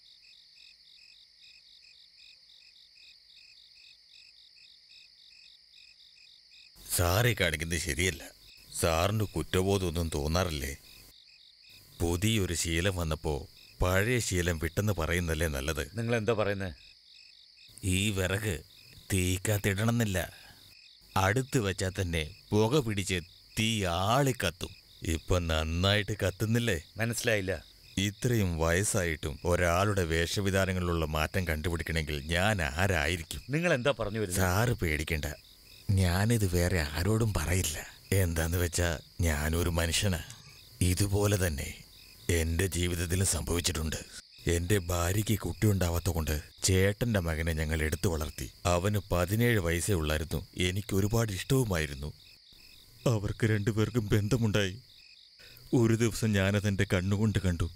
സാറി കാണിക്കുന്നത് ശരിയല്ല സാറിന് കുറ്റബോധമൊന്നും തോന്നാറില്ലേ പുതിയൊരു ശീലം വന്നപ്പോ പഴയ ശീലം വിട്ടെന്ന് പറയുന്നല്ലേ നല്ലത് നിങ്ങൾ എന്താ പറയുന്നത് ഈ വിറക് തീക്കത്തിടണമെന്നില്ല അടുത്ത് വെച്ചാൽ തന്നെ പുക പിടിച്ച് തീ ആളി കത്തും ഇപ്പൊ നന്നായിട്ട് കത്തുന്നില്ലേ മനസ്സിലായില്ല ഇത്രയും വയസ്സായിട്ടും ഒരാളുടെ വേഷവിധാനങ്ങളിലുള്ള മാറ്റം കണ്ടുപിടിക്കണമെങ്കിൽ ഞാൻ ആരായിരിക്കും നിങ്ങൾ എന്താ പറഞ്ഞു വരുന്നത് സാറ് പേടിക്കണ്ട ഞാനിത് വേറെ ആരോടും പറയില്ല എന്താന്ന് വെച്ചാ ഞാനൊരു മനുഷ്യനാ ഇതുപോലെ തന്നെ എന്റെ ജീവിതത്തിലും സംഭവിച്ചിട്ടുണ്ട് എന്റെ ഭാര്യയ്ക്ക് കുട്ടിയുണ്ടാവാത്ത കൊണ്ട് ചേട്ടന്റെ മകനെ ഞങ്ങൾ എടുത്തു വളർത്തി അവന് പതിനേഴ് വയസ്സേ ഉള്ളായിരുന്നു എനിക്ക് ഒരുപാട് ഇഷ്ടവുമായിരുന്നു അവർക്ക് രണ്ടുപേർക്കും ബന്ധമുണ്ടായി ഒരു ദിവസം ഞാനതെന്റെ കണ്ണുകൊണ്ട് കണ്ടു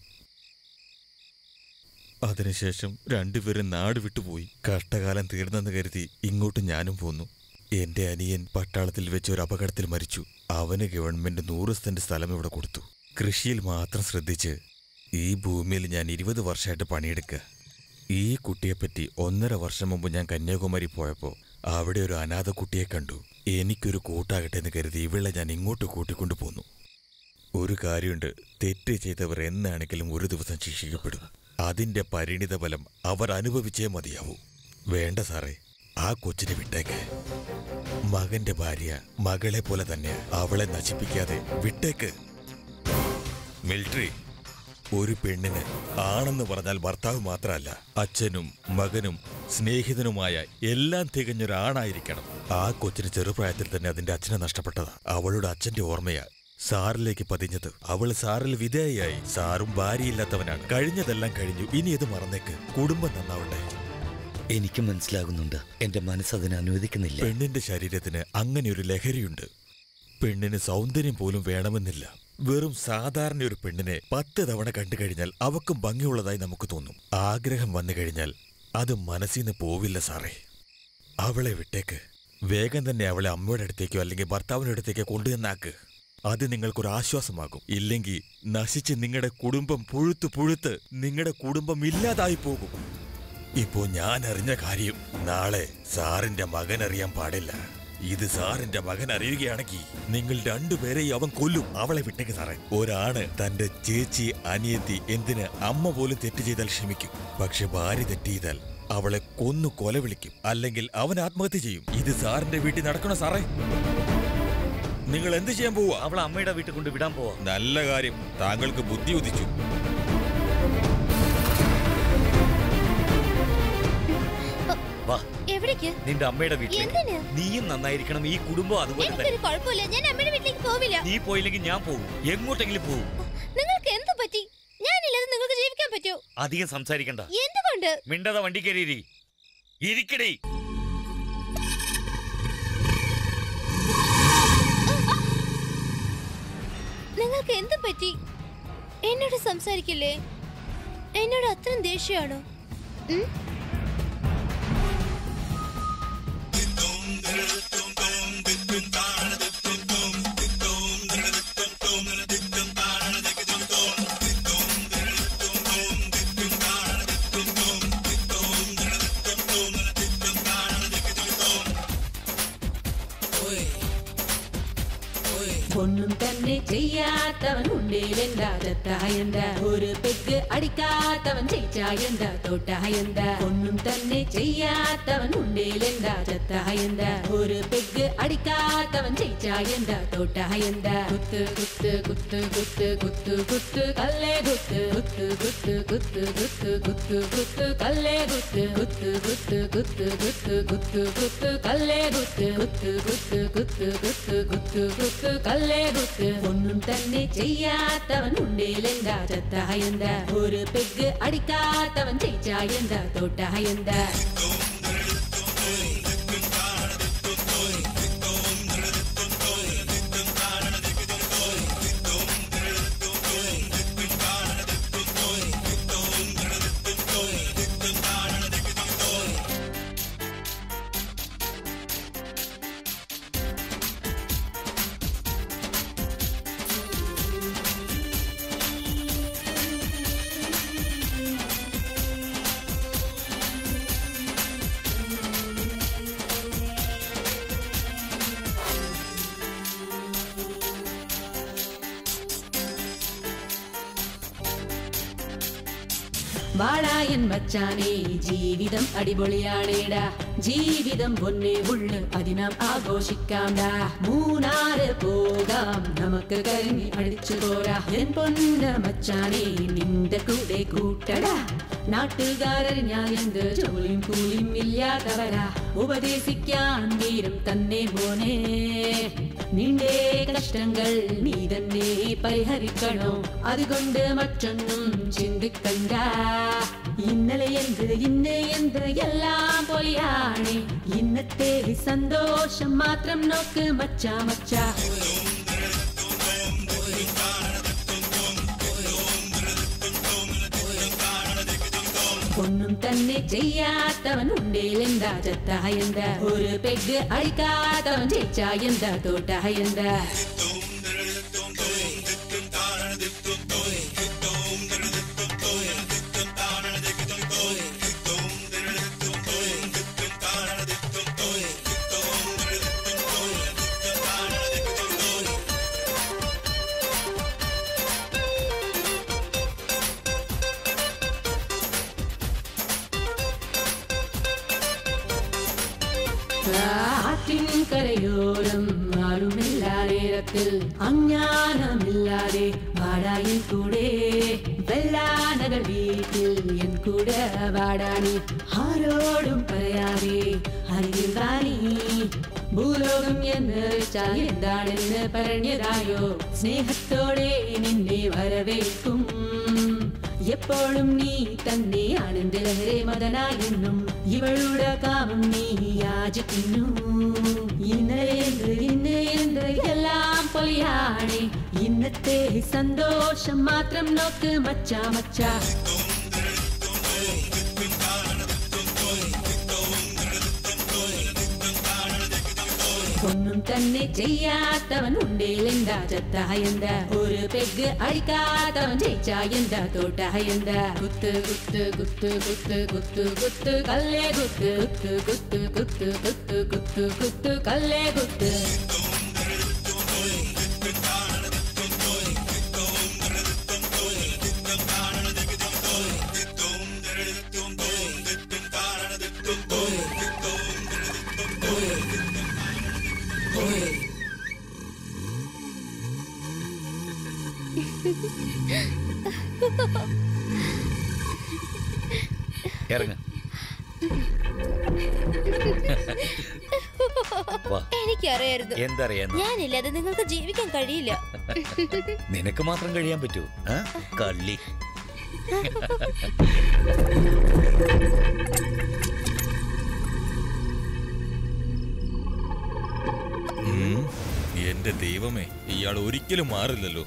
അതിനുശേഷം രണ്ടുപേരും നാട് വിട്ടുപോയി കഷ്ടകാലം തീർന്നെന്ന് കരുതി ഇങ്ങോട്ട് ഞാനും പോന്നു എന്റെ അനിയൻ പട്ടാളത്തിൽ വെച്ച് ഒരു അപകടത്തിൽ മരിച്ചു അവന് ഗവൺമെന്റ് നൂറ് സെന്റ് സ്ഥലം ഇവിടെ കൊടുത്തു കൃഷിയിൽ മാത്രം ശ്രദ്ധിച്ച് ഈ ഭൂമിയിൽ ഞാൻ ഇരുപത് വർഷമായിട്ട് പണിയെടുക്കുക ഈ കുട്ടിയെപ്പറ്റി ഒന്നര വർഷം മുമ്പ് ഞാൻ കന്യാകുമാരി പോയപ്പോൾ അവിടെ ഒരു അനാഥ കുട്ടിയെ കണ്ടു എനിക്കൊരു കൂട്ടാകട്ടെ എന്ന് കരുതി ഇവളെ ഞാൻ ഇങ്ങോട്ട് കൂട്ടിക്കൊണ്ടു പോന്നു ഒരു കാര്യമുണ്ട് തെറ്റ് ചെയ്തവർ എന്നാണെങ്കിലും ഒരു ദിവസം ശിക്ഷിക്കപ്പെടും അതിന്റെ പരിണിത ഫലം അവർ അനുഭവിച്ചേ മതിയാവൂ വേണ്ട സാറേ ആ കൊച്ചിനെ വിട്ടേക്ക് മകന്റെ ഭാര്യ മകളെ പോലെ തന്നെ അവളെ നശിപ്പിക്കാതെ വിട്ടേക്ക് മിലിറ്ററി ഒരു പെണ്ണിന് ആണെന്ന് പറഞ്ഞാൽ ഭർത്താവ് മാത്രമല്ല അച്ഛനും മകനും സ്നേഹിതനുമായ എല്ലാം തികഞ്ഞൊരാണായിരിക്കണം ആ കൊച്ചിന് ചെറുപ്രായത്തിൽ തന്നെ അതിന്റെ അച്ഛനെ നഷ്ടപ്പെട്ടതാ അവളുടെ അച്ഛന്റെ ഓർമ്മയാ സാറിലേക്ക് പതിഞ്ഞത് അവൾ സാറിൽ വിധേയയായി സാറും ഭാര്യയില്ലാത്തവനാണ് കഴിഞ്ഞതെല്ലാം കഴിഞ്ഞു ഇനി ഇത് മറന്നേക്ക് കുടുംബം നന്നാവട്ടെ എനിക്ക് മനസ്സിലാകുന്നുണ്ട് എന്റെ മനസ്സ് അതിനെ അനുവദിക്കുന്നില്ല പെണ്ണിന്റെ ശരീരത്തിന് അങ്ങനെ ഒരു ലഹരിയുണ്ട് പെണ്ണിന് സൗന്ദര്യം പോലും വേണമെന്നില്ല വെറും സാധാരണ ഒരു പെണ്ണിനെ പത്ത് തവണ കണ്ടു കഴിഞ്ഞാൽ അവക്കും ഭംഗിയുള്ളതായി നമുക്ക് തോന്നും ആഗ്രഹം വന്നു കഴിഞ്ഞാൽ അത് മനസ്സിൽ നിന്ന് പോവില്ല സാറേ അവളെ വിട്ടേക്ക് വേഗം തന്നെ അവളെ അമ്മയുടെ അടുത്തേക്കോ അല്ലെങ്കിൽ ഭർത്താവിന്റെ അടുത്തേക്കോ കൊണ്ടുവന്നാക്ക് അത് നിങ്ങൾക്കൊരു ആശ്വാസമാകും ഇല്ലെങ്കിൽ നശിച്ച് നിങ്ങളുടെ കുടുംബം പുഴുത്ത് പുഴുത്ത് നിങ്ങളുടെ കുടുംബം ഇല്ലാതായി പോകും ഇപ്പോ ഞാൻ അറിഞ്ഞ കാര്യം നാളെ സാറിന്റെ മകൻ അറിയാൻ പാടില്ല ഇത് സാറിന്റെ മകൻ അറിയുകയാണെങ്കിൽ നിങ്ങൾ രണ്ടുപേരെയും അവൻ കൊല്ലും അവളെ വിട്ടേക്ക് സാറേ ഒരാണ് തന്റെ ചേച്ചി അനിയത്തി എന്തിന് അമ്മ പോലും തെറ്റ് ചെയ്താൽ ക്ഷമിക്കും പക്ഷെ ഭാര്യ തെറ്റ് ചെയ്താൽ അവളെ കൊന്നു കൊല വിളിക്കും അല്ലെങ്കിൽ അവൻ ആത്മഹത്യ ചെയ്യും ഇത് സാറിന്റെ വീട്ടിൽ നടക്കണോ സാറേ നിങ്ങൾ എന്ത് ചെയ്യാൻ പോവാ അവൾ അമ്മയുടെ വീട്ടിൽ കൊണ്ട് വിടാൻ പോവാ നല്ല കാര്യം താങ്കൾക്ക് ബുദ്ധി ഉദിച്ചു വാ എവിടേക്ക് നിന്റെ അമ്മയുടെ വീട്ടിലേക്ക് എന്തിന്? നീയും നന്നായിരിക്കണം ഈ കുടുംബം അതുപോലെ തന്നെ എനിക്കൊരു കുഴപ്പമില്ല ഞാൻ അമ്മയുടെ വീട്ടിലേക്ക് പോവില്ല നീ പോയില്ലെങ്കിൽ ഞാൻ പോകും എങ്ങോട്ടെങ്കിലും പോകും നിങ്ങൾക്ക് എന്ത് പറ്റി ഞാനില്ലാതെ നിങ്ങൾക്ക് ജീവിക്കാൻ പറ്റൂ അധികം സംസാരിക്കണ്ട എന്തുകൊണ്ട് മിണ്ടാതെ വണ്ടി കയറി ഇരിക്കടേ നിങ്ങൾക്ക് എന്ത് പറ്റി എന്നോട് സംസാരിക്കില്ലേ എന്നോട് അത്രയും ദേഷ്യമാണോ ഉം? ഒന്നും തന്നെ ചെയ്യാത്തവൻ ഉണ്ടേലെന്താ ചത്തായെന്താ ഒരു പെഗ് അടിക്കാത്തവൻ ജയിച്ചായെന്താ തോട്ടായെന്താ ഒന്നും തന്നെ ചെയ്യാത്തവൻ ഉണ്ടേലെന്താ ചത്തായെന്താ ഒരു പെഗ് അടിക്കാത്തവൻ ജയിച്ചായെന്താ തോട്ടായെന്താ കുത്ത് കുത്ത് കുത്ത് കുത്ത് കുത്ത് കുത്ത് കല്ലേ കുത്ത് കുത്ത് കുത്ത് കുത്ത് കുത്ത് കുത്ത് കുത്ത് കല്ലേ കുത്ത് കുത്ത് കുത്ത് കുത്ത് കുത്ത് കുത്ത് കുത്ത് കല്ലേ കുത്ത് കുത്ത് കുത്ത് കുത്ത് കുത്ത് കുത്ത് കുത്ത് കല്ലേ കുത്ത് ഒന്നും തന്നെ ചെയ്യാത്തവൻ ഉണ്ടേലെന്താ ചത്തായെന്താ ഒരു പെഗ് അടിക്കാത്തവൻ ജയിച്ചായെന്താ തോട്ടായെന്താ വാടായൻ മച്ചാനേ ജീവിതം അടിപൊളിയാണേടാ ജീവിതം ഒന്നേ ഉള്ളു അതിനാം ആഘോഷിക്കാം ഡാ. മൂന്നാറ് പോകാം നമുക്ക് കരങ്ങി അടിച്ചു പോരാ എൻ പൊന്ന മച്ചാനെ നിന്റെ കൂടെ കൂട്ടടാ നാട്ടുകാരറിഞ്ഞാൽ എന്ത് ജോലിയും കൂലിയും ഇല്ലാത്തവരാ ഉപദേശിക്കാൻ വീരം തന്നെ മോനെ നിന്റെ കഷ്ടങ്ങൾ നീ തന്നെ പരിഹരിക്കണോ അതുകൊണ്ട് മറ്റൊന്നും ചിന്തിക്കണ്ട ഇന്നലെ എന്ത് ഇന്ന് എന്ത് എല്ലാം പോലെയാണ് ഇന്നത്തെ സന്തോഷം മാത്രം നോക്ക് മച്ചാ മച്ചാ ഒന്നും തന്നെ ചെയ്യാത്തവൻ ഉണ്ടേലെന്താ ചത്തായെന്താ ഒരു പെഗ് അടിക്കാത്തവൻ ജയിച്ചായെന്താ തോട്ടായെന്താ ആറ്റിൻകരയോരം ആരുമില്ലാ നേരത്തിൽ അജ്ഞാനമില്ലാതെ വാടായിൽ കൂടെ വെള്ളാനകൾ വീട്ടിൽ എൻ കൂടെ വാടാനി ആരോടും പറയാതെ അരികിൽ വാണി ഭൂലോകം എന്ന് വെച്ചാൽ എന്താണെന്ന് പറഞ്ഞതായോ സ്നേഹത്തോടെ നിന്നെ വരവേൽക്കും എപ്പോഴും നീ തന്നെയാണ് ലഹരി മതനായെന്നും ഇവളുടെ കാമം നീ യാചിക്കുന്നു ഇന്നലെ എന്ത് ഇന്ന് എന്ത് എല്ലാം പൊലിയാണ് ഇന്നത്തെ സന്തോഷം മാത്രം നോക്ക് മച്ചാ മച്ചാ ഒന്നും തന്നെ ചെയ്യാത്തവൻ ഉണ്ടേലെന്താ ചത്തായെന്താ ഒരു പെഗ് അടിക്കാത്തവൻ ജയിച്ചായെന്താ തോട്ടായെന്താ കുത്ത് കുത്ത് കുത്ത് കുത്ത് കുത്ത് കുത്ത് കല്ലേ കുത്ത് കുത്ത് കുത്ത് കുത്ത് കുത്ത് കുത്ത് കുത്ത് കല്ലേ കുത്ത് ഇറങ്ങ വാ. എനിക്കറിയായിരുന്നു എന്തറിയാന്ന്? ഞാനില്ലാതെ നിങ്ങൾക്ക് ജീവിക്കാൻ കഴിയില്ല നിനക്ക് മാത്രം കഴിയാൻ പറ്റൂ ആ? കള്ളി ഉം. എന്റെ ദൈവമേ ഇയാൾ ഒരിക്കലും മാറില്ലല്ലോ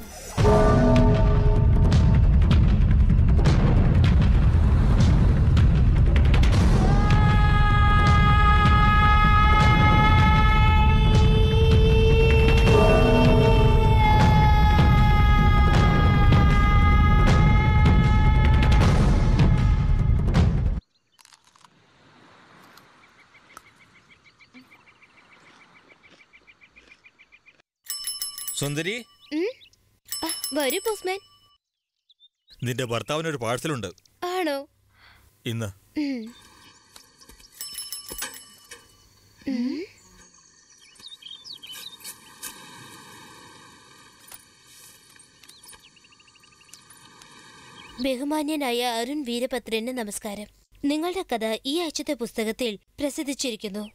സുന്ദരി ഉം? ആ, വരൂ പോസ്റ്റ്മാൻ നിന്റെ ഭർത്താവിനൊരു പാഴ്സലുണ്ട് ആണോ ഇന്ന് ഉം. ഉം. ബഹുമാന്യനായ അരുൺ വീരഭദ്രന് നമസ്കാരം നിങ്ങളുടെ കഥ ഈ ആഴ്ചത്തെ പുസ്തകത്തിൽ പ്രസിദ്ധിച്ചിരിക്കുന്നു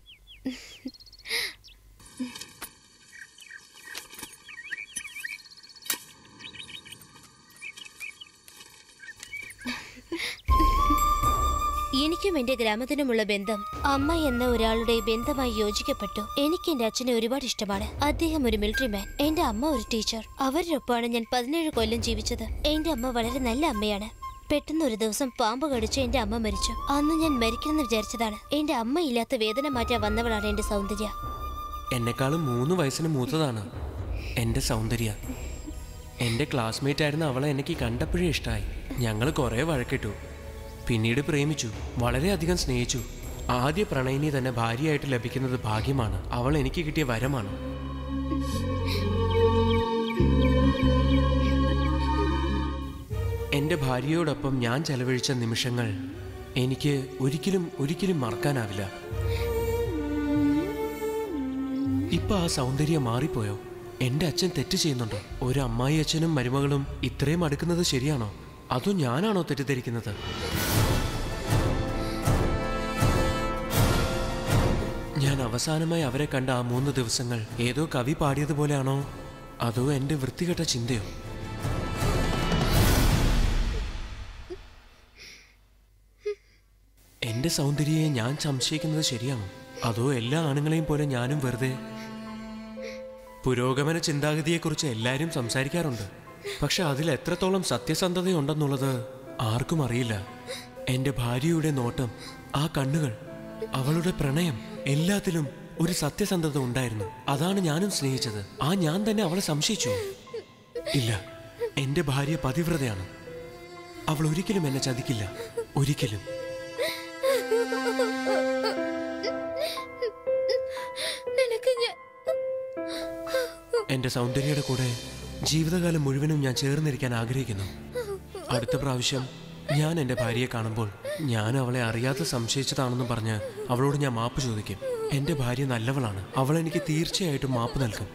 എനിക്കും എന്റെ ഗ്രാമത്തിനുമുള്ള ബന്ധം അമ്മ എന്ന ഒരാളുടെ ബന്ധമായി യോജിക്കപ്പെട്ടു എനിക്ക് എന്റെ അച്ഛനെ ഒരുപാട് ഇഷ്ടമാണ് അദ്ദേഹം ഒരു മിലിറ്ററി മാൻ എന്റെ അമ്മ ഒരു ടീച്ചർ അവരോടൊപ്പമാണ് ഞാൻ പതിനേഴ് കൊല്ലം ജീവിച്ചത് എന്റെ അമ്മ വളരെ നല്ല അമ്മയാണ് പെട്ടെന്ന് ഒരു ദിവസം പാമ്പ് കടിച്ച് എന്റെ അമ്മ മരിച്ചു അന്ന് ഞാൻ മരിക്കണമെന്ന് വിചാരിച്ചതാണ് എന്റെ അമ്മ ഇല്ലാത്ത വേദന മാറ്റാൻ വന്നവളാണ് എന്റെ സൗന്ദര്യ എന്നെക്കാളും മൂന്ന് വയസ്സിന് മൂത്തതാണ് എൻ്റെ സൗന്ദര്യ എൻ്റെ ക്ലാസ്മേറ്റ് ആയിരുന്ന അവളെ എനിക്ക് കണ്ടപ്പോഴേ ഇഷ്ടമായി ഞങ്ങൾ കുറേ വഴക്കിട്ടു പിന്നീട് പ്രേമിച്ചു വളരെയധികം സ്നേഹിച്ചു ആദ്യ പ്രണയിനി തന്നെ ഭാര്യയായിട്ട് ലഭിക്കുന്നത് ഭാഗ്യമാണ് അവൾ എനിക്ക് കിട്ടിയ വരമാണ് എൻ്റെ ഭാര്യയോടൊപ്പം ഞാൻ ചെലവഴിച്ച നിമിഷങ്ങൾ എനിക്ക് ഒരിക്കലും ഒരിക്കലും മറക്കാനാവില്ല ഇപ്പൊ ആ സൗന്ദര്യം മാറിപ്പോയോ എന്റെ അച്ഛൻ തെറ്റ് ചെയ്യുന്നുണ്ടോ ഒരു അമ്മായി അച്ഛനും മരുമകളും ഇത്രയും അടുക്കുന്നത് ശരിയാണോ അതോ ഞാനാണോ തെറ്റിദ്ധരിക്കുന്നത് ഞാൻ അവസാനമായി അവരെ കണ്ട ആ മൂന്ന് ദിവസങ്ങൾ ഏതോ കവി പാടിയതുപോലെയാണോ അതോ എന്റെ വൃത്തികെട്ട ചിന്തയോ എന്റെ സൗന്ദര്യയെ ഞാൻ സംശയിക്കുന്നത് ശരിയാണോ അതോ എല്ലാ ആണുങ്ങളെയും പോലെ ഞാനും വെറുതെ പുരോഗമന ചിന്താഗതിയെക്കുറിച്ച് എല്ലാവരും സംസാരിക്കാറുണ്ട് പക്ഷെ അതിൽ എത്രത്തോളം സത്യസന്ധതയുണ്ടെന്നുള്ളത് ആർക്കും അറിയില്ല എന്റെ ഭാര്യയുടെ നോട്ടം ആ കണ്ണുകൾ അവളുടെ പ്രണയം എല്ലാത്തിലും ഒരു സത്യസന്ധത ഉണ്ടായിരുന്നു അതാണ് ഞാനും സ്നേഹിച്ചത് ആ ഞാൻ തന്നെ അവളെ സംശയിച്ചു ഇല്ല എന്റെ ഭാര്യ പതിവ്രതയാണ് അവൾ ഒരിക്കലും എന്നെ ചതിക്കില്ല ഒരിക്കലും നിനക്ക് ഞാൻ എന്റെ സൗന്ദര്യയുടെ കൂടെ ജീവിതകാലം മുഴുവനും ഞാൻ ചേർന്നിരിക്കാൻ ആഗ്രഹിക്കുന്നു അടുത്ത പ്രാവശ്യം ഞാൻ എന്റെ ഭാര്യയെ കാണുമ്പോൾ ഞാൻ അവളെ അറിയാതെ സംശയിച്ചതാണെന്ന് പറഞ്ഞ് അവളോട് ഞാൻ മാപ്പ് ചോദിക്കും എന്റെ ഭാര്യ നല്ലവളാണ് അവൾ എനിക്ക് തീർച്ചയായിട്ടും മാപ്പ് നൽകും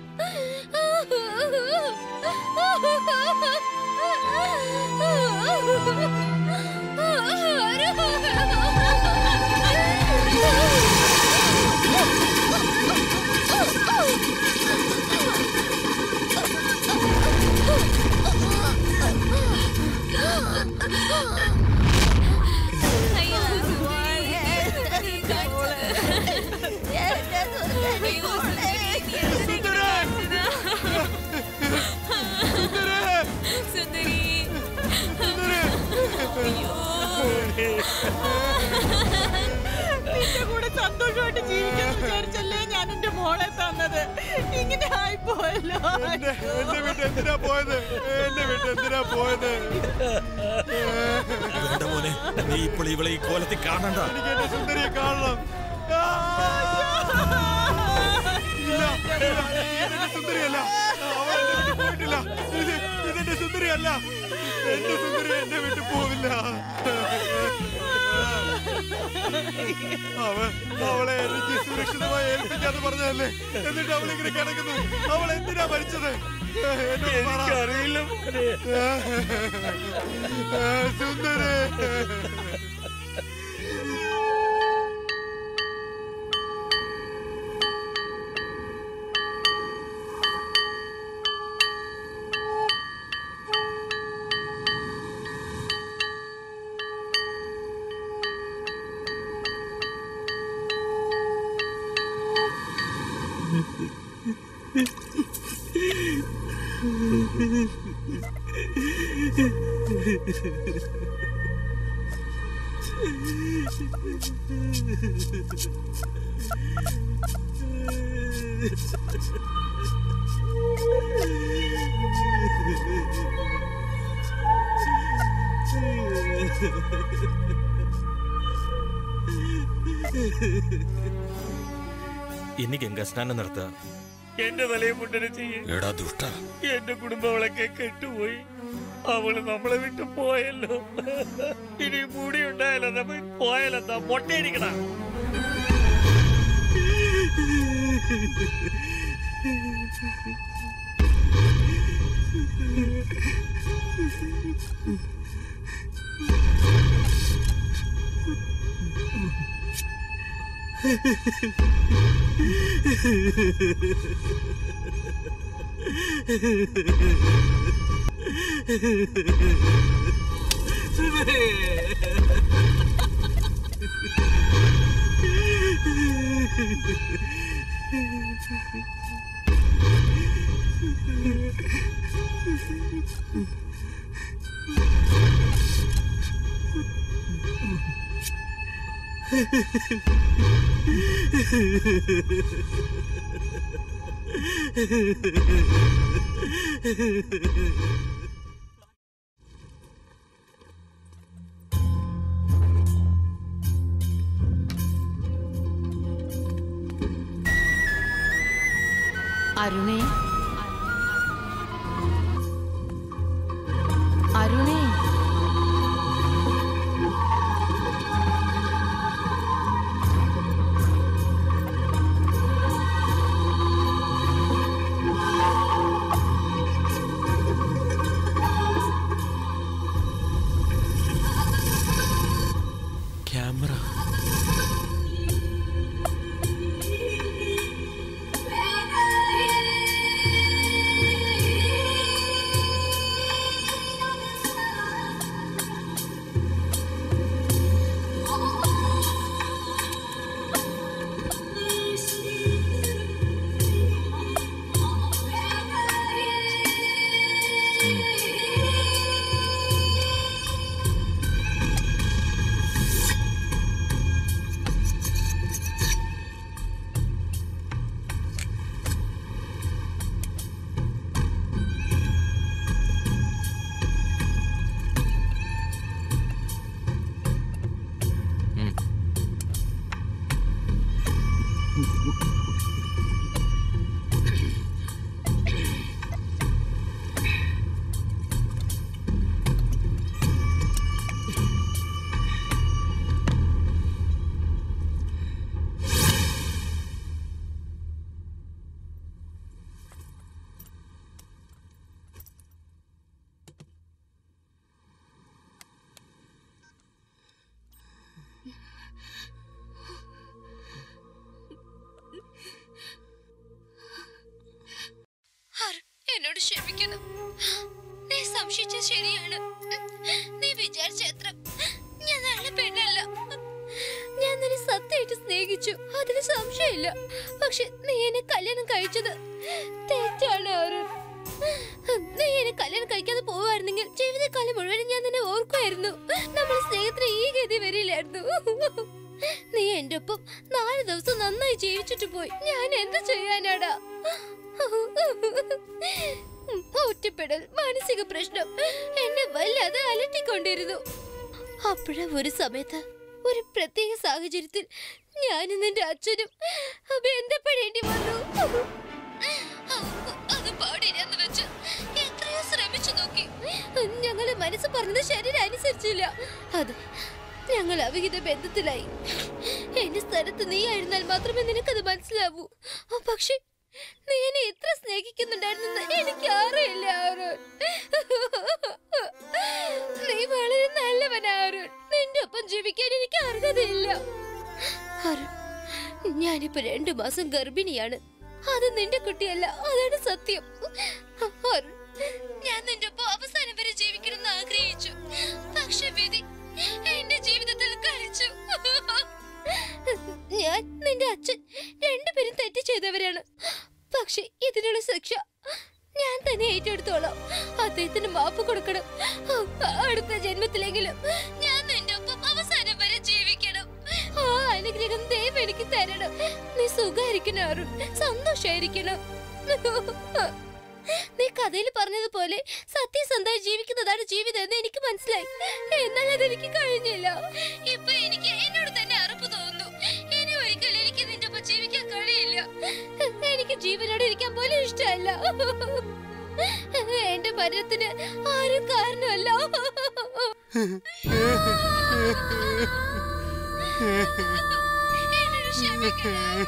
നിന്റെ കൂടെ സന്തോഷമായിട്ട് ജീവിക്കാൻ വിചാരിച്ചല്ലേ ഞാൻ എന്റെ മോളെ തന്നത് ഇങ്ങനെ ആയിപ്പോയല്ലോ എന്നെ വിട്ട് എന്തിനാ പോയത് എന്നെ വിട്ട് എന്തിനാ പോയത് വേണ്ട മോനെ നീ ഇപ്പോൾ ഇവളെ ഈ കോലത്തിൽ കാണണ്ട എനിക്ക് എന്റെ സുന്ദരിയെ കാണണം ഇല്ല, ഇല്ല, ഇതെന്റെ സുന്ദരിയല്ല അവൾ എന്നെ വിട്ട് പോയിട്ടില്ല ഇത് ഇതെന്റെ സുന്ദരിയല്ല എന്റെ സുന്ദരി എന്നെ വിട്ട് പോവില്ല അവൻ അവളെ എനിക്ക് സുരക്ഷിതമായി ഏൽപ്പിക്കാന്ന് പറഞ്ഞതല്ലേ എന്നിട്ട് അവൾ ഇങ്ങനെ കിടക്കുന്നു അവൾ എന്തിനാ മരിച്ചത് എനിക്കറിയില്ല സുന്ദരേ ഇനി ഗംഗാസ്നാനം നടത്തുക എന്റെ തലയെ മുണ്ടനെ ചെയ്യും എടാ ദുഷ്ട എന്റെ കുടുംബങ്ങളൊക്കെ കെട്ടുപോയി അവള് നമ്മളെ വിട്ട് പോയല്ലോ ഇനി മുടി ഉണ്ടായാലോ നമ്മ പോയാലെന്താ മൊട്ടയടിക്കണ അരുണേ അരുണേ നീ സംശയിച്ചത് ശരിയാണ് നീ വിചാരിച്ച അത്ര ഞാൻ നല്ല പെണ്ണല്ല ഞാൻ നിന്നെ സത്യമായിട്ട് സ്നേഹിച്ചു അതിൽ സംശയമില്ല പക്ഷെ നീ എന്നെ കല്യാണം കഴിച്ചത് തെറ്റാണ് അരുൺ നീ എന്നെ കല്യാണം കഴിക്കാതെ പോവായിരുന്നെങ്കിൽ ജീവിതകാലം മുഴുവൻ ഞാൻ നിന്നെ ഓർക്കുമായിരുന്നു നമ്മുടെ സ്നേഹത്തിന് ഈ ഗതി വരില്ലായിരുന്നു നീ എന്റെ ഒപ്പം നാല് ദിവസം നന്നായി ജീവിച്ചിട്ട് പോയി ഞാൻ എന്ത് ചെയ്യാനാടാ ഒറ്റപ്പെടൽ മാനസിക പ്രശ്നം എന്നെ വല്ലാതെ അലട്ടിക്കൊണ്ടിരുന്നു അപ്പോഴാ ഒരു സമയത്ത് ഒരു പ്രത്യേക സാഹചര്യത്തിൽ ഞാനും നിന്റെ അച്ഛനും ബന്ധപ്പെടേണ്ടി വന്നു അത് പാടില്ലെന്ന് വെച്ച് എത്രയോ ശ്രമിച്ചു നോക്കി ഞങ്ങളെ മനസ്സ് പറഞ്ഞത് ശരീരം അനുസരിച്ചില്ല അത് ഞങ്ങൾ അവിഹിത ബന്ധത്തിലായി എന്റെ സ്ഥലത്ത് നീ ആയിരുന്നാൽ മാത്രമേ നിനക്കത് മനസ്സിലാവൂ പക്ഷെ നീ എന്നെ എത്ര സ്നേഹിക്കുന്നുണ്ടായിരുന്നെന്ന് എനിക്ക് അറിയില്ല അരുൺ നീ വളരെ നല്ലവനാ അരുൺ നിന്റെ ഒപ്പം ജീവിക്കാൻ എനിക്ക് അർഹതയില്ല അരുൺ ഞാനിപ്പോ രണ്ടു മാസം ഗർഭിണിയാണ് അത് നിന്റെ കുട്ടിയല്ല അതാണ് സത്യം അരുൺ ഞാൻ നിന്റെ ഒപ്പം അവസാനം വരെ ജീവിക്കണമെന്ന് ആഗ്രഹിച്ചു പക്ഷെ വിധി എന്റെ ജീവിതത്തിൽ കളിച്ചു ഞാൻ നിന്റെ അച്ഛൻ രണ്ടുപേരും തെറ്റ് ചെയ്തവരാണ് പക്ഷെ ഇതിനുള്ള ശിക്ഷ ഞാൻ തന്നെ ഏറ്റെടുത്തോളാം അദ്ദേഹത്തിന് മാപ്പ് കൊടുക്കണം അടുത്ത ജന്മത്തിലെങ്കിലും ഞാൻ നിന്റെ ഒപ്പം അവസാനം വരെ ജീവിക്കണം ആ അനുഗ്രഹം ദൈവം എനിക്ക് തരണം നീ സുഖായിരിക്കണം അരുൺ സന്തോഷായിരിക്കണം നീ കഥയിൽ പറഞ്ഞതുപോലെ സത്യസന്ധമായി ജീവിക്കുന്നതാണ് ജീവിതം എന്ന് എനിക്ക് മനസ്സിലായി എന്നാൽ അതെനിക്ക് കഴിഞ്ഞില്ല ഇപ്പൊ എനിക്ക് എന്നോട് തന്നെ അറപ്പ് തോന്നുന്നു ഇനി ഒരിക്കലും എനിക്ക് നിന്റെ ഒപ്പം ജീവിക്കാൻ കഴിയില്ല എനിക്ക് ജീവനോട് ഇരിക്കാൻ പോലും ഇഷ്ടമല്ല എന്റെ മരണത്തിന് ആരും കാരണമല്ല എന്നോട് ക്ഷമിക്കണം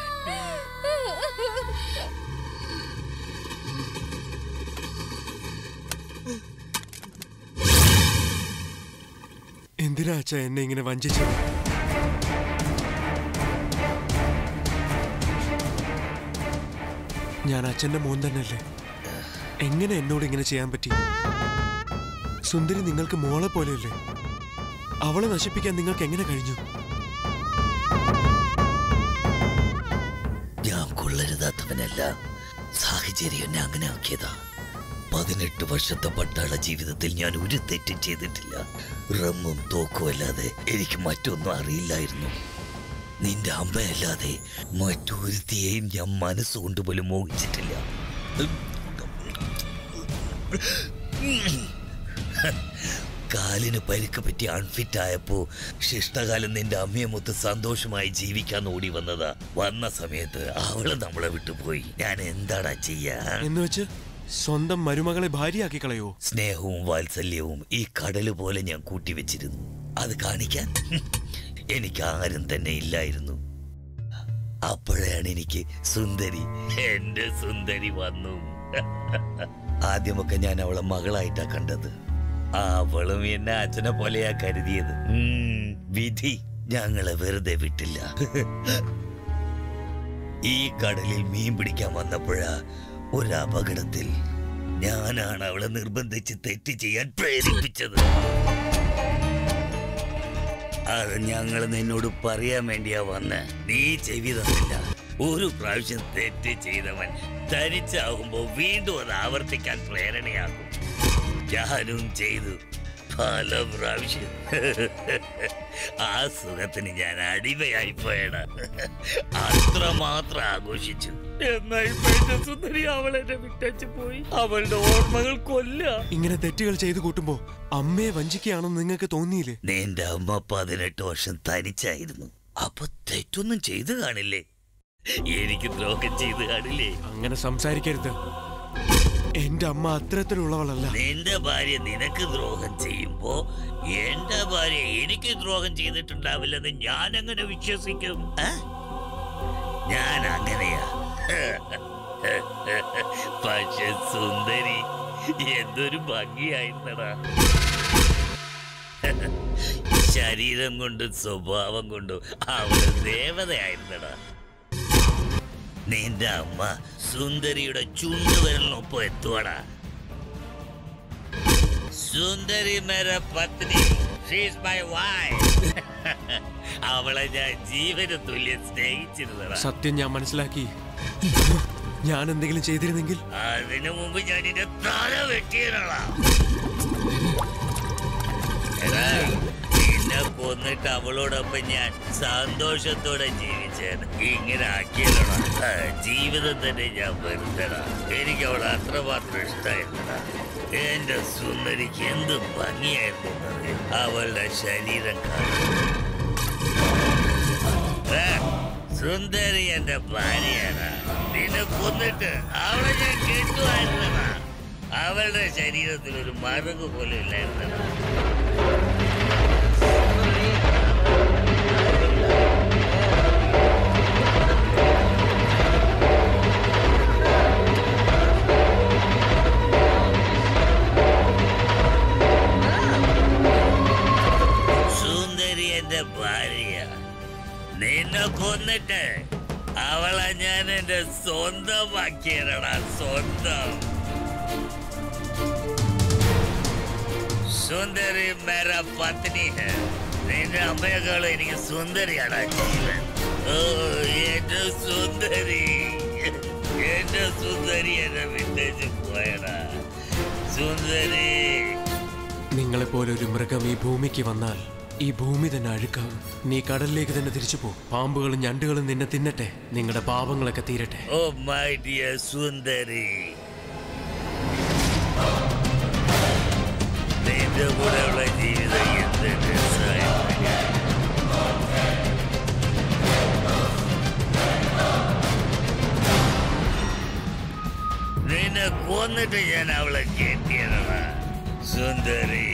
എന്തിനാ അച്ഛ എന്നെ ഇങ്ങനെ വഞ്ചിച്ചത് ഞാൻ അച്ഛന്റെ മോൻ തന്നെയല്ലേ എങ്ങനെ എന്നോട് ഇങ്ങനെ ചെയ്യാൻ പറ്റി സുന്ദരി നിങ്ങൾക്ക് മോളെ പോലെയല്ലേ അവളെ നശിപ്പിക്കാൻ നിങ്ങൾക്ക് എങ്ങനെ കഴിഞ്ഞു ഞാൻ കൊള്ളരുതാത്തവനല്ല സാഹചര്യം എന്നെ അങ്ങനെ ആക്കിയതാ പതിനെട്ട് വർഷത്തെ പട്ടാള ജീവിതത്തിൽ ഞാൻ ഒരു തെറ്റും ചെയ്തിട്ടില്ല റമ്മും തോക്കും അല്ലാതെ എനിക്ക് മറ്റൊന്നും അറിയില്ലായിരുന്നു നിന്റെ അമ്മയല്ലാതെ മറ്റൊരുത്തിയെയും ഞാൻ മനസ്സുകൊണ്ട് പോലും മോഹിച്ചിട്ടില്ല കാലിന് പരിക്ക് പറ്റി അൺഫിറ്റ് ആയപ്പോ ശിഷ്ടകാലം നിന്റെ അമ്മയെ മൊത്ത് സന്തോഷമായി ജീവിക്കാൻ ഓടി വന്നതാ വന്ന സമയത്ത് അവള് നമ്മളെ വിട്ടുപോയി ഞാൻ എന്താടാ ചെയ്യാ എന്ന് വെച്ച് സ്വന്തം മരുമകളെ ഭാര്യയാക്കി കളയോ സ്നേഹവും വാത്സല്യവും ഈ കടല് പോലെ ഞാൻ കൂട്ടിവെച്ചിരുന്നു അത് കാണിക്കാൻ എനിക്ക് ആരും തന്നെ ഇല്ലായിരുന്നു അപ്പോഴാണ് എനിക്ക് സുന്ദരി എന്റെ സുന്ദരി വന്നു ആദ്യമൊക്കെ ഞാൻ അവളെ മകളായിട്ടാ കണ്ടത് അവളും എന്നെ അച്ഛനെ പോലെയാ കരുതിയത് ഉം, വിധി ഞങ്ങളെ വെറുതെ വിട്ടില്ല ഈ കടലിൽ മീൻ പിടിക്കാൻ വന്നപ്പോഴാ ഒരു അപകടത്തിൽ ഞാനാണ് അവളെ നിർബന്ധിച്ച് തെറ്റ് ചെയ്യാൻ പ്രേരിപ്പിച്ചത് അത് ഞങ്ങൾ നിന്നോട് പറയാൻ വേണ്ടിയാ വന്ന് നീ ചെവി തന്നില്ല ഒരു പ്രാവശ്യം തെറ്റ് ചെയ്തവൻ തനിച്ചാകുമ്പോ വീണ്ടും അത് ആവർത്തിക്കാൻ പ്രേരണയാകും ഞാനും ചെയ്തു പല പ്രാവശ്യം ആ സുഖത്തിന് ഞാൻ അടിമയായി പോയട അത്രമാത്രം ആഘോഷിച്ചു എന്നാ ഇപ്പൊ എന്റെ സുന്ദരി അവൾ എന്നെ വിട്ടച്ചു പോയി അവളുടെ ഓർമ്മകൾ കൊല്ല ഇങ്ങനെ തെറ്റുകൾ ചെയ്തു കൂട്ടുമ്പോ അമ്മയെ വഞ്ചിക്കുകയാണെന്ന് നിങ്ങൾക്ക് തോന്നിയില്ലേ നിന്റെ അമ്മ പതിനെട്ട് വർഷം തനിച്ചായിരുന്നു അപ്പൊ തെറ്റൊന്നും ചെയ്തു കാണില്ലേ എനിക്ക് ദ്രോഹം ചെയ്തു കാണില്ലേ അങ്ങനെ സംസാരിക്കരുത് എന്റെ അമ്മ അത്തരത്തിലുള്ളവളല്ല നിന്റെ ഭാര്യ നിനക്ക് ദ്രോഹം ചെയ്യുമ്പോ എന്റെ ഭാര്യ എനിക്ക് ദ്രോഹം ചെയ്തിട്ടുണ്ടാവില്ലെന്ന് ഞാൻ എങ്ങനെ വിശ്വസിക്കും ആ? ഞാൻ അങ്ങനെയാ പക്ഷെ സുന്ദരി എന്തൊരു ഭംഗിയായിരുന്നടാ ശരീരം കൊണ്ടും സ്വഭാവം കൊണ്ടും അവള് ദേവതയായിരുന്നടാ നിന്റെ അമ്മ സുന്ദരിയുടെ ചുണ്ടുവിരലിനൊപ്പം എത്തുവാടാ സുന്ദരി മേര പത്നി ഷീസ് മൈ വൈഫ് അവളെ ഞാൻ ജീവന് തുല്യം സ്നേഹിച്ചിരുന്നതാ സത്യം ഞാൻ മനസ്സിലാക്കി ഞാൻ എന്തെങ്കിലും ചെയ്തിരുന്നെങ്കിൽ അതിനു മുമ്പ് ഞാൻ എന്റെ തല വെട്ടിയതാ എടാ, നിന്നെ കൊന്നിട്ട് അവളോടൊപ്പം ഞാൻ സന്തോഷത്തോടെ ജീവിച്ചേന് ഇങ്ങനെ ആക്കിയല്ലടാ ആ, ജീവിതം തന്നെ ഞാൻ വെറുതെടാ എനിക്ക് അവൾ അത്രമാത്രം ഇഷ്ടമായിരുന്നടാ എന്റെ സുന്ദരിക്ക് എന്ത് ഭംഗിയായിരുന്നു എന്നറിയോ? അവളുടെ ശരീരം കാണാൻ ഏ, സുന്ദരി എന്റെ ഭാര്യയാണ് നിന്നെ കൊന്നിട്ട് അവളെ ഞാൻ കെട്ടുമായിരുന്നടാ അവളുടെ ശരീരത്തിൽ ഒരു മറുക് പോലും ഇല്ലായിരുന്നടാ സുന്ദരി എന്റെ ഭാര്യ നിന്നെ കൊന്നിട്ട് അവളെ ഞാൻ എന്റെ സ്വന്തമാക്കിയടാ സ്വന്തം സുന്ദരി മേര പത്നി ഹെ നിന്റെ അമ്മയെക്കാളും എനിക്ക് സുന്ദരിയാടാ ജീവൻ ഓ എന്റെ സുന്ദരി എന്റെ സുന്ദരി എന്നെ വിട്ടേച്ച് പോയടാ സുന്ദരി നിങ്ങളെപ്പോലെ ഒരു മൃഗം ഈ ഭൂമിക്ക് വന്നാൽ ഈ ഭൂമി തന്നെ അഴുക്കാവും നീ കടലിലേക്ക് തന്നെ തിരിച്ചു പോ പാമ്പുകളും ഞണ്ടുകളും നിന്നെ തിന്നട്ടെ നിങ്ങളുടെ പാപങ്ങളൊക്കെ തീരട്ടെ ഓ മൈ ഡിയർ സുന്ദരി നിന്റെ കൂടെയുള്ള ജീവിതം എന്ത് രസമായിരുന്നു നിന്നെ കൊന്നിട്ട് ഞാൻ അവളെ കെട്ടിയതാണ് സുന്ദരി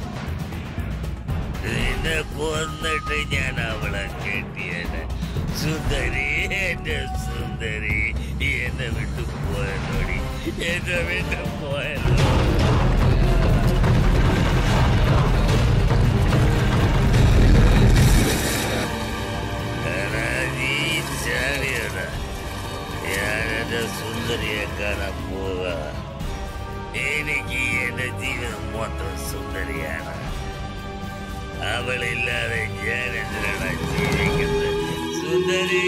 നിന്നെ കൊന്നിട്ട് ഞാൻ അവളെ കെട്ടിയത് സുന്ദരി എന്റെ സുന്ദരി എന്നെ വിട്ടു പോയല്ലോടി എന്നെ വിട്ടു പോയല്ലോ എടാ, നീ ചാടിയടാ. ഞാനെന്റെ സുന്ദരിയെ കാണാൻ പോവുക എനിക്ക് എന്റെ ജീവിതം മൊത്തം സുന്ദരിയാണ് അവളില്ലാതെ ഞാൻ എന്തിനാണ് ജീവിക്കുന്നത് സുന്ദരി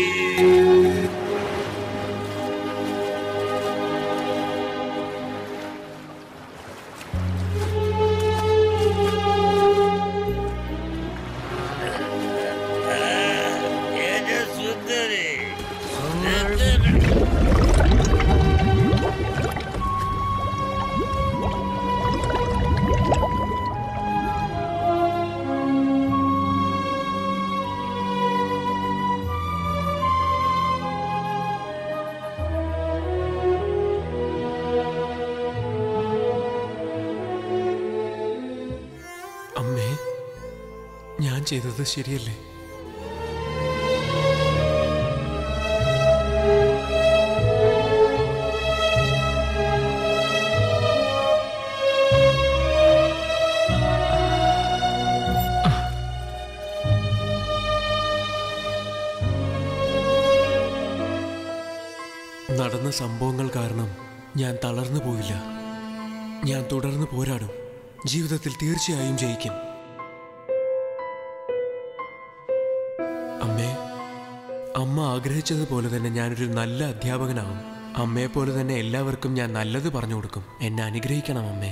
എന്റെ സുന്ദരി അമ്മേ ഞാൻ ചെയ്തത് ശരിയല്ലേ നടന്ന സംഭവങ്ങൾ കാരണം ഞാൻ തളർന്നു പോയില്ല ഞാൻ തുടർന്ന് പോരാടും ജീവിതത്തിൽ തീർച്ചയായും ജയിക്കും അമ്മേ അമ്മ ആഗ്രഹിച്ചതുപോലെ തന്നെ ഞാനൊരു നല്ല അധ്യാപകനാവും അമ്മയെ പോലെ തന്നെ എല്ലാവർക്കും ഞാൻ നല്ലത് പറഞ്ഞു കൊടുക്കും എന്നെ അനുഗ്രഹിക്കണം അമ്മേ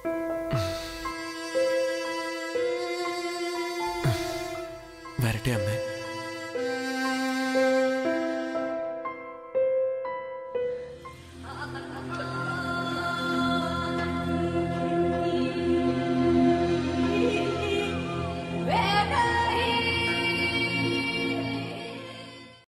വരട്ടെ അമ്മേ